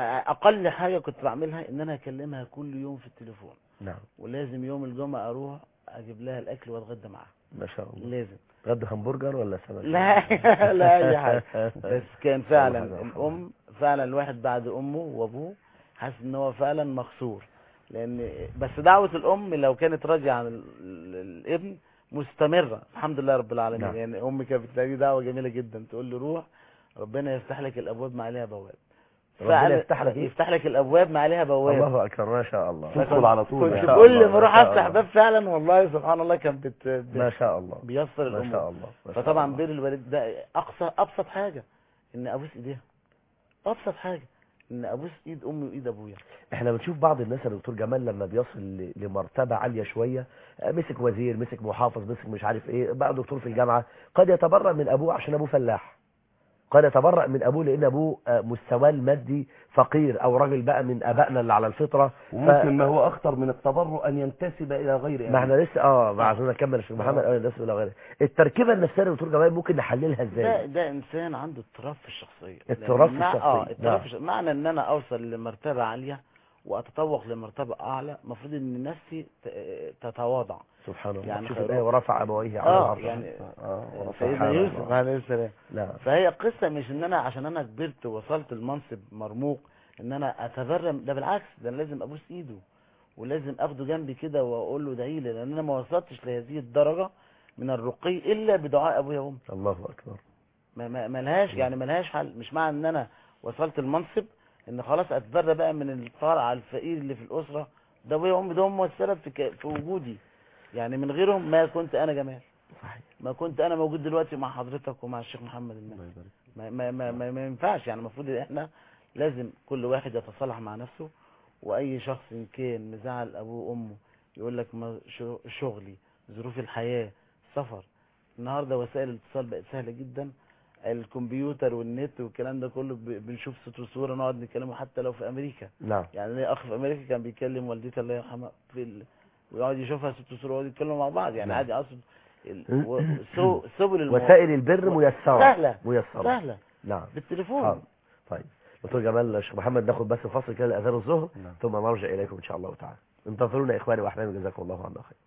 اقل حاجه كنت بعملها ان انا اكلمها كل يوم في التليفون نعم ولازم يوم الجمعه اروح اجيب لها الاكل واتغدى معاها ما شاء الله لازم غدا همبرجر ولا سمك لا لا اي حاجه بس كان فعلا الله يرحمه. الام فعلا الواحد بعد امه وابوه حاسس ان هو فعلا مخسور لان بس دعوه الام لو كانت راضيه عن ال- ال- الابن مستمره الحمد لله رب العالمين نعم. يعني امي كانت بتلاقي دعوه جميله جدا تقول لي روح ربنا يفتح لك الابواب ما عليها بواب ربنا فعلا يفتح لك إيه؟ يفتح لك الابواب ما عليها بواب الله اكبر ما شاء الله فكنت- تدخل على طول كنت ما شاء كل الله، ما اروح شاء افتح الله. باب فعلا والله سبحان الله كان بت... بت... ما شاء الله بيسر ما الامور شاء الله ما شاء فطبعا الله. بر الوالد ده اقصى ابسط حاجه ان ابوس ايديها ابسط حاجه ان ابوس ايد امي وايد ابويا احنا بنشوف بعض الناس يا دكتور جمال لما بيصل ل- لمرتبة عالية شوية آه، مسك وزير مسك محافظ مسك مش عارف ايه بقى دكتور في الجامعة قد يتبرأ من ابوه عشان ابوه فلاح قد يتبرأ من ابوه لان ابوه آه، مستواه المادي فقير او راجل بقى من ابائنا اللي على الفطرة وممكن ما هو اخطر من التبرع ان ينتسب الى غير ما احنا لسه اه ما عايزين نكمل يا شيخ محمد اه الناس ولا غيره التركيبه النفسيه يا دكتور جمال ممكن نحللها ده ازاي ده انسان عنده اضطراب في الشخصيه اضطراب لأن في مع- الشخصية. اه اضطراب نعم. في الشخصية. معنى ان انا اوصل لمرتبه عاليه واتطوق لمرتبه اعلى المفروض ان نفسي ت- تتواضع سبحان الله يعني شوف خير- الايه ورفع ابويه على اه العرش يعني اه ورفع سيدنا سبحان يوسف الله. عليه السلام نعم فهي قصه مش ان انا عشان انا كبرت ووصلت المنصب مرموق ان انا اتبرم ده بالعكس ده انا لازم ابوس ايده ولازم اخده جنبي كده واقول له ادعي لي لان انا ما وصلتش لهذه الدرجه من الرقي الا بدعاء ابويا وامي الله اكبر ما ما ملهاش يعني ملهاش حل مش معنى ان انا وصلت المنصب ان خلاص اتبرى بقى من الفرع الفقير اللي في الاسره ده ابويا وامي ده هم السبب في, ك- في وجودي يعني من غيرهم ما كنت انا جمال صحيح ما كنت انا موجود دلوقتي مع حضرتك ومع الشيخ محمد المهدي ما ما ما, ما, ما ينفعش يعني المفروض ان احنا لازم كل واحد يتصالح مع نفسه واي شخص ان كان مزعل ابوه وامه يقول لك ما شو- شغلي ظروف الحياه سفر النهارده وسائل الاتصال بقت سهله جدا الكمبيوتر والنت والكلام ده كله ب- بنشوف صوت وصوره نقعد نتكلمه حتى لو في امريكا نعم يعني ليا اخ في امريكا كان بيكلم والدتي الله يرحمها في ال... ويقعد يشوفها صوت وصوره ويقعدوا يتكلموا مع بعض يعني نعم. عادي اقصد ال... و... سو... سبل المو... وسائل البر ميسره سهله ميسره سهله نعم بالتليفون حاضر. طيب دكتور جمال الشيخ محمد ناخد بس فاصل كده لاذان الظهر نعم. ثم نرجع اليكم ان شاء الله تعالى انتظرونا اخواني واحبابي جزاكم الله عنا خير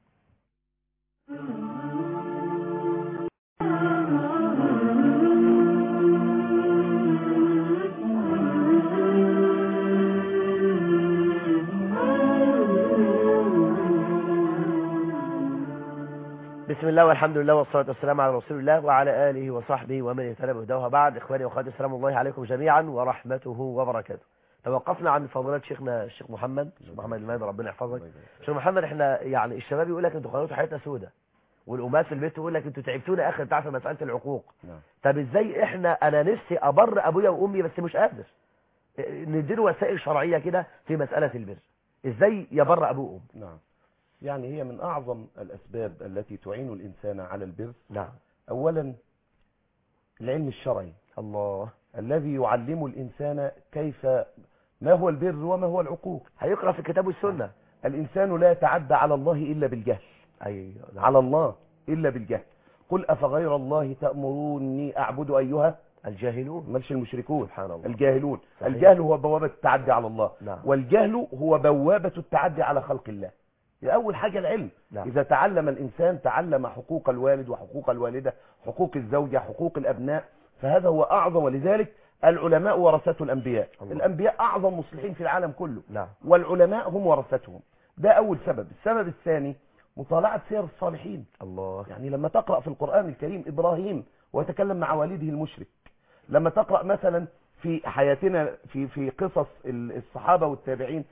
بسم الله والحمد لله والصلاة والسلام على رسول الله وعلى آله وصحبه ومن اهتدى بهداه بعد إخواني وأخواتي السلام الله عليكم جميعا ورحمته وبركاته توقفنا عن فضيلة شيخنا الشيخ محمد الشيخ محمد المهدي ربنا يحفظك شيخ محمد احنا يعني الشباب يقول لك انتوا خليتوا حياتنا سودة والأمهات في البيت تقول لك انتوا تعبتونا آخر بتاع في مسألة العقوق نعم. طب ازاي احنا انا نفسي ابر ابويا وامي بس مش قادر نديله وسائل شرعية كده في مسألة البر ازاي يبر ابوه وامه نعم يعني هي من أعظم الأسباب التي تعين الإنسان على البر نعم أولا العلم الشرعي الله الذي يعلم الإنسان كيف ما هو البر وما هو العقوق هيقرأ في الكتاب والسنة الإنسان لا يتعدى على الله إلا بالجهل ايوه على الله إلا بالجهل قل أفغير الله تأمروني أعبد أيها الجاهلون مالش المشركون سبحان الله الجاهلون صحيح. الجهل هو بوابة التعدي على الله نعم والجهل هو بوابة التعدي على خلق الله اول حاجه العلم نعم. اذا تعلم الانسان تعلم حقوق الوالد وحقوق الوالده حقوق الزوجه حقوق الابناء فهذا هو اعظم ولذلك العلماء ورثه الانبياء الله. الانبياء اعظم مصلحين في العالم كله نعم والعلماء هم ورثتهم ده اول سبب السبب الثاني مطالعه سير الصالحين الله يعني لما تقرا في القران الكريم ابراهيم ويتكلم مع والده المشرك لما تقرا مثلا في حياتنا في في قصص ال- الصحابه والتابعين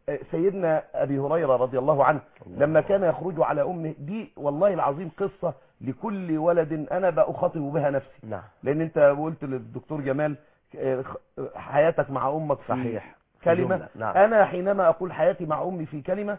سيدنا ابي هريره رضي الله عنه لما كان يخرج على امه دي والله العظيم قصه لكل ولد انا بأخاطب بها نفسي نعم لان انت قلت للدكتور جمال آه، خ- حياتك مع امك في صحيح كلمه جملة. نعم انا حينما اقول حياتي مع امي في كلمه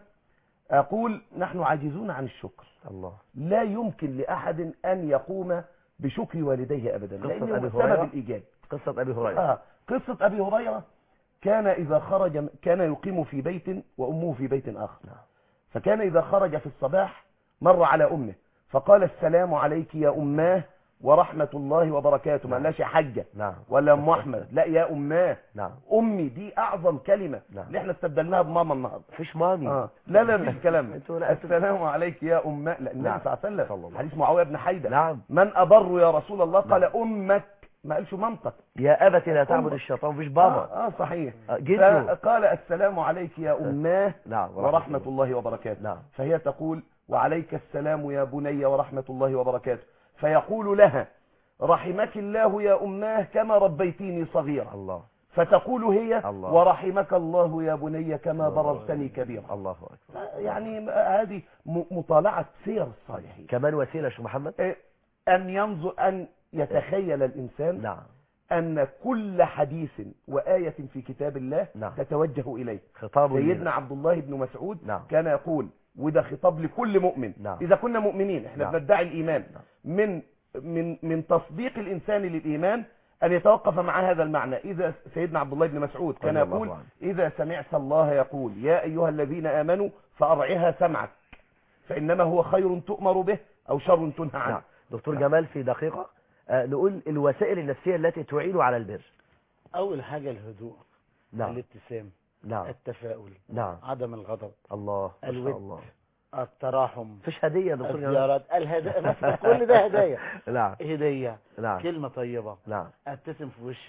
اقول نحن عاجزون عن الشكر الله لا يمكن لاحد ان يقوم بشكر والديه ابدا قصة لانه أبي سبب هريرة؟ الايجاد قصة أبي هريرة آه. قصة أبي هريرة كان إذا خرج كان يقيم في بيت وأمه في بيت آخر فكان إذا خرج في الصباح مر على أمه فقال السلام عليك يا أماه ورحمة الله وبركاته ما قالش يا حجة نعم ولا أم أحمد لا يا أماه نعم أمي دي أعظم كلمة نعم. اللي احنا استبدلناها بماما النهارده مفيش مامي آه. لا لا مش كلام انتوا لا السلام عليك يا أماه لا النبي نعم. صلى الله عليه صلى وسلم الله حديث معاوية بن حيدة نعم من أبر يا رسول الله قال نعم. أمك ما قالش مامتك يا أبت لا تعبد أمك. الشيطان مفيش بابا اه, آه صحيح آه، جده فقال السلام عليك يا أماه نعم ورحمة الله وبركاته نعم فهي تقول وعليك السلام يا بني ورحمة الله وبركاته فيقول لها رحمك الله يا أماه كما ربيتيني صغيرا الله فتقول هي الله. ورحمك الله يا بني كما بررتني كبيرا الله أكبر يعني هذه م- مطالعة سير الصالحين كمان وسيلة يا شيخ محمد إيه، أن ينظر أن يتخيل الإنسان نعم أن كل حديث وآية في كتاب الله نعم. تتوجه إليه خطاب سيدنا لنا. عبد الله بن مسعود نعم. كان يقول وده خطاب لكل مؤمن نعم. إذا كنا مؤمنين احنا نعم. بندعي الإيمان من من من تصديق الإنسان للإيمان أن يتوقف مع هذا المعنى إذا سيدنا عبد الله بن مسعود كان رضي الله يقول عنه. إذا سمعت الله يقول يا أيها الذين آمنوا فأرعها سمعك فإنما هو خير تؤمر به أو شر تنهى عنه نعم دكتور جمال في دقيقة آه نقول الوسائل النفسية التي تعين على البر اول حاجه الهدوء نعم الابتسام نعم التفاؤل نعم عدم الغضب الله ما شاء الود. الله التراحم مفيش هدية يا دكتور جمال الزيارات الهدايا مثلا كل ده هدايا نعم هديه نعم كلمه طيبه نعم ابتسم في وش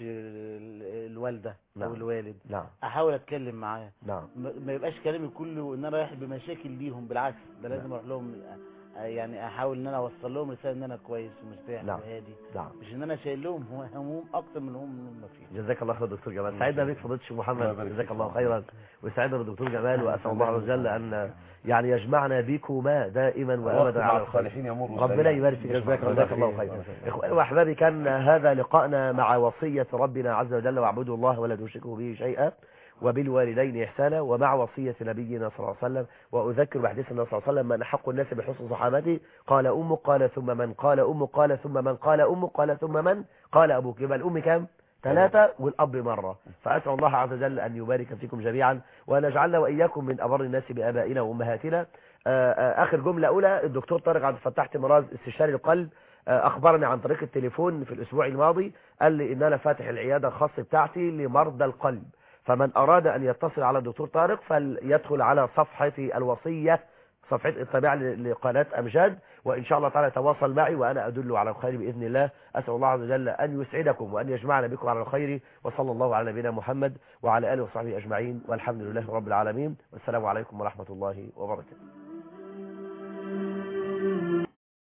ال- الوالده نعم. او الوالد نعم احاول اتكلم معاه نعم ما ما يبقاش كلامي كله ان انا رايح بمشاكل ليهم بالعكس ده لازم اروح لهم آه، يعني احاول ان انا اوصل لهم رساله ان انا كويس ومرتاح نعم. وهادي نعم مش ان انا شايل لهم هو- هموم اكتر من هم هم فيه جزاك الله خير دكتور جمال سعدنا بك فضيله الشيخ الله محمد يبارك جزاك فيك. الله خيرا وسعدنا بالدكتور جمال واسال الله عز وجل ان يعني يجمعنا بكما دائما وابدا على الخير الصالحين يمر ربنا يبارك فيك جزاك الله جزاك الله خير. خيرا اخواني واحبابي كان هذا لقاءنا مع وصيه ربنا عز وجل واعبدوا الله ولا تشركوا به شيئا وبالوالدين إحسانا ومع وصية نبينا صلى الله عليه وسلم وأذكر بحديث النبي صلى الله عليه وسلم من أحق الناس بحسن صحابته قال أمك قال ثم من قال أمك قال ثم من قال أمك قال ثم من قال أبوك يبقى الأم كام ثلاثة والأب مرة فأسأل الله عز وجل أن يبارك فيكم جميعا وأن يجعلنا وإياكم من أبر الناس بآبائنا وأمهاتنا آه، آه، آخر جملة أولى الدكتور طارق عبد الفتاح تمراز استشاري القلب آه، أخبرني عن طريق التليفون في الأسبوع الماضي قال لي إن أنا فاتح العيادة الخاصة بتاعتي لمرضى القلب فمن أراد أن يتصل على الدكتور طارق فليدخل على صفحة الوصية صفحة التابعة ل- لقناة أمجاد وإن شاء الله تعالى تواصل معي وأنا أدل على الخير بإذن الله أسأل الله عز وجل أن يسعدكم وأن يجمعنا بكم على الخير وصلى الله على نبينا محمد وعلى آله وصحبه أجمعين والحمد لله رب العالمين والسلام عليكم ورحمة الله وبركاته